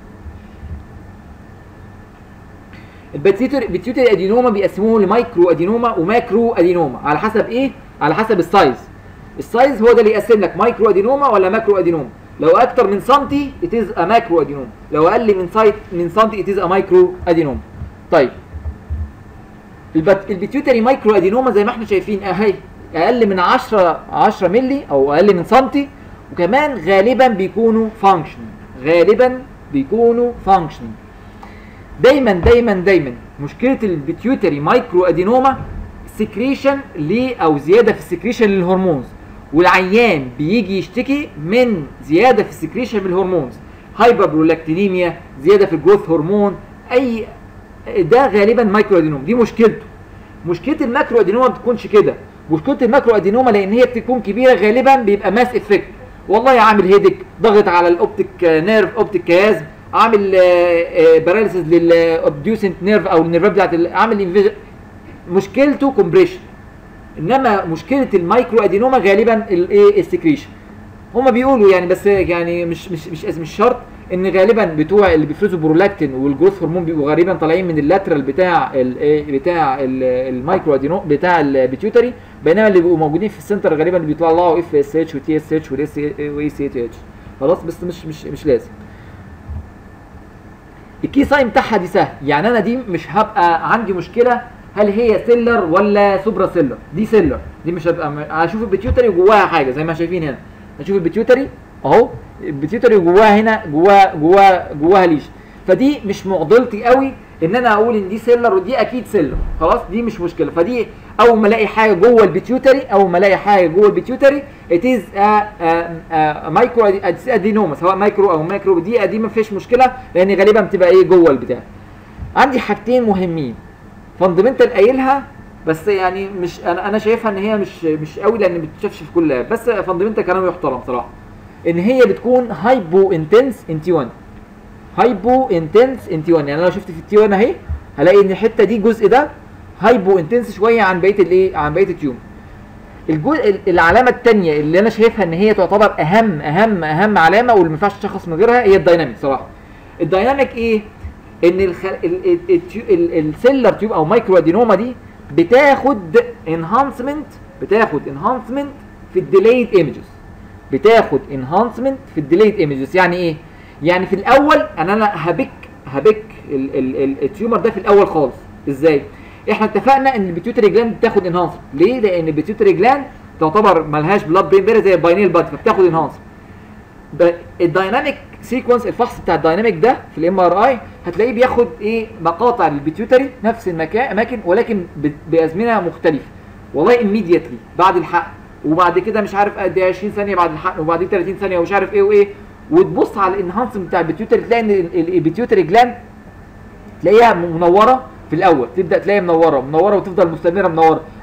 البيتيوتري بيتيوتري ادينوما بيقسموه لمايكرو ادينوما وماكرو ادينوما على حسب ايه على حسب السايز السايز هو ده اللي يقسم لك مايكرو ادينوما ولا ماكرو ادينوما لو اكتر من سنتي اتيز ا ماكرو ادينوما لو اقل من سايت من سنتي اتيز ا مايكرو ادينوما طيب البت... البيتيوتري مايكرو ادينوما زي ما احنا شايفين اهي اقل من 10 10 مللي او اقل من سنتي وكمان غالبا بيكونوا فانكشن غالبا بيكونوا فانكشن دايما دايما دايما مشكله البيتيوتري مايكرو ادينوما سكريشن ليه او زياده في السكريشن للهرمونز والعيان بيجي يشتكي من زياده في السكريشن بالهرمونز هايبر برولاكتينيميا زياده في الجروث هرمون اي ده غالبا مايكرو ادينوما دي مشكلته مشكله الماكرو ادينوما ما بتكونش كده مشكله الماكرو ادينوما لان هي بتكون كبيره غالبا بيبقى ماس افكت والله عامل هيدك ضغط على الاوبتيك نيرف اوبتيك كيازم عامل باراليسيس للابديوسنت نيرف او النيرفات بتاعت عامل انفيجن مشكلته كومبريشن انما مشكله المايكرو ادينوما غالبا الايه السكريشن هما بيقولوا يعني بس يعني مش مش مش مش شرط ان غالبا بتوع اللي بيفرزوا برولاكتين والجروث هرمون بيبقوا غالبا طالعين من اللاترال بتاع ال بتاع المايكرو ادينو بتاع البيتيوتري بينما اللي بيبقوا موجودين في السنتر غالبا اللي بيطلعوا اف اس اتش وتي اس اتش واي سي اتش خلاص بس مش مش مش لازم الكي ساين بتاعها دي سهل يعني انا دي مش هبقى عندي مشكله هل هي سيلر ولا سوبرا سيلر دي سيلر دي مش هبقى هشوف البيتيوتري وجواها حاجه زي ما شايفين هنا هشوف البيتيوتري اهو البيتيوتري جواها هنا جواها جواها جواها ليش فدي مش معضلتي قوي ان انا اقول ان دي سيلر ودي اكيد سيلر خلاص دي مش مشكله فدي اول ما الاقي حاجه جوه البيتيوتري اول ما الاقي حاجه جوه البيتيوتري اتيز مايكرو ادينوما سواء مايكرو او مايكرو دي دي ما فيش مشكله لان غالبا بتبقى ايه جوه البتاع عندي حاجتين مهمين فاندمنتال قايلها بس يعني مش انا انا شايفها ان هي مش مش قوي لان ما بتتشافش في كل لاب بس فاندمنتال كلام يحترم صراحه ان هي بتكون هايبو انتنس ان تي 1 هايبو انتنس ان تي 1 يعني انا لو شفت في التي 1 اهي هلاقي ان الحته دي الجزء ده هايبو انتنس شويه عن بقيه الايه عن بقيه التيوم الجزء العلامه الثانيه اللي انا شايفها ان هي تعتبر اهم اهم اهم علامه واللي ما ينفعش تشخص من غيرها هي الدايناميك صراحه الدايناميك ايه ان الخل... ال... ال... ال... السيلر تيوب او مايكرو ادينوما دي بتاخد انهانسمنت بتاخد انهانسمنت في الديليد ايمجز بتاخد انهانسمنت في الديليد ايمجز يعني ايه يعني في الاول انا انا هبك هبك ال... ال... ال... التيومر ده في الاول خالص ازاي احنا اتفقنا ان البيتيوتري جلاند بتاخد انهانسمنت ليه لان البيتيوتري جلاند تعتبر ملهاش بلاد برين بيري زي الباينيل باد فبتاخد انهانسمنت الدايناميك سيكونس الفحص بتاع الدايناميك ده في الام ار اي هتلاقيه بياخد ايه مقاطع للبيتيوتري نفس المكان اماكن ولكن بازمنه مختلفه والله immediately بعد الحقن وبعد كده مش عارف قد 20 ثانيه بعد الحقن وبعد 30 ثانيه ومش عارف ايه وايه وتبص على الانهانسمنت بتاع البيتيوتري تلاقي ان البيتيوتري جلاند تلاقيها منوره في الاول تبدا تلاقيها منوره منوره وتفضل مستمره منوره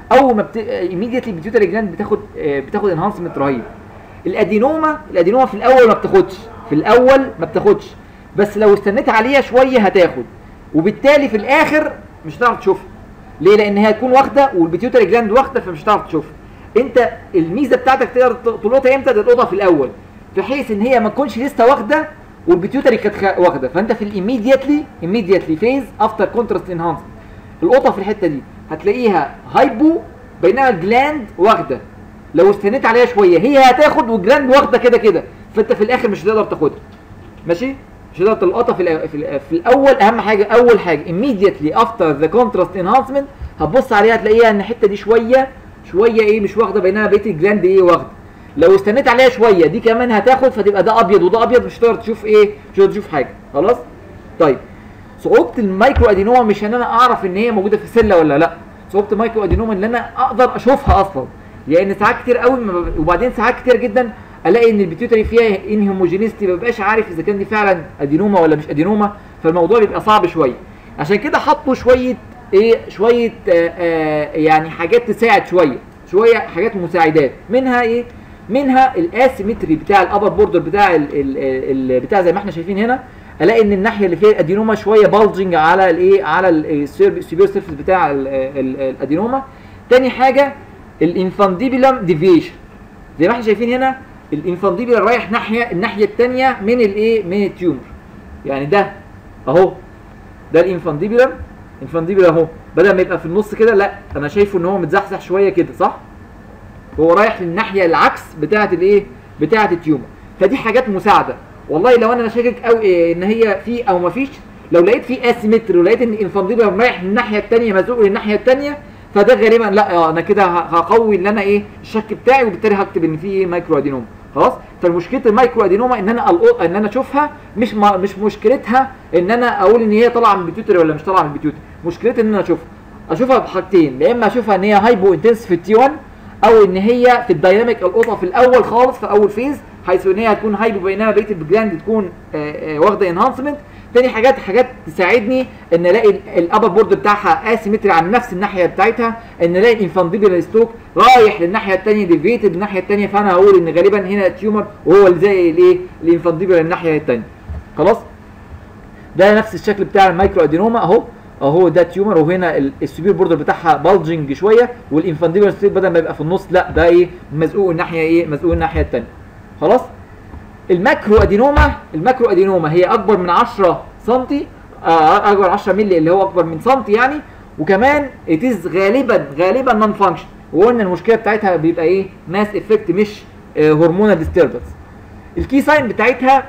اول ما بت... ايميديتلي البيتيوتري جلاند بتاخد آه، بتاخد انهانسمنت رهيب الادينوما الادينوما في الاول ما بتاخدش في الاول ما بتاخدش بس لو استنيت عليها شويه هتاخد وبالتالي في الاخر مش هتعرف تشوفها ليه لان هي هتكون واخده والبيتيوتري جلاند واخده فمش هتعرف تشوفها انت الميزه بتاعتك تقدر تلقطها امتى تلقطها في الاول بحيث ان هي ما تكونش لسه واخده والبيتيوتري كانت خ- واخده فانت في الايميديتلي ايميديتلي فيز افتر كونتراست انهانسمنت القطه في الحته دي هتلاقيها هايبو بينما الجلاند واخده لو استنيت عليها شويه هي هتاخد والجلاند واخده كده كده فانت في الاخر مش هتقدر تاخدها ماشي مش هتقدر تلقطها في, الأ- في, الأ- في الاول اهم حاجه اول حاجه immediately after the contrast enhancement هتبص عليها هتلاقيها ان الحته دي شويه شويه ايه مش واخده بينما بقيه الجلاند ايه واخده لو استنيت عليها شويه دي كمان هتاخد فتبقى ده ابيض وده ابيض مش هتقدر تشوف ايه مش هتقدر تشوف حاجه خلاص طيب صعوبه المايكرو ادينوما مش ان انا اعرف ان هي موجوده في السله ولا لا صعوبه المايكرو ادينوما ان انا اقدر اشوفها اصلا لان ساعات كتير قوي ما ب- وبعدين ساعات كتير جدا الاقي ان البيتيوتري فيها انهوموجينيستي ما ببقاش عارف اذا كان دي فعلا ادينوما ولا مش ادينوما فالموضوع بيبقى صعب شويه عشان كده حطوا شويه ايه شويه آآ آآ يعني حاجات تساعد شويه شويه حاجات مساعدات منها ايه منها الاسيمتري بتاع الابر بوردر بتاع ال ال ال بتاع زي ما احنا شايفين هنا الاقي ان الناحيه اللي فيها الادينوما شويه بالجنج على الايه على السيرفير سيرفيس بتاع ال ال الادينوما تاني حاجه الانفانديبولم ديفيشن زي ما احنا شايفين هنا الانفانديبولم رايح ناحيه الناحيه الثانيه من الايه من التيومر يعني ده اهو ده الانفانديبولم انفانديبولم اهو بدل ما يبقى في النص كده لا انا شايفه ان هو متزحزح شويه كده صح هو رايح للناحيه العكس بتاعه الايه بتاعه التيومر فدي حاجات مساعده والله لو انا شاكك او إيه ان هي في او ما فيش لو لقيت في اسيمتري ولقيت ان الانفانديبولم رايح للناحيه الثانيه مزقوق للناحيه الثانيه فده غالبا لا آه، انا كده ه- هقوي ان انا ايه الشك بتاعي وبالتالي هكتب ان في ايه مايكرو ادينوما خلاص فالمشكله المايكرو ادينوما ان انا ألقط- ان انا اشوفها مش ما مش مشكلتها ان انا اقول ان هي طالعه من البيتيوتري ولا مش طالعه من البيتيوتري مشكلتها ان انا اشوفها اشوفها بحاجتين يا اما اشوفها ان هي هايبو انتنس في التي 1 او ان هي في الدايناميك القطه في الاول خالص في اول فيز حيث ان هي هتكون هايبو بينما بقيه الجلاند تكون آه، آه، واخده انهانسمنت تاني حاجات حاجات تساعدني ان الاقي الابر بورد بتاعها اسيمتري عن نفس الناحيه بتاعتها ان الاقي الانفانديبل ستوك رايح للناحيه الثانيه ديفيتد للناحيه الثانيه فانا هقول ان غالبا هنا تيومر وهو اللي زي الايه الانفانديبل الناحيه الثانيه خلاص ده نفس الشكل بتاع المايكرو ادينوما اهو اهو ده تيومر وهنا ال- السوبير بوردر بتاعها بالجنج شويه والانفانديبل ستيت بدل ما يبقى في النص لا ده ايه مزقوق الناحيه ايه مزقوق الناحيه الثانيه خلاص الماكرو ادينوما الماكرو ادينوما هي اكبر من 10 سم آه اكبر 10 مللي اللي هو اكبر من سنتي يعني وكمان اتيز غالبا غالبا نون فانكشن وقلنا المشكله بتاعتها بيبقى ايه ماس افكت مش هرمونال ديستربنس الكي ساين بتاعتها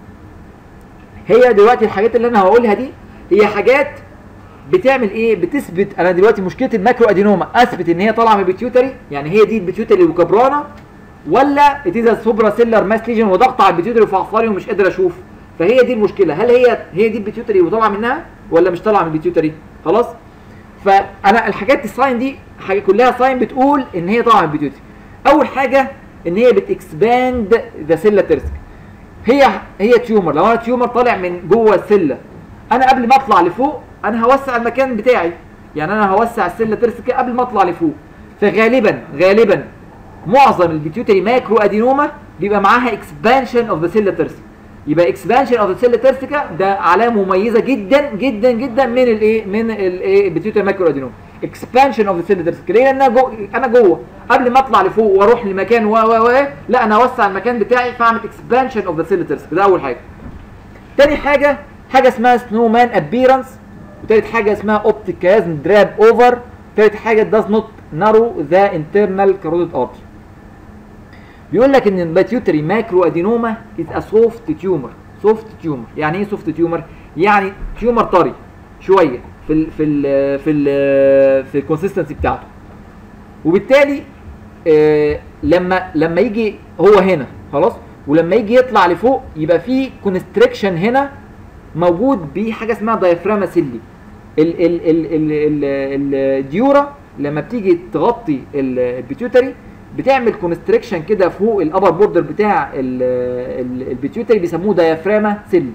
هي دلوقتي الحاجات اللي انا هقولها دي هي حاجات بتعمل ايه بتثبت انا دلوقتي مشكله الماكرو ادينوما اثبت ان هي طالعه من البيتيوتري يعني هي دي البيتيوتري وكبرانه ولا اتيزا سوبرا سيلر ماس ليجن وضغط على البيتيوتري وفعصاري ومش قادر اشوف فهي دي المشكله هل هي هي دي البيتيوتري وطالعه منها ولا مش طالعه من البيتيوتري خلاص فانا الحاجات الساين دي حاجه كلها ساين بتقول ان هي طالعه من البيتيوتري اول حاجه ان هي بتكسباند ذا سيلا تيرسك هي هي تيومر لو انا تيومر طالع من جوه السله انا قبل ما اطلع لفوق انا هوسع المكان بتاعي يعني انا هوسع السله ترسكه قبل ما اطلع لفوق فغالبا غالبا معظم البيتيوتري ماكرو ادينوما بيبقى معاها اكسبانشن اوف ذا سيلا ترسكه يبقى اكسبانشن اوف ذا سيلا ترسكه ده علامه مميزه جدا جدا جدا من الايه من الايه البيتيوتري ماكرو ادينوما اكسبانشن اوف ذا سيلا ترسكه ليه لان انا جو انا جوه قبل ما اطلع لفوق واروح لمكان و و و لا انا اوسع المكان بتاعي فاعمل اكسبانشن اوف ذا سيلا ترسكه ده اول حاجه تاني حاجه حاجه اسمها سنو مان ابيرنس وتالت حاجه اسمها اوبتيك كازم دراب اوفر تالت حاجه does not narrow the internal carotid artery بيقول لك ان الباتيوتري ماكرو ادينوما از ا سوفت تيومر سوفت تيومر يعني ايه سوفت تيومر يعني تيومر طري شويه في ال في ال في ال في الكونسيستنسي بتاعته وبالتالي آه لما لما يجي هو هنا خلاص ولما يجي يطلع لفوق يبقى في كونستريكشن هنا موجود بحاجه اسمها دايفراما سيلي ال ال ال ال ال الديورا لما بتيجي تغطي ال- البيتيوتري بتعمل كونستريكشن كده فوق الابر بوردر بتاع ال- ال- البيتيوتري بيسموه دايفراما سيلي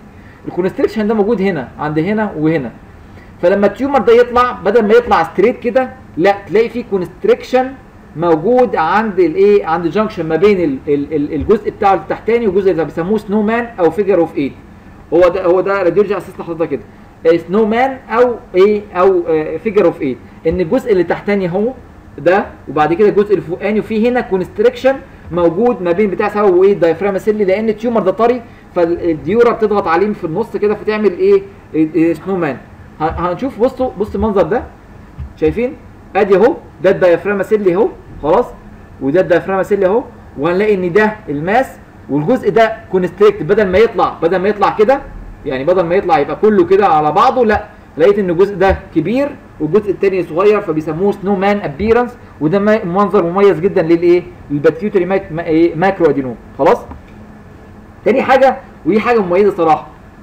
الكونستريكشن ده موجود هنا عند هنا وهنا فلما التيومر ده يطلع بدل ما يطلع ستريت كده لا تلاقي في كونستريكشن موجود عند الايه عند الجنكشن ما بين ال- ال- ال- الجزء بتاعه التحتاني والجزء اللي بيسموه سنو مان او فيجر اوف 8 هو ده هو ده راديولوجي اساس لحضرتك كده سنو مان او ايه او فيجر اوف 8 ان الجزء اللي تحتاني هو ده وبعد كده الجزء الفوقاني وفي هنا كونستريكشن موجود ما بين بتاع سببه ايه الدايفرام سيلي لان التيومر ده طري فالديورا بتضغط عليه في النص كده فتعمل ايه, إيه, إيه سنو مان ه- هنشوف بصوا بص المنظر ده شايفين ادي اهو ده الدايفرام سيلي اهو خلاص وده الدايفرام سيلي اهو وهنلاقي ان ده الماس والجزء ده كونستريكت بدل ما يطلع بدل ما يطلع كده يعني بدل ما يطلع يبقى كله كده على بعضه لا لقيت ان الجزء ده كبير والجزء التاني صغير فبيسموه سنو مان ابيرنس وده ما- منظر مميز جدا للايه للباتيوتري ماك ما- إيه؟ ماكرو ادينوم خلاص تاني حاجه ودي حاجه مميزه صراحه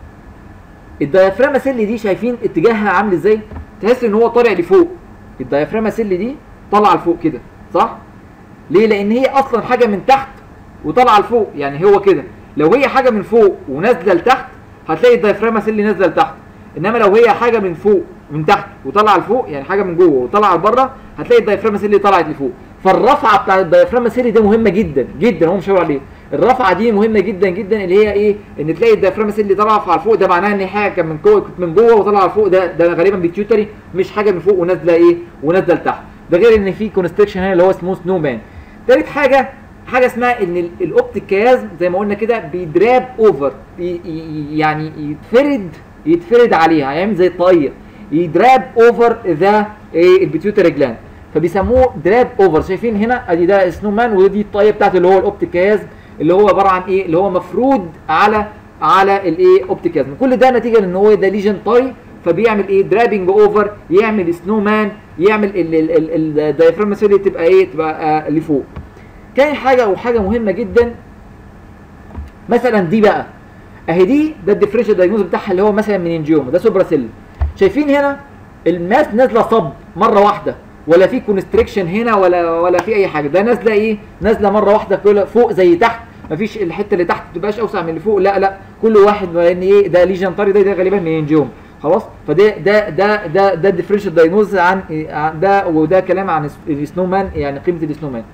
الدايفراما سيل دي شايفين اتجاهها عامل ازاي تحس ان هو طالع لفوق الدايفراما سيل دي طالعه لفوق كده صح ليه لان هي اصلا حاجه من تحت وطالعه لفوق يعني هو كده لو هي حاجه من فوق ونازله لتحت هتلاقي الدايفراما سيل نازله لتحت انما لو هي حاجه من فوق من تحت وطالعه لفوق يعني حاجه من جوه وطالعه لبره هتلاقي الدايفراما سيل طلعت لفوق فالرفعه بتاع الدايفراما سيل دي مهمه جدا جدا هو مش هيقول عليه الرفعه دي مهمه جدا جدا اللي هي ايه ان تلاقي الدايفراما سيل طالعه لفوق ده معناها ان هي حاجه كان من جوه من جوه وطالعه لفوق ده ده غالبا بيتيوتري مش حاجه من فوق ونازله ايه ونازله لتحت ده غير ان في كونستريكشن هنا اللي هو اسمه سنو مان تالت حاجه حاجه اسمها ان ال- الاوبتيك كيازم زي ما قلنا كده بيدراب اوفر ي- ي- يعني يتفرد يتفرد عليها يعمل زي الطاقيه يدراب اوفر ذا ايه البيتيوتري جلاند فبيسموه دراب اوفر شايفين هنا ادي ده سنو مان ودي الطاقيه بتاعته اللي هو الاوبتيك كيازم اللي هو عباره عن ايه اللي هو مفرود على على الايه اوبتيك كيازم كل ده نتيجه لان هو ده ليجن طري فبيعمل ايه درابنج اوفر يعمل سنو مان يعمل الدايفرام تبقى ايه تبقى آه لفوق تاني حاجه وحاجه مهمه جدا مثلا دي بقى اهي دي ده الديفرنشال دايجنوز بتاعها اللي هو مثلا مننجيوما ده سوبرا سيل شايفين هنا الماس نازله صب مره واحده ولا في كونستريكشن هنا ولا ولا في اي حاجه ده نازله ايه نازله مره واحده كل فوق زي تحت مفيش الحته اللي تحت ما تبقاش اوسع من اللي فوق لا لا كل واحد لان ايه ده ليجن طري ده, ده غالبا مننجيوم خلاص فده ده ده ده ده الديفرنشال دايجنوز عن عن ده وده كلام عن السنو مان يعني قيمه السنو مان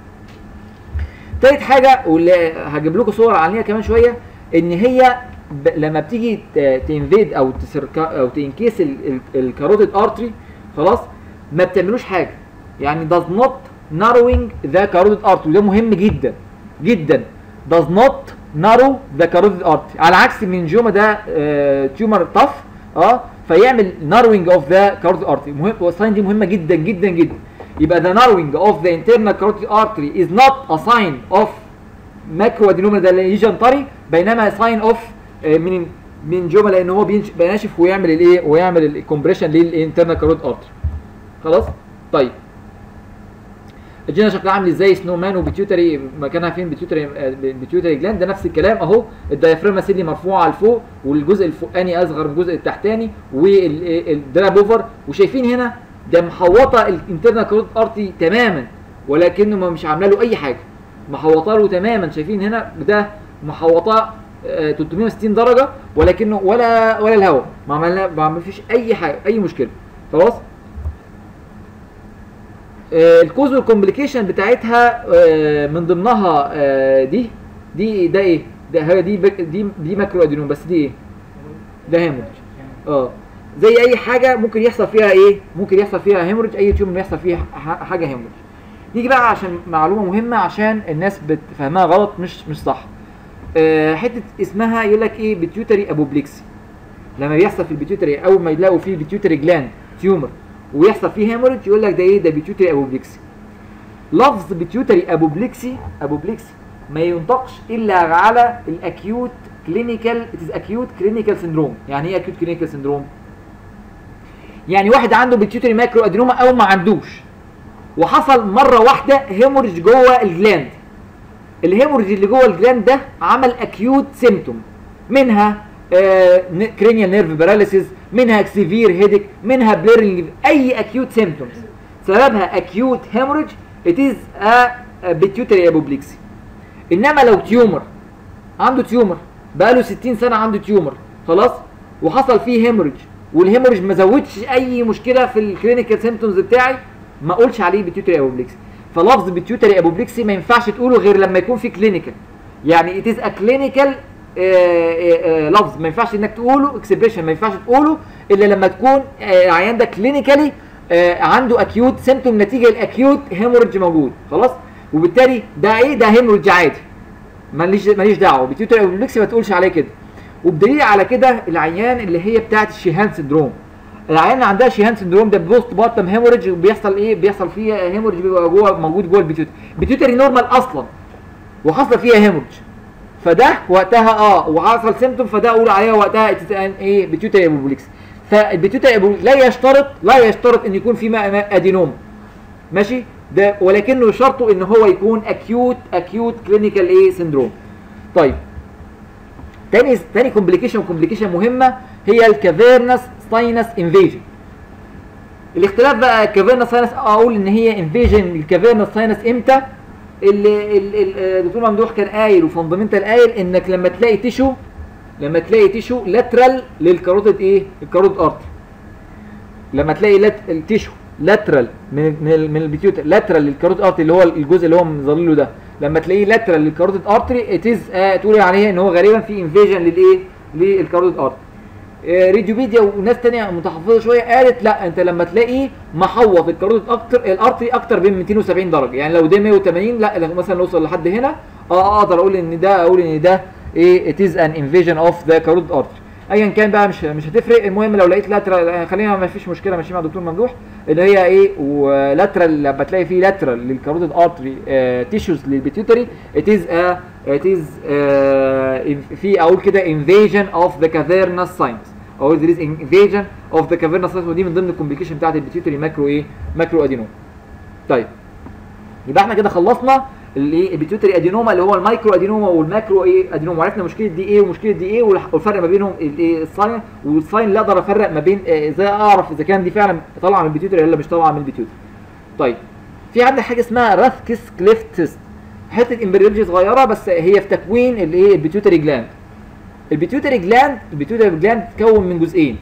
تالت حاجه واللي هجيب لكم صور عليها كمان شويه ان هي ب... لما بتيجي ت- تنفيد او تسركا او تنكيس ال- ال- الكاروتيد ارتري خلاص ما بتعملوش حاجه يعني does not narrowing the carotid artery وده مهم جدا جدا does not narrow the carotid artery على عكس المنجوما ده تيومر طف اه فيعمل narrowing of the carotid artery مهم والساين دي مهمه جدا جدا جدا يبقى the narrowing of the internal carotid artery is not a sign of ماكرو ادينوما ده ليجن طري بينما ساين اوف من من جوما لان هو بينش- بينشف ويعمل الايه ويعمل الكومبريشن للانترنال كارود ارتري خلاص طيب الجينا شكلها عامل ازاي سنو مان وبيتيوتري مكانها فين بيتيوتري آه، بيتيوتري جلاند ده نفس الكلام اهو الدايفرام سيلي مرفوعه لفوق والجزء الفوقاني اصغر من الجزء التحتاني والدراب اوفر وشايفين هنا ده محوطه الانترنال كارود ارتي تماما ولكنه ما مش عامله له اي حاجه محوطه له تماما شايفين هنا ده محوطاه آه، 360 درجه ولكنه ولا ولا الهواء ما عملنا ما فيش اي حاجه اي مشكله خلاص آه، الكوز والكومبليكيشن بتاعتها آه، من ضمنها آه، دي دي ده ايه ده هي دي بك دي دي ماكرو ادينوم بس دي ايه ده هيموريج اه زي اي حاجه ممكن يحصل فيها ايه ممكن يحصل فيها هيموريج اي تيوم يحصل فيها ح- حاجه هيموريج نيجي بقى عشان معلومه مهمه عشان الناس بتفهمها غلط مش مش صح آه، حته اسمها يقول لك ايه بيتيوتري ابوبليكسي لما بيحصل في البيتيوتري اول ما يلاقوا فيه بيتيوتري جلاند تيومر ويحصل فيه هيموريج يقول لك ده ايه ده بيتيوتري ابوبليكسي لفظ بيتيوتري ابوبليكسي ابوبليكسي ما ينطقش الا على الاكيوت كلينيكال اتز اكيوت كلينيكال سيندروم يعني ايه اكيوت كلينيكال سيندروم يعني واحد عنده بيتيوتري ماكرو ادينوما او ما عندوش وحصل مره واحده هيموريج جوه الجلاند الهيموريج اللي جوه الجلاند ده عمل اكيوت سيمتوم منها كرينيال نيرف باراليسيس منها سيفير هيدك منها بليرنج اي اكيوت سيمتومز سببها اكيوت هيموريج ات از ا بيتيوتري ابوبليكسي انما لو تيومر عنده تيومر بقاله 60 سنه عنده تيومر خلاص وحصل فيه هيموريج والهيموريج ما زودش اي مشكله في الكلينيكال سيمتومز بتاعي ما اقولش عليه بيتيوتري ابوبليكسي فلفظ بيتيوتري ابوبليكسي ما ينفعش تقوله غير لما يكون في كلينيكال يعني اتيز ا كلينيكال لفظ ما ينفعش انك تقوله اكسبريشن ما ينفعش تقوله الا لما تكون آه، العيان ده كلينيكالي عنده اكيوت سيمتوم نتيجه الاكيوت هيموريدج موجود خلاص وبالتالي ده ايه ده هيموريدج عادي ماليش ماليش دعوه بتيوتر ابوبليكسي ما تقولش عليه كده وبدليل على كده العيان اللي هي بتاعه الشيهان سندروم العيان اللي عندها شيهان سندروم ده بوست بارتم هيموريدج وبيحصل ايه بيحصل فيها هيموريدج بيبقى جوه موجود جوه البيتيوتري البيتيوتري نورمال اصلا وحصل فيها هيموريدج فده وقتها اه وحصل سيمتوم فده اقول عليها وقتها it's an ايه بيتيوتري ابوبليكسي فالبيتيوتري ابوبليكسي لا يشترط لا يشترط ان يكون في ما- ما- ادينوم ماشي ده ولكنه شرطه ان هو يكون اكيوت اكيوت كلينيكال ايه سندروم طيب تاني تاني كومبليكيشن كومبليكيشن مهمه هي الكافيرنس ساينس انفيجن الاختلاف بقى كافيرنس ساينس اقول ان هي انفيجن الكافيرنس ساينس امتى اللي ال- ال- الدكتور ممدوح كان قايل وفاندمنتال قايل انك لما تلاقي تيشو لما تلاقي تيشو لاترال للكاروتيد ايه الكاروتيد ارتري لما تلاقي لات التيشو لاترال من من ال- من البيتيوتر لاترال للكاروتيد ارتري اللي هو الجزء اللي هو مظلله ده لما تلاقيه لاترال للكاروتيد ارتري اتيز تقول عليه ان هو غالبا في انفيجن للايه للكاروتيد ارتري آه، ريديوبيديا وناس تانية متحفظه شويه قالت لا انت لما تلاقيه محوط الكاروتيد اكتر الارتري اكتر من 270 درجه يعني لو ده 180 لا لو مثلا نوصل لحد هنا اه اقدر اقول ان ده اقول ان ده ايه it is an invasion of the carotid artery ايا كان بقى مش مش هتفرق المهم لو لقيت لاترال خلينا ما فيش مشكله ماشي مع دكتور ممدوح اللي هي ايه ولاترال لما تلاقي فيه لاترال للكاروتيد ارتري تيشوز للبيتيوتري it is a it is uh, في اقول كده invasion of the cavernous sinus او there is invasion of the cavernous sinus ودي من ضمن الكومبليكيشن بتاعت البيتيوتري ماكرو ايه ماكرو ادينوم طيب يبقى احنا كده خلصنا الايه البيتيوتري ادينوما اللي هو المايكرو ادينوما والماكرو ايه ادينوما وعرفنا مشكله دي ايه ومشكله دي ايه والح- والفرق ما بينهم الايه الساين والساين اللي اقدر افرق ما بين آه، ازاي اعرف اذا كان دي فعلا طالعه من البيتيوتري ولا مش طالعه من البيتيوتري طيب في عندنا حاجه اسمها راثكس كليفت تيست حته امبريولوجي صغيره بس هي في تكوين الايه البيتيوتري جلاند البيتيوتري جلاند البيتيوتري جلاند تتكون من جزئين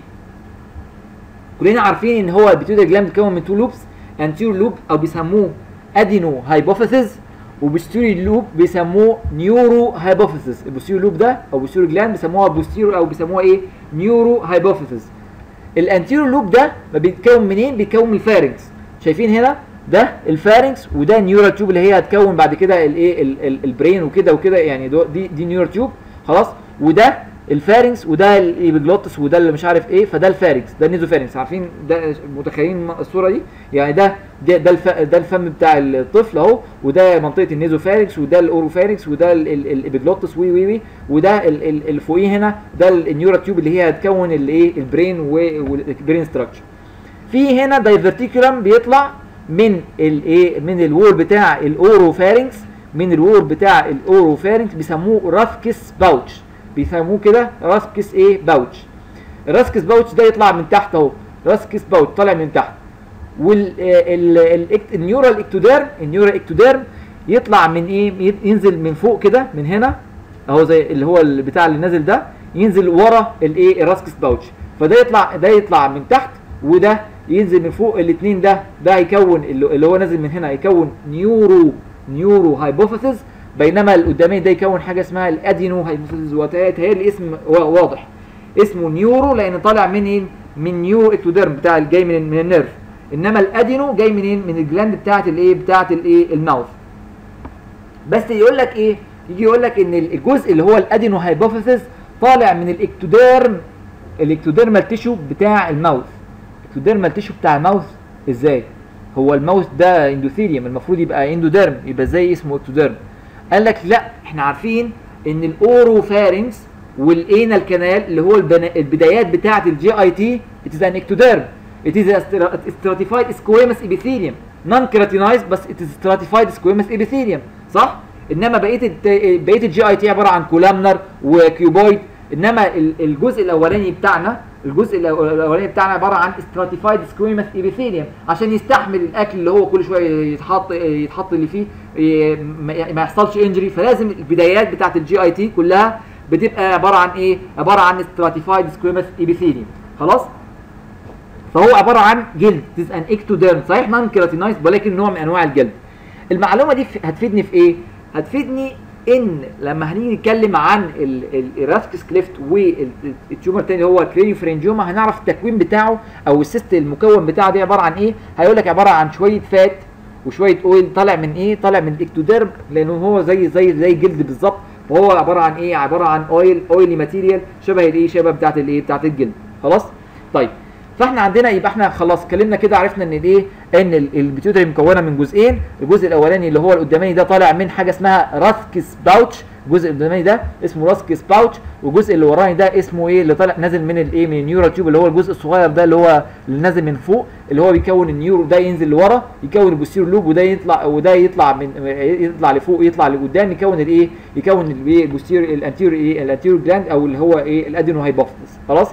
كلنا عارفين ان هو البيتيوتري جلاند بيتكون من تو لوبس انتيور لوب او بيسموه ادينو هايبوفيسز وبوستيريور لوب بيسموه نيورو هايبوفيسز البوستيريور لوب ده او بوستيريور جلاند بيسموها بوستيريور او بيسموها ايه نيورو هايبوفيسز الانتيريور لوب ده ما بيتكون منين بيتكون من الفارنكس شايفين هنا ده الفارنكس وده النيورال تيوب اللي هي هتكون بعد كده الايه ال- ال- البرين وكده وكده يعني دو- دي دي نيورال تيوب خلاص وده الفارنكس وده الايبيجلوتس وده اللي مش عارف ايه فده الفارنكس ده النيزوفارنكس عارفين ده متخيلين الصوره دي يعني ده ده ده, الف ده الفم بتاع الطفل اهو وده منطقه النيزوفارنكس وده الاوروفارنكس وده ال- ال- الايبيجلوتس وي وي وي وده ال- ال- اللي فوقيه هنا ده النيورال تيوب اللي هي هتكون الايه البرين والبرين ستراكشر في هنا دايفرتيكولم بيطلع من الايه من الوول بتاع الاوروفارنكس من الوول بتاع الاوروفارنكس بيسموه رافكس باوتش بيسموه كده راسكس ايه باوتش الراسكس باوتش ده يطلع من تحت اهو راسكس باوتش طالع من تحت والنيورال اكتوديرم النيورال اكتوديرم يطلع من ايه ي- ينزل من فوق كده من هنا اهو زي اللي هو البتاع اللي نازل ده ينزل ورا الايه الراسكس باوتش فده يطلع ده يطلع من تحت وده ينزل من فوق الاثنين ده ده هيكون اللي اللي هو نازل من هنا هيكون نيورو نيورو هايبوفيسز بينما القدامي ده يكون حاجه اسمها الادينو هايبوفيسز وتهيألي الاسم وا- واضح اسمه نيورو لان طالع منين من نيورو اكتوديرم بتاع جاي من من النيرف انما الادينو جاي منين من الجلاند بتاعه الايه بتاعه الايه الماوث بس يقول لك ايه يجي يقول لك ان الجزء اللي هو الادينو هايبوفيسز طالع من الاكتوديرم الاكتوديرمال تيشو بتاع الماوث الاكتوديرمال تيشو بتاع الماوث ازاي هو الماوث ده اندوثيليوم المفروض يبقى اندوديرم يبقى ازاي اسمه اكتوديرم قال لك لا احنا عارفين ان الاوروفارينكس والانال كانال اللي هو البنا- البدايات بتاعه الجي اي تي it is an ectoderm it is a stra- stratified squamous epithelium non keratinized بس it is stratified squamous epithelium صح انما بقيه الت- بقيه الجي اي تي عباره عن كولامنر وكيوبويد انما ال- الجزء الاولاني بتاعنا الجزء الأو- الاولاني بتاعنا عباره عن stratified squamous epithelium عشان يستحمل الاكل اللي هو كل شويه يتحط يتحط اللي فيه ي- ما ما يحصلش انجري فلازم البدايات بتاعه الجي اي تي كلها بتبقى عباره عن ايه عباره عن stratified squamous epithelium خلاص فهو عباره عن جلد تز ان اكتوديرم صحيح نون كيراتينايز ولكن نوع من انواع الجلد المعلومه دي ف- هتفيدني في ايه هتفيدني ان لما هنيجي نتكلم عن الراسكس كليفت والتيومر التاني اللي هو الكرينيو فرنجيوما هنعرف التكوين بتاعه او السيست المكون بتاعه دي عباره عن ايه هيقول لك عباره عن شويه فات وشويه اويل طالع من ايه طالع من الاكتوديرم لانه هو زي زي زي الجلد بالظبط فهو عباره عن ايه عباره عن اويل اويلي ماتيريال شبه الايه شبه بتاعه الايه بتاعه الجلد خلاص طيب فاحنا عندنا يبقى احنا خلاص اتكلمنا كده عرفنا ان الايه ان ال- البيتيوتري مكونه من جزئين الجزء الاولاني اللي هو القداماني ده طالع من حاجه اسمها راسكس باوتش الجزء القداماني ده اسمه راسكس باوتش والجزء اللي وراني ده اسمه ايه اللي طالع نازل من الايه من النيورا تيوب اللي هو الجزء الصغير ده اللي هو اللي نازل من فوق اللي هو بيكون النيورو ده ينزل لورا يكون البوستيرو لوب وده يطلع وده يطلع من يطلع لفوق يطلع لقدام يكون الايه يكون الايه البوستيرو الانتيرو ايه الانتيرو جلاند او اللي هو ايه الادينو هايبوفيتس خلاص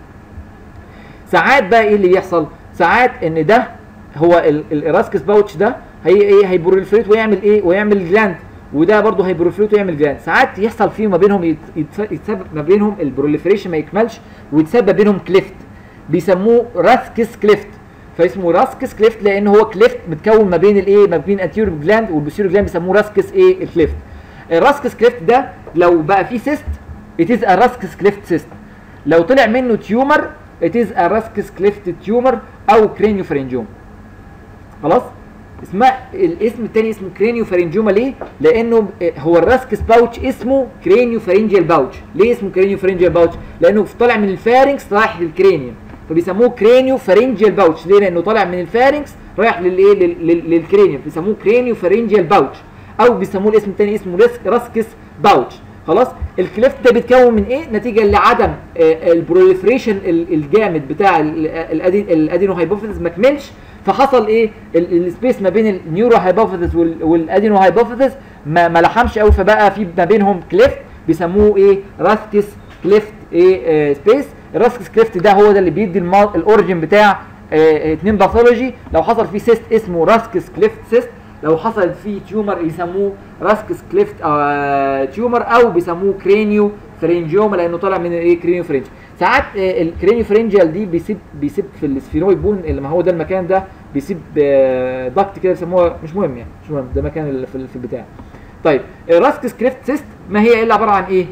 ساعات بقى ايه اللي بيحصل ساعات ان ده هو ال- الراسكس باوتش ده هي ايه هيبروليفريت ويعمل ايه ويعمل جلاند وده برضه هيبروليفريت ويعمل جلاند ساعات يحصل فيه ما بينهم يت- يتس- يتسبب ما بينهم البروليفريشن ما يكملش ويتسبب بينهم كليفت بيسموه راسكس كليفت فاسمه راسكس كليفت لان هو كليفت متكون ما بين الايه ما بين انتيرو جلاند والبوستيرو جلاند بيسموه راسكس ايه الكليفت الراسكس كليفت ده لو بقى فيه سيست it is a راسكس كليفت سيست لو طلع منه تيومر it is a راسكس كليفت تيومر او كرينيو فرنجوم خلاص اسمها الاسم التاني اسمه كرينيو فرنجوما ليه؟ لانه هو الراسكس باوتش اسمه كرينيو فرنجيال باوتش، ليه اسمه كرينيو فرنجيال باوتش؟ لانه طالع من الفارنكس رايح للكرينيوم فبيسموه كرينيو فرنجيال باوتش، ليه؟ لانه طالع من الفارنكس رايح للايه؟ لل- لل- للكرينيوم بيسموه كرينيو فرنجيال باوتش او بيسموه الاسم التاني اسمه راسك راسكس باوتش خلاص الكليفت ده بيتكون من ايه نتيجه لعدم آه، البروليفريشن ال- الجامد بتاع ال- الأدي- الادينو هايبوفيزس ما كملش فحصل ايه ال- السبيس ما بين النيورو هايبوفيزس وال- والادينو هايبوفيزس ما ما لحمش قوي فبقى في ما بينهم كليفت بيسموه ايه راسكس كليفت ايه آه سبيس الراسكس كليفت ده هو ده اللي بيدي الما- الاوريجن بتاع آه اتنين باثولوجي لو حصل فيه سيست اسمه راسكس كليفت سيست لو حصل فيه تيومر يسموه راسكس كليفت آه تيومر او بيسموه كرينيو فرنجيوما لانه طالع من الايه كرينيو فرنج ساعات آه الكرينيو فرنجيال دي بيسيب بيسيب في السفينويد بون اللي ما هو ده المكان ده بيسيب آه ضغط كده بيسموها مش مهم يعني مش مهم ده مكان اللي في, في البتاع طيب الراسكس كليفت سيست ما هي الا عباره عن ايه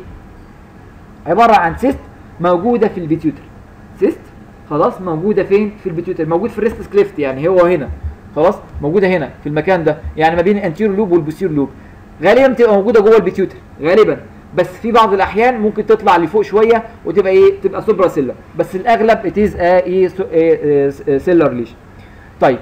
عباره عن سيست موجوده في البيتيوتر سيست خلاص موجوده فين في البيتيوتر موجود في الريستس كليفت يعني هو هنا خلاص موجوده هنا في المكان ده يعني ما بين الانتيرو لوب والبوستير لوب غالبا بتبقى موجوده جوه البيتيوتر غالبا بس في بعض الاحيان ممكن تطلع لفوق شويه وتبقى ايه تبقى سوبرا سيلر بس الاغلب اتيز ايه سيلر ليش طيب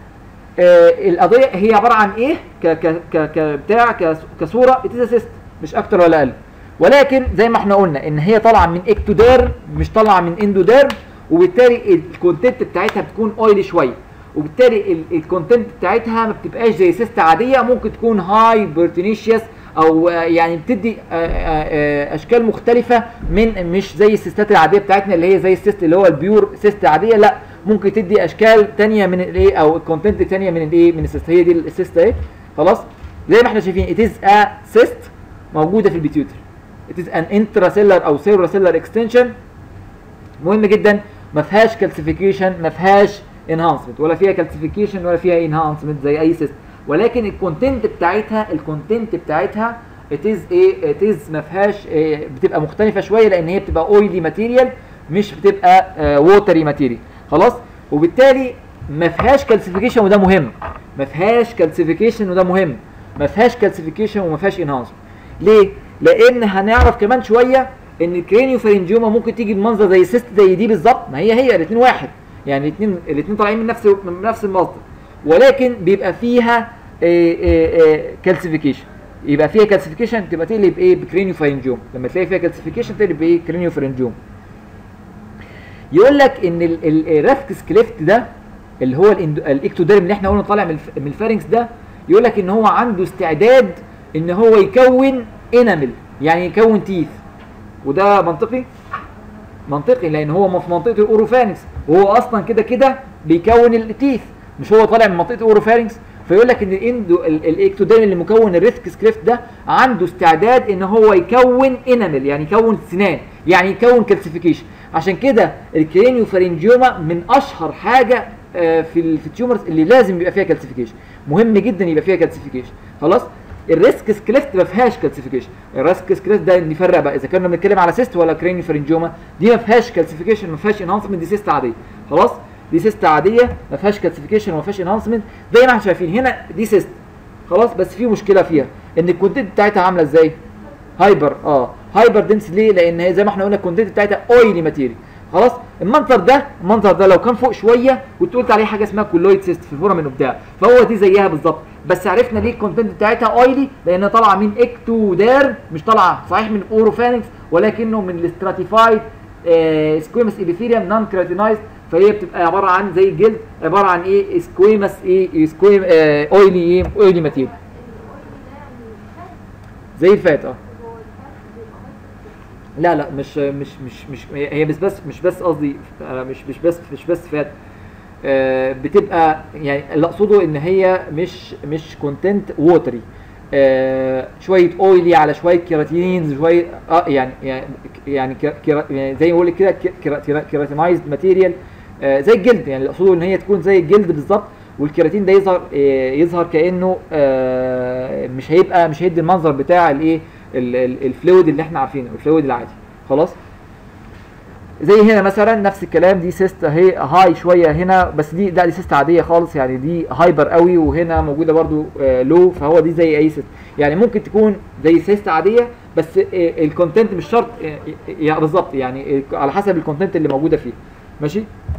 آه القضيه هي عباره عن ايه ك ك ك كبتاع كس- كصوره اتيز سيست مش اكتر ولا اقل ولكن زي ما احنا قلنا ان هي طالعه من اكتوديرم مش طالعه من اندوديرم وبالتالي الكونتنت بتاعتها بتكون اويلي شويه وبالتالي ال- الكونتنت بتاعتها ما بتبقاش زي سيست عاديه ممكن تكون هاي بيرتينيشيوس او آه، يعني بتدي آه، آه، آه، اشكال مختلفه من مش زي السيستات العاديه بتاعتنا اللي هي زي السيست اللي هو البيور سيست عاديه لا ممكن تدي اشكال تانية من الايه او الكونتنت تانية من الايه من السيست هي دي السيست اهي خلاص زي ما احنا شايفين it is a cyst موجوده في البيتيوتر it is an intracellular او cellular extension مهم جدا ما فيهاش كالسيفيكيشن ما فيهاش انهانسمنت ولا فيها كالسيفيكيشن ولا فيها انهانسمنت زي اي سيستم ولكن الكونتنت بتاعتها الكونتنت بتاعتها اتيز ايه اتيز ما فيهاش إيه بتبقى مختلفه شويه لان هي بتبقى اويلي ماتيريال مش بتبقى ووتري ماتيريال خلاص وبالتالي ما فيهاش كالسيفيكيشن وده مهم ما فيهاش كالسيفيكيشن وده مهم ما فيهاش كالسيفيكيشن وما فيهاش انهانسمنت ليه لان هنعرف كمان شويه ان الكرينيو فرنجيوما ممكن تيجي بمنظر زي سيست زي دي بالظبط ما هي هي الاثنين واحد يعني الاثنين الاثنين طالعين من نفس من نفس المصدر ولكن بيبقى فيها كالسيفيكيشن يبقى فيها كالسيفيكيشن تبقى تقلب ايه بكرينيو فرنجيوم لما تلاقي فيها كالسيفيكيشن تقلب بايه كرينيو فرنجيوم يقول لك ان الرافكس كليفت ده اللي هو الإندو- الاكتوديرم اللي احنا قلنا طالع من الف- من الفارنكس ده يقول لك ان هو عنده استعداد ان هو يكون انامل يعني يكون تيث وده منطقي منطقي لان هو في منطقه الاوروفارنكس وهو اصلا كده كده بيكون التيث مش هو طالع من منطقه الاوروفارنكس فيقول لك ان الاندو ال- الاكتوديرم اللي مكون الريسك سكريفت ده عنده استعداد ان هو يكون انامل يعني يكون سنان يعني يكون كالسيفيكيشن عشان كده الكرينيوفارينجيوما من اشهر حاجه آه، في ال- في التيومرز اللي لازم يبقى فيها كالسيفيكيشن مهم جدا يبقى فيها كالسيفيكيشن خلاص الريسك سكليفت ما فيهاش كالسيفيكيشن الريسك سكليفت ده نفرق بقى اذا كنا بنتكلم على سيست ولا كرينيوفارينجيوما دي ما فيهاش كالسيفيكيشن ما فيهاش انهانسمنت دي سيست عاديه خلاص دي سيست عاديه ما فيهاش كالسيفيكيشن وما فيهاش انهانسمنت زي ما احنا شايفين هنا دي سيست خلاص بس في مشكله فيها ان الكونتنت بتاعتها عامله ازاي هايبر اه هايبر دنس ليه لان هي زي ما احنا قلنا الكونتنت بتاعتها اويلي ماتيريال خلاص المنظر ده المنظر ده لو كان فوق شويه كنت قلت عليه حاجه اسمها كولويد سيست في الفورامين وبتاع فهو دي زيها بالظبط بس عرفنا ليه الكونتنت بتاعتها اويلي لانها طالعه من اكتوديرم مش طالعه صحيح من اوروفانكس ولكنه من الاستراتيفايد سكويمس ايبيثيريوم نون كراتينايزد فهي بتبقى عباره عن زي الجلد عباره عن ايه سكويمس ايه سكويم آه اويلي ايه اويلي ماتيريال زي الفات اه لا لا مش مش مش مش هي مش بس مش بس قصدي أنا مش مش بس مش بس فات آه، بتبقى يعني اللي اقصده ان هي مش مش كونتنت ووتري شويه اويلي على شويه كيراتينز شويه اه يعني يعني يعني, كيرا- كيرا- يعني زي ما بقول لك كده كيراتينايزد ماتيريال زي الجلد يعني اللي اقصده ان هي تكون زي الجلد بالظبط والكيراتين ده يظهر آه، يظهر كانه آه، مش هيبقى مش هيدي المنظر بتاع الايه ال- ال- الفلويد اللي احنا عارفينه الفلويد العادي خلاص زي هنا مثلا نفس الكلام دي سيست اهي هاي شويه هنا بس دي لا دي سيست عاديه خالص يعني دي هايبر قوي وهنا موجوده برضو آه لو فهو دي زي اي سيست يعني ممكن تكون زي سيست عاديه بس آه الكونتنت مش شرط آه يعني بالظبط يعني آه على حسب الكونتنت اللي موجوده فيه ماشي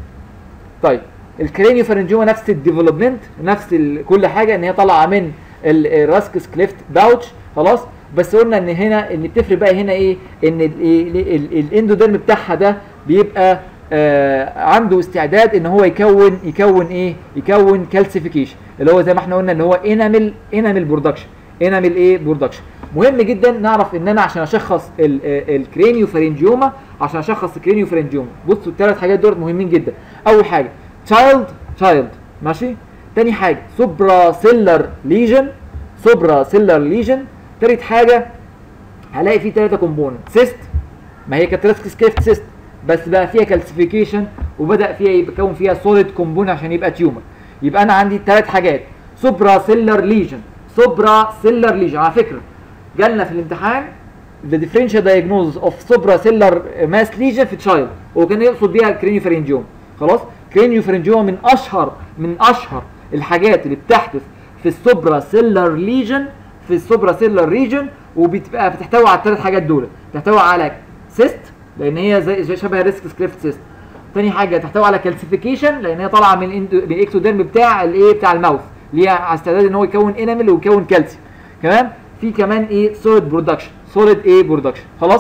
طيب الكرينيو فارنجيوما نفس الديفلوبمنت نفس ال- كل حاجه ان هي طالعه من ال- الراسكس كليفت باوتش خلاص بس قلنا ان هنا ان بتفرق بقى هنا ايه ان ال- ال- ال- الاندوديرم بتاعها ده بيبقى آه عنده استعداد ان هو يكون يكون ايه يكون كالسيفيكيشن اللي هو زي ما احنا قلنا ان هو انامل انامل برودكشن انامل ايه برودكشن مهم جدا نعرف ان انا عشان اشخص الكرينيو فارنجيوما عشان اشخص الكرينيو فارنجيوما بصوا الثلاث حاجات دول مهمين جدا اول حاجه تشايلد تشايلد ماشي تاني حاجه سوبرا سيلر ليجن سوبرا سيلر ليجن تالت حاجه هلاقي فيه ثلاثه كومبوننت سيست ما هي كانت ريسك سكيفت سيست بس بقى فيها كالسيفيكيشن وبدا فيها يكون فيها سوليد كومبوننت عشان يبقى تيومر يبقى انا عندي ثلاث حاجات سوبرا سيلر ليجن سوبرا سيلر ليجن على فكره جالنا في الامتحان the differential diagnosis of supracellular mass lesion في تشايلد هو كان يقصد بيها الكرينيوفارنجيوم خلاص كرينيوفارنجيوم من اشهر من اشهر الحاجات اللي بتحدث في السوبرا سيلر ليجن في السوبرا سيلر ريجن وبتبقى بتحتوي على الثلاث حاجات دول تحتوي على سيست لان هي زي زي شبه ريسك سكريفت سيست تاني حاجه تحتوي على كالسيفيكيشن لان هي طالعه من الإندو- من الاكتوديرم بتاع الايه بتاع الماوث اللي هي على استعداد ان هو يكون انامل ويكون كالسيوم كمان في كمان ايه سوليد برودكشن سوليد ايه برودكشن خلاص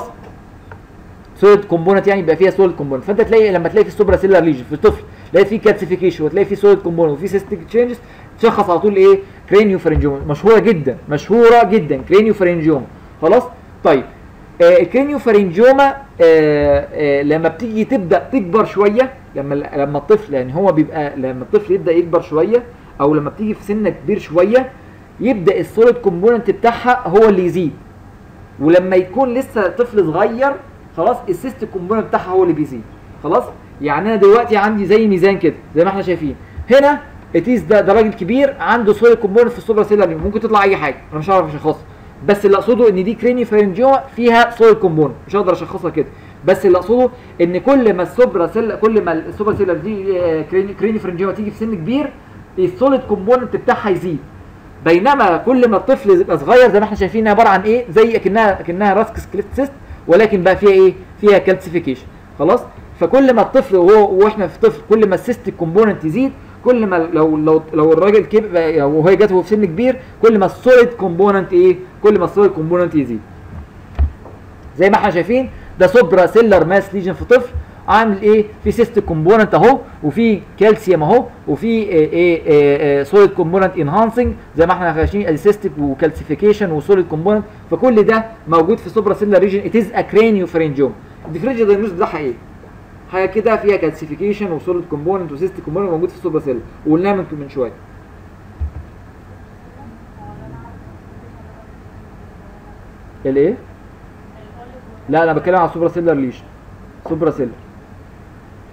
سوليد كومبوننت يعني يبقى فيها سوليد كومبوننت فانت تلاقي لما تلاقي في السوبرا سيلر ليجن في الطفل تلاقي في كالسيفيكيشن وتلاقي في سوليد كومبوننت وفي سيستيك تشينجز تشخص على طول ايه كرينيو فارنجيوما مشهوره جدا مشهوره جدا كرينيو فارنجيوما خلاص طيب آه الكرينيو فارنجيوما آه آه لما بتيجي تبدا تكبر شويه لما لما الطفل يعني هو بيبقى لما الطفل يبدا يكبر شويه او لما بتيجي في سن كبير شويه يبدا السوليد كومبوننت بتاعها هو اللي يزيد ولما يكون لسه طفل صغير خلاص السيست كومبوننت بتاعها هو اللي بيزيد خلاص يعني انا دلوقتي عندي زي ميزان كده زي ما احنا شايفين هنا اتيس ده ده راجل كبير عنده سوليد كومبوننت في السوبر سيلر ممكن تطلع اي حاجه انا مش هعرف اشخصها بس اللي اقصده ان دي كريني فارنجيوما فيها سوليد كومبوننت مش هقدر اشخصها كده بس اللي اقصده ان كل ما السوبرا سيل كل ما السوبر سيلر دي آه، كريني, كريني فارنجيوما تيجي في سن كبير السوليد كومبوننت بتاعها يزيد بينما كل ما الطفل يبقى صغير زي ما احنا شايفين عباره عن ايه زي اكنها اكنها راسك سكليت سيست ولكن بقى فيها ايه فيها كالسيفيكيشن خلاص فكل ما الطفل وهو واحنا في طفل كل ما السيستيك كومبوننت يزيد كل ما لو لو لو الراجل كبر وهي جت وهو في سن كبير كل ما السوليد كومبوننت ايه كل ما السوليد كومبوننت يزيد زي ما احنا شايفين ده سوبرا سيلر ماس ليجن في طفل عامل ايه في سيست كومبوننت اهو وفي كالسيوم اهو وفي ايه ايه سوليد كومبوننت انهانسنج زي ما احنا شايفين ادي سيستيك وكالسيفيكيشن وسوليد كومبوننت فكل ده موجود في سوبرا سيلر ريجن ات از اكرانيو فرنجوم الديفرنشال دايجنوز بتاعها ايه؟ حاجه كده فيها كالسيفيكيشن وسوليد كومبوننت وسيستيك كومبوننت موجود في السوبرا سيلر وقلناها من من شويه الايه؟ لا انا بتكلم على سوبرا سيلر ليش سوبرا سيلر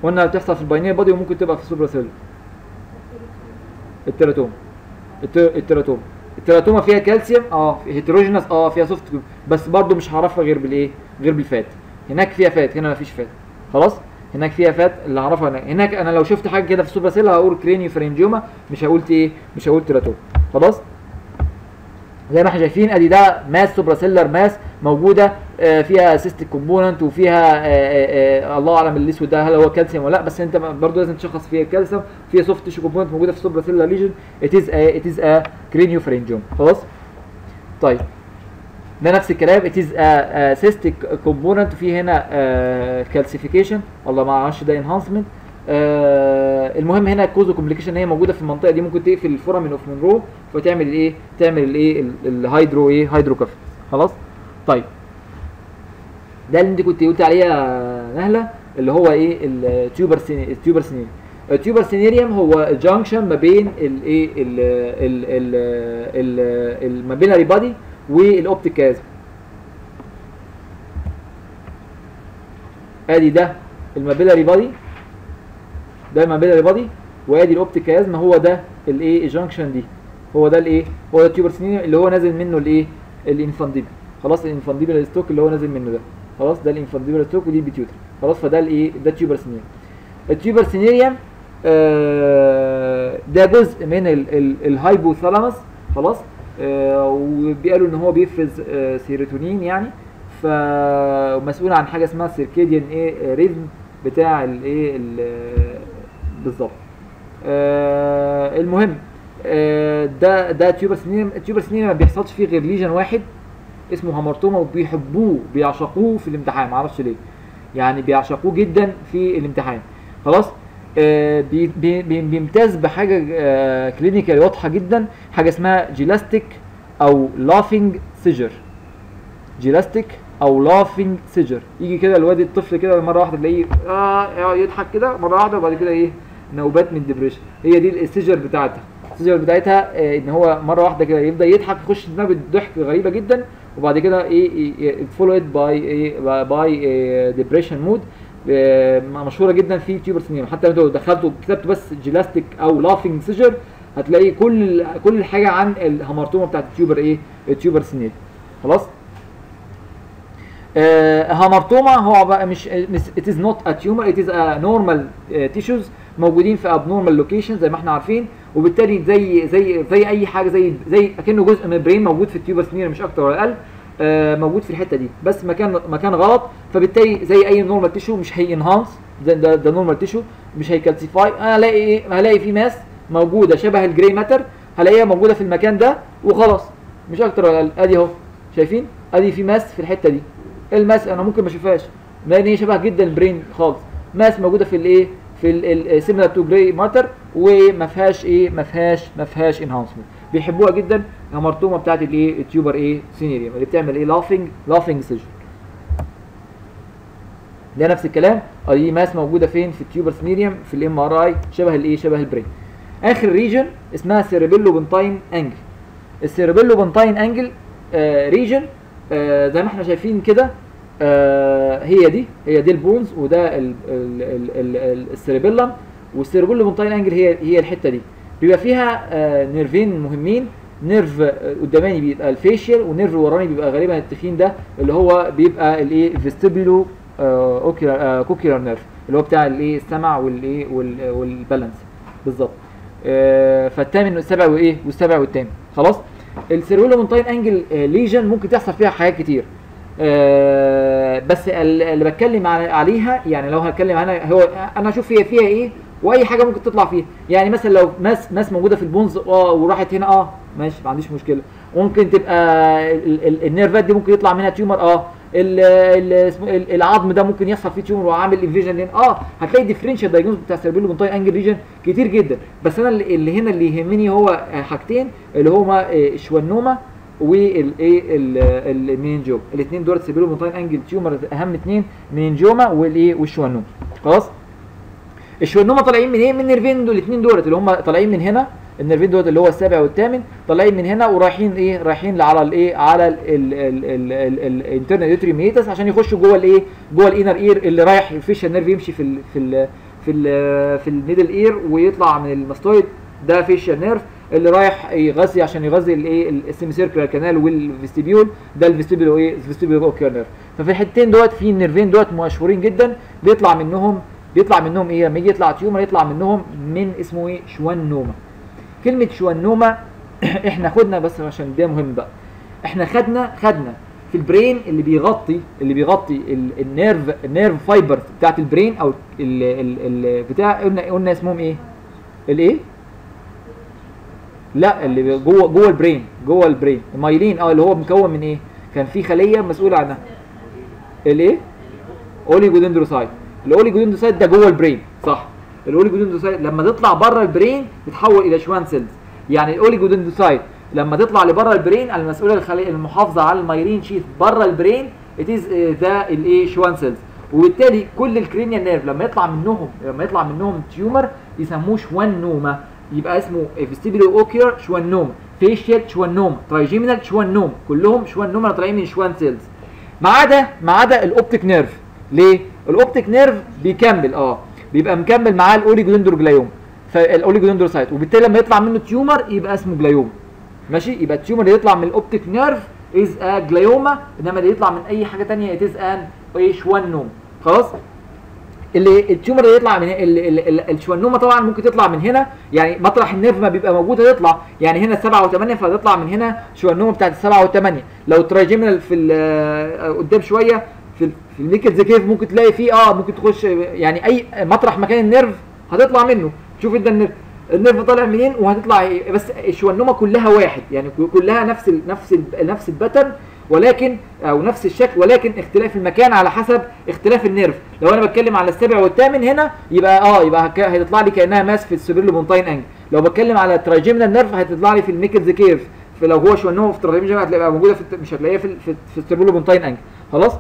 قلنا بتحصل في الباينير بادي وممكن تبقى في السوبرا سيل التيراتوم الت- التيراتوم التيراتوما فيها كالسيوم اه هيتروجينس اه فيها سوفت بس برضو مش هعرفها غير بالايه غير بالفات هناك فيها فات هنا مفيش فات خلاص هناك فيها فات اللي اعرفها هناك هناك انا لو شفت حاجه كده في السوبرا سيل هقول كرينيو فرنجيوما مش هقول ايه مش هقول تيراتوم خلاص زي ما احنا شايفين ادي ده ماس سوبرا سيلر ماس موجوده آه، فيها سيستيك كومبوننت وفيها آه، آه، آه، الله اعلم الاسود ده هل هو كالسيوم ولا لا بس انت برضه لازم تشخص فيها الكالسيوم فيها سوفت تيشو كومبوننت موجوده في السوبرا سيلر ليجن ات از ات از ا كرينيو فرنجيوم خلاص طيب ده نفس الكلام it is a, a cystic component وفي هنا كالسيفيكيشن والله ما اعرفش ده enhancement آه المهم هنا الكوزو كومبليكيشن هي موجوده في المنطقه دي ممكن تقفل الفورامين اوف مونرو فتعمل الايه تعمل الايه ال- الهيدرو ايه هيدرو كافيتس خلاص طيب ده اللي انت كنت قلت عليه يا نهله اللي هو ايه التيوبر التيوبر سينيريوم التيوبر سينيريوم هو جانكشن ما بين الايه ال ال ال المابيلاري بادي والاوبتيك كازم ادي ده المابيلاري بادي ده المابيلاري بادي وادي الاوبتيك كازم هو ده الايه الجانكشن دي هو ده الايه هو ده التيوبر سينيريوم اللي هو نازل منه الايه الانفانديبل خلاص الانفانديبل ستوك اللي هو نازل منه ده خلاص ده الانفانديبل ستوك ودي البيتيوتري خلاص فده الايه ده التيوبر سينيريوم التيوبر سينيريوم آه ده جزء من ال- ال- الهايبوثالاموس خلاص آه وبيقالوا ان هو بيفرز آه سيروتونين يعني فمسؤول عن حاجه اسمها سيركيديان ايه ريزم بتاع الايه ال- بالظبط آه المهم آه ده ده تيوبر سينيريوم التيوبر سينيريوم ما بيحصلش فيه غير ليجن واحد اسمه هامرتوما وبيحبوه بيعشقوه في الامتحان معرفش ليه يعني بيعشقوه جدا في الامتحان خلاص آه بي بي بي بيمتاز بحاجه آه كلينيكال واضحه جدا حاجه اسمها جيلاستيك او لافينج سيجر جيلاستيك او لافينج سيجر يجي كده الواد الطفل كده مره واحده تلاقيه اه يقعد يضحك كده مره واحده وبعد كده ايه نوبات من ديبريشن هي دي السيجر بتاعتها السيجر بتاعتها آه ان هو مره واحده كده يبدا يضحك يخش نوبه ضحك غريبه جدا وبعد كده ايه فولويد باي ايه باي ديبريشن مود مشهوره جدا في تيوبر سينيما حتى لو دخلتوا كتبتوا بس جيلاستيك او لافينج سيجر هتلاقي كل كل الحاجه عن الهامرتوما بتاعت التيوبر ايه التيوبر سينيل خلاص آه هامرتوما هو بقى مش it is not a tumor it is a normal uh, tissues موجودين في abnormal location زي ما احنا عارفين وبالتالي زي زي زي اي حاجه زي زي اكنه جزء من البرين موجود في التيوبر سنير مش اكتر ولا اقل آه موجود في الحته دي بس مكان مكان غلط فبالتالي زي اي نورمال تيشو مش هي انهانس ده ده, ده نورمال تيشو مش هيكالسيفاي انا هلاقي ايه هلاقي في ماس موجوده شبه الجراي ماتر هلاقيها موجوده في المكان ده وخلاص مش اكتر ولا اقل ادي اهو شايفين ادي في ماس في الحته دي الماس انا ممكن ما اشوفهاش لان هي شبه جدا البرين خالص ماس موجوده في الايه في السيميلار تو جراي ماتر وما فيهاش ايه ما فيهاش ما فيهاش انهانسمنت بيحبوها جدا الهمرتومه بتاعت الايه التيوبر ايه سينيريوم اللي بتعمل ايه لافينج لافينج سيجن ده نفس الكلام دي ماس موجوده فين في التيوبر سينيريوم في الام ار اي شبه الايه شبه البرين اخر ريجن اسمها سيربيلو بنتاين انجل السيربيلو بنتاين انجل آه ريجن آه زي ما احنا شايفين كده آه هي دي هي دي البونز وده السيربيلم والسيربيلو بنتاين انجل هي هي الحته دي بيبقى فيها آه نيرفين مهمين نيرف قداماني بيبقى الفيشيال ونيرف وراني بيبقى غالبا التخين ده اللي هو بيبقى الايه فيستيبولو اوكيولار كوكيولار نيرف اللي هو بتاع الايه السمع والايه والبالانس بالظبط آه فالثامن والسابع وايه والسابع والثامن خلاص السيرولو مونتاين انجل ليجن ممكن تحصل فيها حاجات كتير آه بس اللي بتكلم عليها يعني لو هتكلم عنها هو انا اشوف هي فيها ايه واي حاجه ممكن تطلع فيها يعني مثلا لو ماس ماس موجوده في البونز اه وراحت هنا اه ماشي ما عنديش مشكله ممكن تبقى النيرفات دي ممكن يطلع منها تيومر اه العظم ده ممكن يحصل فيه تيومر وعامل انفيجن لين اه هتلاقي ديفرنشال دايجنوز بتاع سيربيلو بنتاي انجل ريجن كتير جدا بس انا اللي هنا اللي يهمني هو حاجتين اللي هما الشوانوما والايه المينجوما الاثنين دول سيربيلو بنتاي انجل تيومر اهم اثنين مينجوما والايه والشوانوما خلاص الشوانوما طالعين من ايه من النيرفين دول الاثنين دول اللي هم طالعين من هنا النيرفين دول اللي هو السابع والثامن طالعين من هنا ورايحين ايه رايحين على الايه على الانترنال يوتري ميتس عشان يخشوا جوه الايه جوه الانر اير اللي رايح الفيشال نيرف يمشي في ال في ال في ال في الميدل اير ويطلع من الماستويد ده فيشيال نيرف اللي رايح يغذي عشان يغذي الايه السيمي سيركلر كانال والفيستيبيول ده الفيستيبيول ايه الفيستيبيول اوكير نيرف ففي الحتتين دوت في النيرفين دوت مشهورين جدا بيطلع منهم بيطلع منهم ايه لما يجي يطلع تيومر يطلع منهم من اسمه ايه شوانوما كلمه شوانوما احنا خدنا بس عشان ده مهم بقى احنا خدنا خدنا في البرين اللي بيغطي اللي بيغطي ال- النيرف النيرف فايبر بتاعت البرين او ال ال ال بتاع قلنا قلنا اسمهم ايه الايه لا اللي بي- جوه جوه البرين جوه البرين المايلين اه اللي هو مكون من ايه كان في خليه مسؤوله عنها الايه اوليجودندروسايت الاوليجودندروسايت ده جوه البرين صح الاوليجودندروسايت لما تطلع بره البرين تتحول الى شوان سيلز يعني الاوليجودندروسايت لما تطلع لبره البرين المسؤوله الخليه المحافظه على المايلين شيث بره البرين اتيز ذا الايه شوان سيلز وبالتالي كل الكرينيال نيرف لما يطلع منهم لما يطلع منهم تيومر يسموه شوانوما يبقى اسمه فيستيبيلو اوكير شوانوما فيشيال شوانوما ترايجيمينال شوانوما كلهم شوانوما طالعين من شوان سيلز ما عدا ما عدا الاوبتيك نيرف ليه الاوبتيك نيرف بيكمل اه بيبقى مكمل معاه الاوليجودندرو جلايوم فالاوليجودندروسايت وبالتالي لما يطلع منه تيومر يبقى اسمه جلايوم ماشي يبقى التيومر اللي يطلع من الاوبتيك نيرف از ا جلايوما انما اللي يطلع من اي حاجه ثانيه از ان ايش نوم خلاص اللي التيومر اللي يطلع من ال- ال- ال- الشوانوما طبعا ممكن تطلع من هنا يعني مطرح النيرف ما بيبقى موجود هيطلع يعني هنا 7 و8 فهتطلع من هنا شوانوما بتاعت السبعه و8 لو ترايجيمينال في ال- قدام شويه في ال- في النيكل كيف ممكن تلاقي فيه اه ممكن تخش يعني اي مطرح مكان النيرف هتطلع منه شوف انت النيرف النيرف طالع منين وهتطلع ايه بس الشوانوما كلها واحد يعني كلها نفس ال نفس ال نفس الباترن ولكن او نفس الشكل ولكن اختلاف المكان على حسب اختلاف النيرف لو انا بتكلم على السابع والثامن هنا يبقى اه يبقى هك- هتطلع لي كانها ماس في السوبرلو بونتاين انجل لو بتكلم على الترايجيمينال نيرف هتطلع لي في الميكلز كيرف فلو هو شوانوما في الترايجيمينال هتلاقيها موجوده في الت- مش هتلاقيها في ال- في, في السوبرلو بونتاين انجل خلاص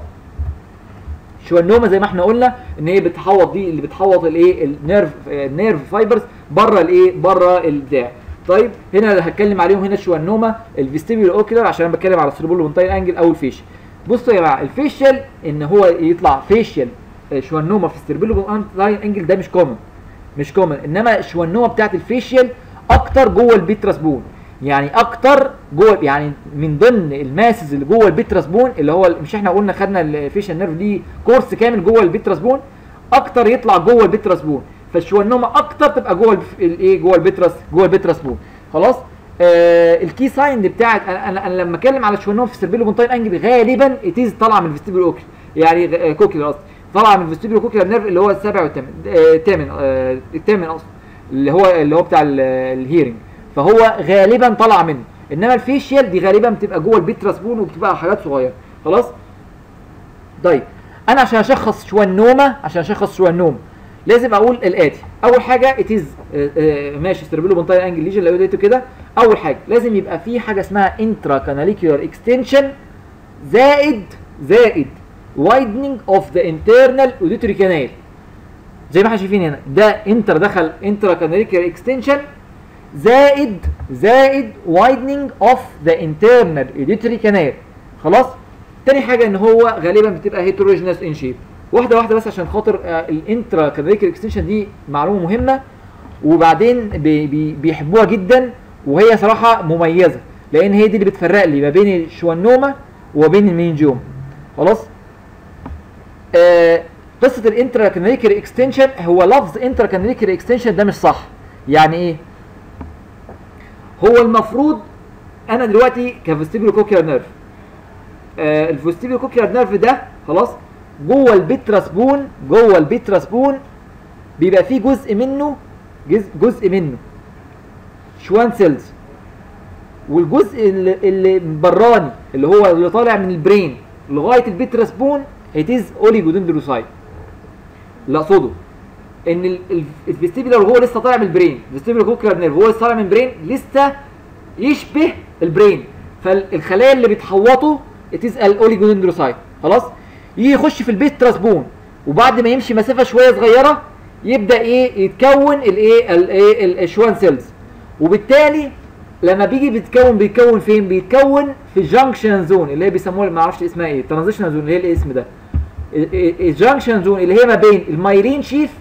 شوانوما زي ما احنا قلنا ان هي بتحوط دي اللي بتحوط الايه النيرف النيرف فايبرز بره الايه بره البتاع طيب هنا اللي هتكلم عليهم هنا الشوانوما الفيستيبيول اوكيلر عشان انا بتكلم على السيربول مونتاين انجل او الفيشل بصوا يا جماعه الفيشل ان هو يطلع فيشل شوانوما في السيربول مونتاين انجل ده مش كومن مش كومن انما الشوانوما بتاعت الفيشيال اكتر جوه البيتراس بون يعني اكتر جوه يعني من ضمن الماسز اللي جوه البيتراس بون اللي هو مش احنا قلنا خدنا الفيشيال نيرف دي كورس كامل جوه البيتراس بون اكتر يطلع جوه البيتراس بون فالشوانوما اكتر تبقى جوه الف- الايه جوه البيتراس جوه البيتراس بون خلاص آه الكي ساين دي بتاعت انا, أنا, أنا لما اتكلم على الشوانوما في السيربيلو بونتاين انجل غالبا اتيز طالعه من الفيستيبيول اوكل يعني غ- آه، كوكلر قصدي طالعه من الفيستيبيول كوكلر نيرف اللي هو السابع والثامن آه، الثامن آه، الثامن اصلا اللي هو اللي هو بتاع ال- الهيرنج فهو غالبا طالع منه انما الفيشيال دي غالبا بتبقى جوه البيتراس بون وبتبقى حاجات صغيره خلاص طيب انا عشان اشخص شوانوما عشان اشخص شوانوما لازم اقول الاتي اول حاجه اتيز ماشي ستربيلو بونتاين انجل ليجن لو لقيته كده اول حاجه لازم يبقى في حاجه اسمها انترا كاناليكيولار اكستنشن زائد زائد widening of the internal auditory canal زي ما احنا شايفين هنا ده انتر دخل انترا كاناليكيولار اكستنشن زائد زائد widening of the internal auditory canal خلاص تاني حاجه ان هو غالبا بتبقى heterogeneous in shape واحده واحده بس عشان خاطر آه، الانترا كاناليكيولار اكستنشن دي معلومه مهمه وبعدين بي بي بيحبوها جدا وهي صراحه مميزه لان هي دي اللي بتفرق لي ما بين الشوانوما وبين المينجيوم خلاص آه قصه الانترا كاناليكيولار اكستنشن هو لفظ انترا كاناليكيولار اكستنشن ده مش صح يعني ايه هو المفروض انا دلوقتي كفستيبيولو كوكيار نيرف آه الفستيبيولو كوكيار نيرف ده خلاص جوه البيتراس بون جوه البيتراس بون بيبقى فيه جزء منه جزء, جزء منه شوان سيلز والجزء اللي, اللي براني اللي هو اللي طالع من البرين لغايه البيتراس بون اتيز اوليجودندروسايت اللي اقصده ان ال- ال- الفيستيبولار هو لسه طالع من البرين الفيستيبولار كوكلر نيرف هو لسه طالع من البرين لسه يشبه البرين فالخلايا اللي بتحوطه اتيز الاوليجودندروسايت خلاص يجي يخش في البيت تراسبون وبعد ما يمشي مسافه شويه صغيره يبدا ايه يتكون الايه الايه الشوان سيلز وبالتالي لما بيجي بيتكون بيتكون فين بيتكون في الجانكشن زون اللي هي بيسموها ما اعرفش اسمها ايه ترانزيشنال زون اللي هي الاسم ده الجانكشن زون اللي هي ما بين المايرين شيف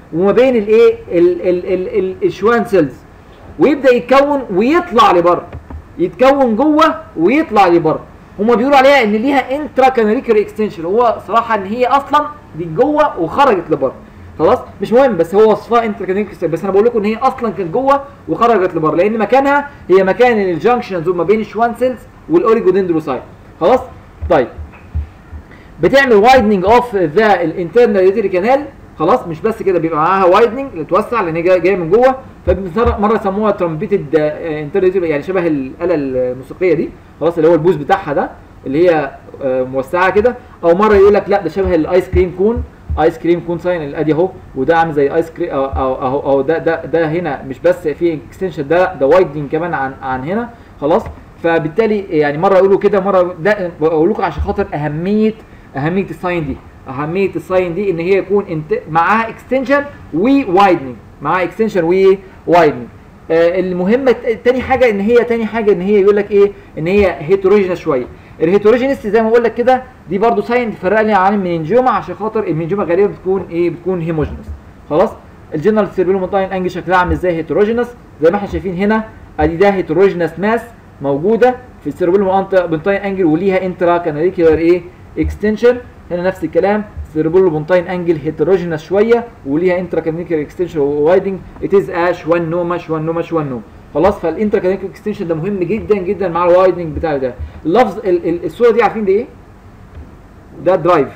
وما بين الايه ال- ال- ال- ال- الشوان سيلز ويبدا يتكون ويطلع لبره يتكون جوه ويطلع لبره هما بيقولوا عليها ان ليها انترا كاناليكر اكستنشن هو صراحه ان هي اصلا دي جوه وخرجت لبره خلاص مش مهم بس هو وصفها انترا كاناليكر بس انا بقول لكم ان هي اصلا كانت جوه وخرجت لبره لان مكانها هي مكان الجنكشنز ما بين الشوان سيلز والاوريجودندروسايت خلاص طيب بتعمل وايدنج اوف ذا الانترنال يوتري كانال خلاص مش بس كده بيبقى معاها وايدنج توسع لان هي جايه جايه من جوه فمره سموها ترامبيتد انترنال يعني شبه الاله الموسيقيه دي خلاص اللي هو البوز بتاعها ده اللي هي آه، موسعه كده او مره يقول لك لا ده شبه الايس كريم كون ايس كريم كون ساين ادي اهو وده عامل زي ايس كريم او او او, أو ده ده ده هنا مش بس في اكستنشن ده ده وايدنج كمان عن عن هنا خلاص فبالتالي يعني مره يقولوا كده مره ده بقول لكم عشان خاطر اهميه اهميه الساين دي اهميه الساين دي ان هي يكون انت معاها اكستنشن ووايدنج معاها اكستنشن ووايدنج آه المهمه ت- تاني حاجه ان هي تاني حاجه ان هي يقول لك ايه ان هي هيتروجينس شويه الهيتروجينس زي ما بقول لك كده دي برضو ساين تفرق لي عن المنجوما عشان خاطر المنجوما غالبا بتكون ايه بتكون هيموجينس خلاص الجنرال سيربيلو مونتاين انجل شكلها عامل ازاي هيتروجينس زي ما احنا شايفين هنا ادي ده هيتروجينس ماس موجوده في السيربيلو مونتاين انجل وليها انترا كاناليكولار ايه اكستنشن هنا نفس الكلام سيربيلو مونتاين انجل هيتروجينس شويه وليها انترا كاناليكولار اكستنشن ووايدنج ات از اش وان نوما شوان نوما شوان نوم خلاص فالانترا كاناليكولار اكستنشن ده مهم جدا جدا مع الوايدنج بتاع ده اللفظ ال- ال- الصوره دي عارفين دي ايه؟ ده درايف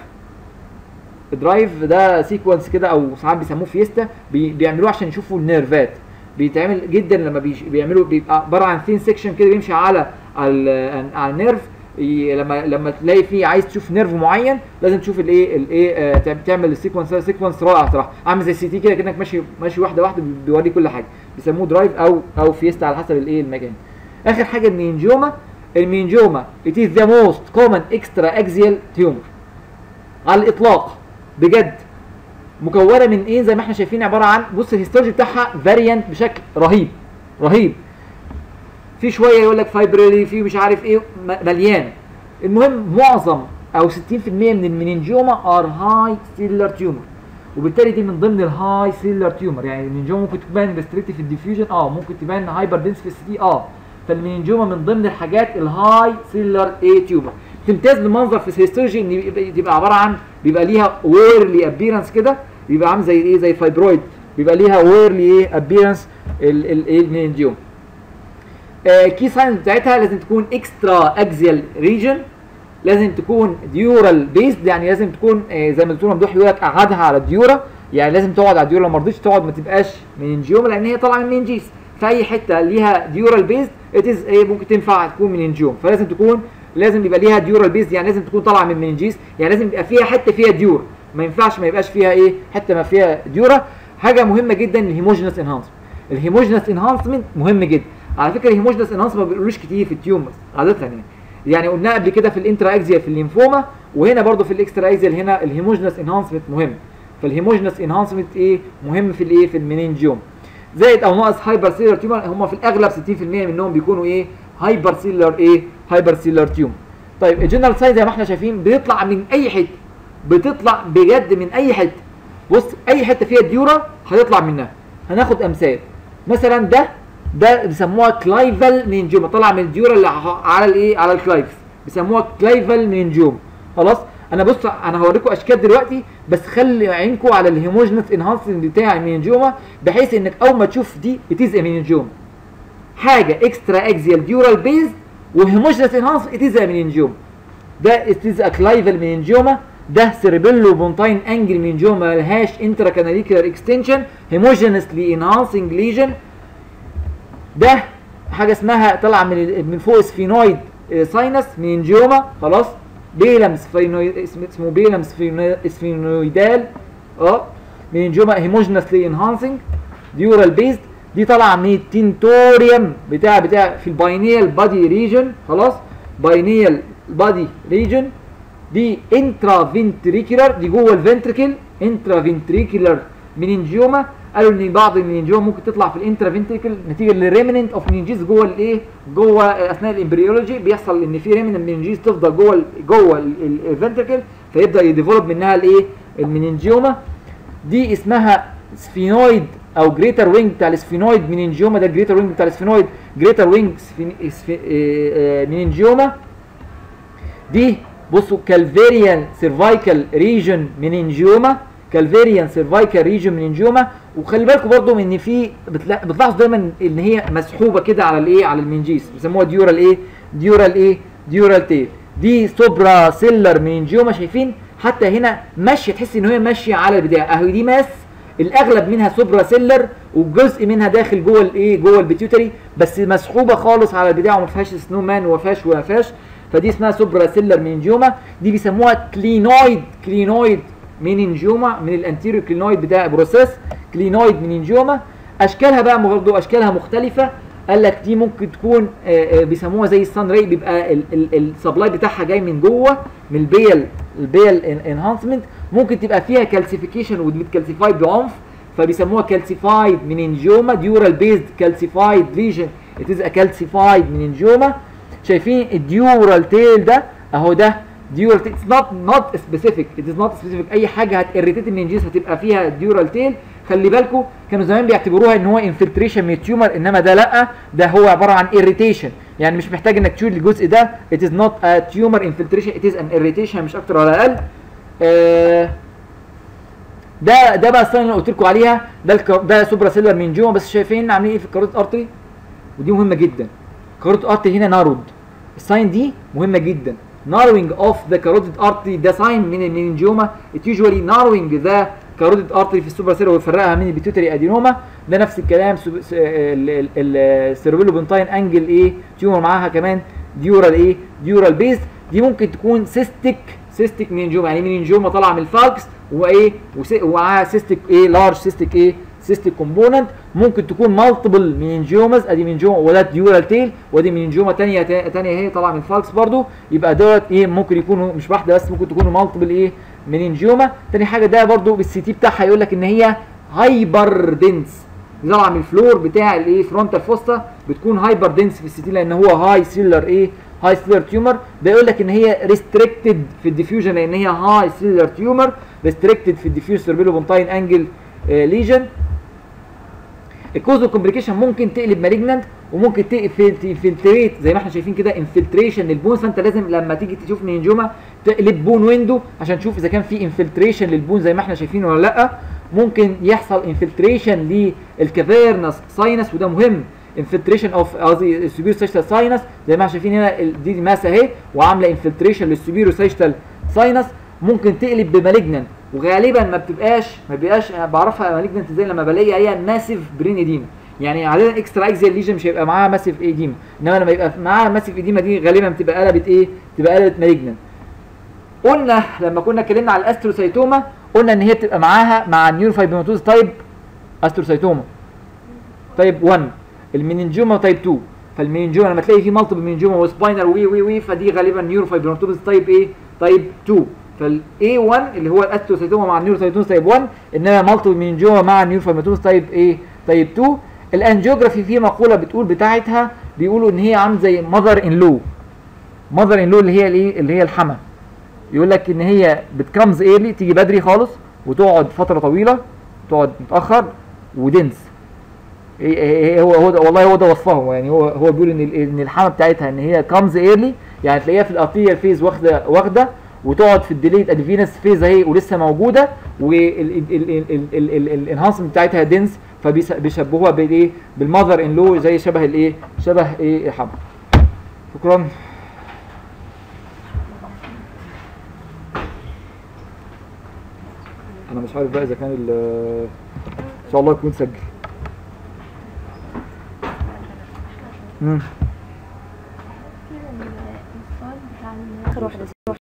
الدرايف ده سيكونس كده او ساعات بيسموه فيستا بي بيعملوه عشان يشوفوا النيرفات بيتعمل جدا لما بيش بيعملوا بيبقى عباره عن ثين سيكشن كده بيمشي على على على النيرف ي- لما لما تلاقي فيه عايز تشوف نيرف معين لازم تشوف الايه الايه آه، تعم- تعمل السيكونس سيكونس رائع صراحه عامل زي السي تي كده كانك ماشي ماشي واحده واحده بي- بيوري كل حاجه بيسموه درايف او او فيستا على حسب الايه المكان اخر حاجه المينجوما المينجوما it is the most common extra axial tumor على الاطلاق بجد مكونه من ايه زي ما احنا شايفين عباره عن بص الهيستولوجي بتاعها فاريانت بشكل رهيب رهيب في شويه يقول لك فايبريلي في مش عارف ايه م- مليان المهم معظم او 60% من المننجوما ار هاي سيلر تيومر وبالتالي دي من ضمن الهاي سيلر تيومر يعني المننجوما ممكن تبان ريستريكتيف الديفيوجن اه ممكن تبان هايبر دنس في السي اه فالمننجوما من ضمن الحاجات الهاي سيلر اي تيومر تمتاز بالمنظر في الهيستولوجي ان يبقى- تبقى عباره عن بيبقى ليها ويرلي ابيرنس كده بيبقى عامل زي ايه زي فايبرويد بيبقى ليها ويرلي ايه ابيرنس المننجوما كي ساينز بتاعتها لازم تكون اكسترا اكزيال ريجن لازم تكون ديورال بيسد يعني لازم تكون آه، زي ما الدكتور ممدوح يقول لك قعدها على الديورا يعني لازم تقعد على الديورا لو ما رضيتش تقعد ما تبقاش مننجيوما لان هي طالعه من مننجيس في اي حته ليها ديورال بيسد اتز ايه ممكن تنفع تكون مننجيوم فلازم تكون لازم يبقى ليها ديورال بيسد يعني لازم تكون طالعه من مننجيس يعني لازم يبقى فيها حته فيها ديور ما ينفعش ما يبقاش فيها ايه حته ما فيها ديورا حاجه مهمه جدا الهيموجينس انهانسمنت الهيموجينس انهانسمنت مهم جدا على فكره الهيموجينس انهانسمنت ما بيقولوش كتير في التيومرز عاده يعني يعني قلنا قبل كده في الانترا اكزيال في الليمفوما وهنا برضو في الاكسترا اكزيال هنا الهيموجينس انهانسمنت مهم فالهيموجينس انهانسمنت ايه مهم في الايه في المينينجيوم زائد او ناقص هايبر سيلر تيومر هم في الاغلب 60% منهم بيكونوا ايه هايبر سيلر ايه هايبر سيلر تيومر طيب الجنرال سايز زي ما احنا شايفين بيطلع من اي حته بتطلع بجد من اي حته بص اي حته فيها ديورا هتطلع منها هناخد امثال مثلا ده ده بيسموها كلايفال مينجوما طلع من الديورا اللي ع- على الايه على الكلايفز بيسموها كلايفال مينجوما خلاص انا بص انا هوريكم اشكال دلوقتي بس خلي عينكم على الهيموجينس انهانسمنت بتاع المينجوما بحيث انك اول ما تشوف دي اتيز مينجوما حاجه اكسترا اكزيال ديورال بيز وهيموجينس انهانس اتيز مينجوما ده اتيز اكلايفال مينجوما ده سيربيلو بونتاين انجل مينجوما ملهاش انترا كاناليكولار اكستنشن هيموجينسلي انهانسنج ليجن ده حاجه اسمها طالعه من ال- من فوق سفينويد ساينس مينجيوما خلاص بيلم سفينويد اسمه اسمه بيلم سفينو- سفينويدال اه مينجيوما هيموجينسلي انهانسنج ديورال بيزد دي طالعه من التنتوريوم بتاع بتاع في الباينيال بادي ريجن خلاص باينيال بادي ريجن دي انترا فنتريكولار دي جوه الفنتريكل انترا فنتريكولار مننجيوما قالوا ان بعض المننجيوما ممكن تطلع في الانترا فنتريكل نتيجه للريمننت اوف مننجيز جوه الايه جوه اثناء الامبريولوجي بيحصل ان في ريمننت مننجيز تفضل جوه ال- جوه الفنتريكل فيبدا يديفلوب منها الايه المننجيوما دي اسمها سفينويد او جريتر وينج بتاع السفينويد مننجيوما ده الجريتر وينج بتاع السفينويد جريتر وينج مننجيوما دي بصوا كالفيريان سيرفايكال ريجن مننجيوما كالفيريان سيرفايكال ريجن مننجيوما وخلي بالكم برضو ان في بتلا- بتلاحظوا دايما ان هي مسحوبه كده على الايه على المنجيس بيسموها ديورال ايه ديورال ايه ديورال تيل دي سوبرا سيلر مننجيوما شايفين حتى هنا ماشيه تحس ان هي ماشيه على البدايه اهو دي ماس الاغلب منها سوبرا سيلر وجزء منها داخل جوه الايه جوه البيتيوتري بس مسحوبه خالص على البدايه وما فيهاش سنو مان وما فيهاش وما فيهاش فدي اسمها سوبرا سيلر مينجيوما دي بيسموها كلينويد كلينويد مينينجيوما من الانتيريور كلينويد بتاع بروسيس كلينويد مينينجيوما اشكالها بقى برضه اشكالها مختلفه قال لك دي ممكن تكون آه، آه، بيسموها زي السان راي بيبقى السبلاي بتاعها جاي من جوه من البيل البيل انهانسمنت ممكن تبقى فيها كالسيفيكيشن وبتكالسيفاي بعنف فبيسموها كالسيفايد مننجيوما ديورال بيزد كالسيفايد ليجن ات از كالسيفايد مننجيوما شايفين الديورال تيل ده اهو ده ديورال تيل اتس نوت نوت سبيسيفيك ات از نوت سبيسيفيك اي حاجه هتريتيت المنجيس هتبقى فيها ديورال تيل خلي بالكم كانوا زمان بيعتبروها ان هو انفلتريشن من التيومر انما ده لا ده هو عباره عن irritation يعني مش محتاج انك تشيل الجزء ده it is not a tumor infiltration it is an irritation مش اكتر ولا اقل آه ده ده بقى الساين اللي قلت لكم عليها ده الك... ده سوبرا سيلر مينجوما بس شايفين عاملين ايه في الكاروت ارتري ودي مهمه جدا كاروت ارتري هنا نارود الساين دي مهمه جدا narrowing of the carotid artery ده ساين من المينجوما it usually narrowing the carotid artery في السوبرا سيلر ويفرقها من البيتوتري ادينوما ده نفس الكلام السيربيلو بنتاين انجل ايه تيومر معاها كمان ديورال ايه ديورال بيز دي ممكن تكون سيستيك سيستيك مينجوما يعني مينجوما طالعه من الفالكس وايه وس- ومعاها سيستيك ايه لارج سيستيك ايه سيستيك كومبوننت ممكن تكون مالتيبل مينجوماز ادي مينجوما وده ديورال تيل ودي مينجوما ثانيه ثانيه اهي طالعه من الفالكس برضو يبقى دولت ايه ممكن يكونوا مش واحده بس ممكن تكونوا مالتيبل ايه مينجوما تاني حاجه ده برضو بالسي تي بتاعها يقول لك ان هي هايبر دنس طالعه من الفلور بتاع الايه فرونتال فوستا بتكون هايبر دنس في السي تي لان هو هاي سيلر ايه هاي سيلر تيومر ده يقول لك ان هي ريستريكتد في الديفيوجن لان هي هاي سيلر تيومر ريستريكتد في الديفيوز سيربيلو بونتاين انجل ليجن الكوزو كومبليكيشن ممكن تقلب مالجنانت وممكن تنفلتريت زي ما احنا شايفين كده انفلتريشن للبون فانت لازم لما تيجي تشوف نينجوما تقلب بون ويندو عشان تشوف اذا كان في انفلتريشن للبون زي ما احنا شايفين ولا لا ممكن يحصل انفلتريشن للكافيرنس ساينس وده مهم انفلتريشن اوف قصدي السوبيرو سايشتال ساينس زي ما احنا شايفين هنا ال- دي ماسه اهي وعامله انفلتريشن للسوبيرو سايشتال ساينس ممكن تقلب بمالجنانت وغالبا ما بتبقاش ما بيبقاش أنا بعرفها مالجنانت ازاي لما بلاقي عليها ماسيف برين ايديما يعني عادة اكسترا اكزيال ليجن مش هيبقى معاها ماسيف ايديما انما لما يبقى معاها ماسيف ايديما دي غالبا بتبقى قلبت ايه؟ بتبقى قلبت مالجنانت قلنا لما كنا اتكلمنا على الاستروسايتوما قلنا ان هي بتبقى معاها مع النيوروفايبروماتوز تايب استروسايتوما تايب 1 المينينجوما تايب 2 فالمينينجوما لما تلاقي في مالتيبل مينينجوما وسباينر وي وي وي فدي غالبا نيوروفايبروماتوز تايب ايه؟ تايب 2 فالاي 1 اللي هو الاستروسايتوما مع النيوروفايبروماتوز تايب 1 انما مالتيبل مينينجوما مع النيوروفايبروماتوز تايب ايه؟ تايب 2 الانجيوجرافي في مقوله بتقول بتاعتها بيقولوا ان هي عامله زي ماذر ان لو ماذر ان لو اللي هي الايه؟ اللي هي الحما يقول لك ان هي بتكمز ايرلي تيجي بدري خالص وتقعد فتره طويله تقعد متاخر ودنس إيه- إيه- هو هو ده والله هو ده وصفهم يعني هو هو بيقول ان ال- ان الحمى بتاعتها ان هي كامز ايرلي يعني تلاقيها في الارتيريال فيز واخده واخده وتقعد في الديليت ادفينس فيز اهي ولسه موجوده والانهانسمنت بتاعتها دنس فبيشبهوها بالايه بالمذر ان لو زي شبه الايه شبه ايه الحمى شكرا انا مش عارف بقى اذا كان ال- ان شاء الله يكون سجل امم اخر واحده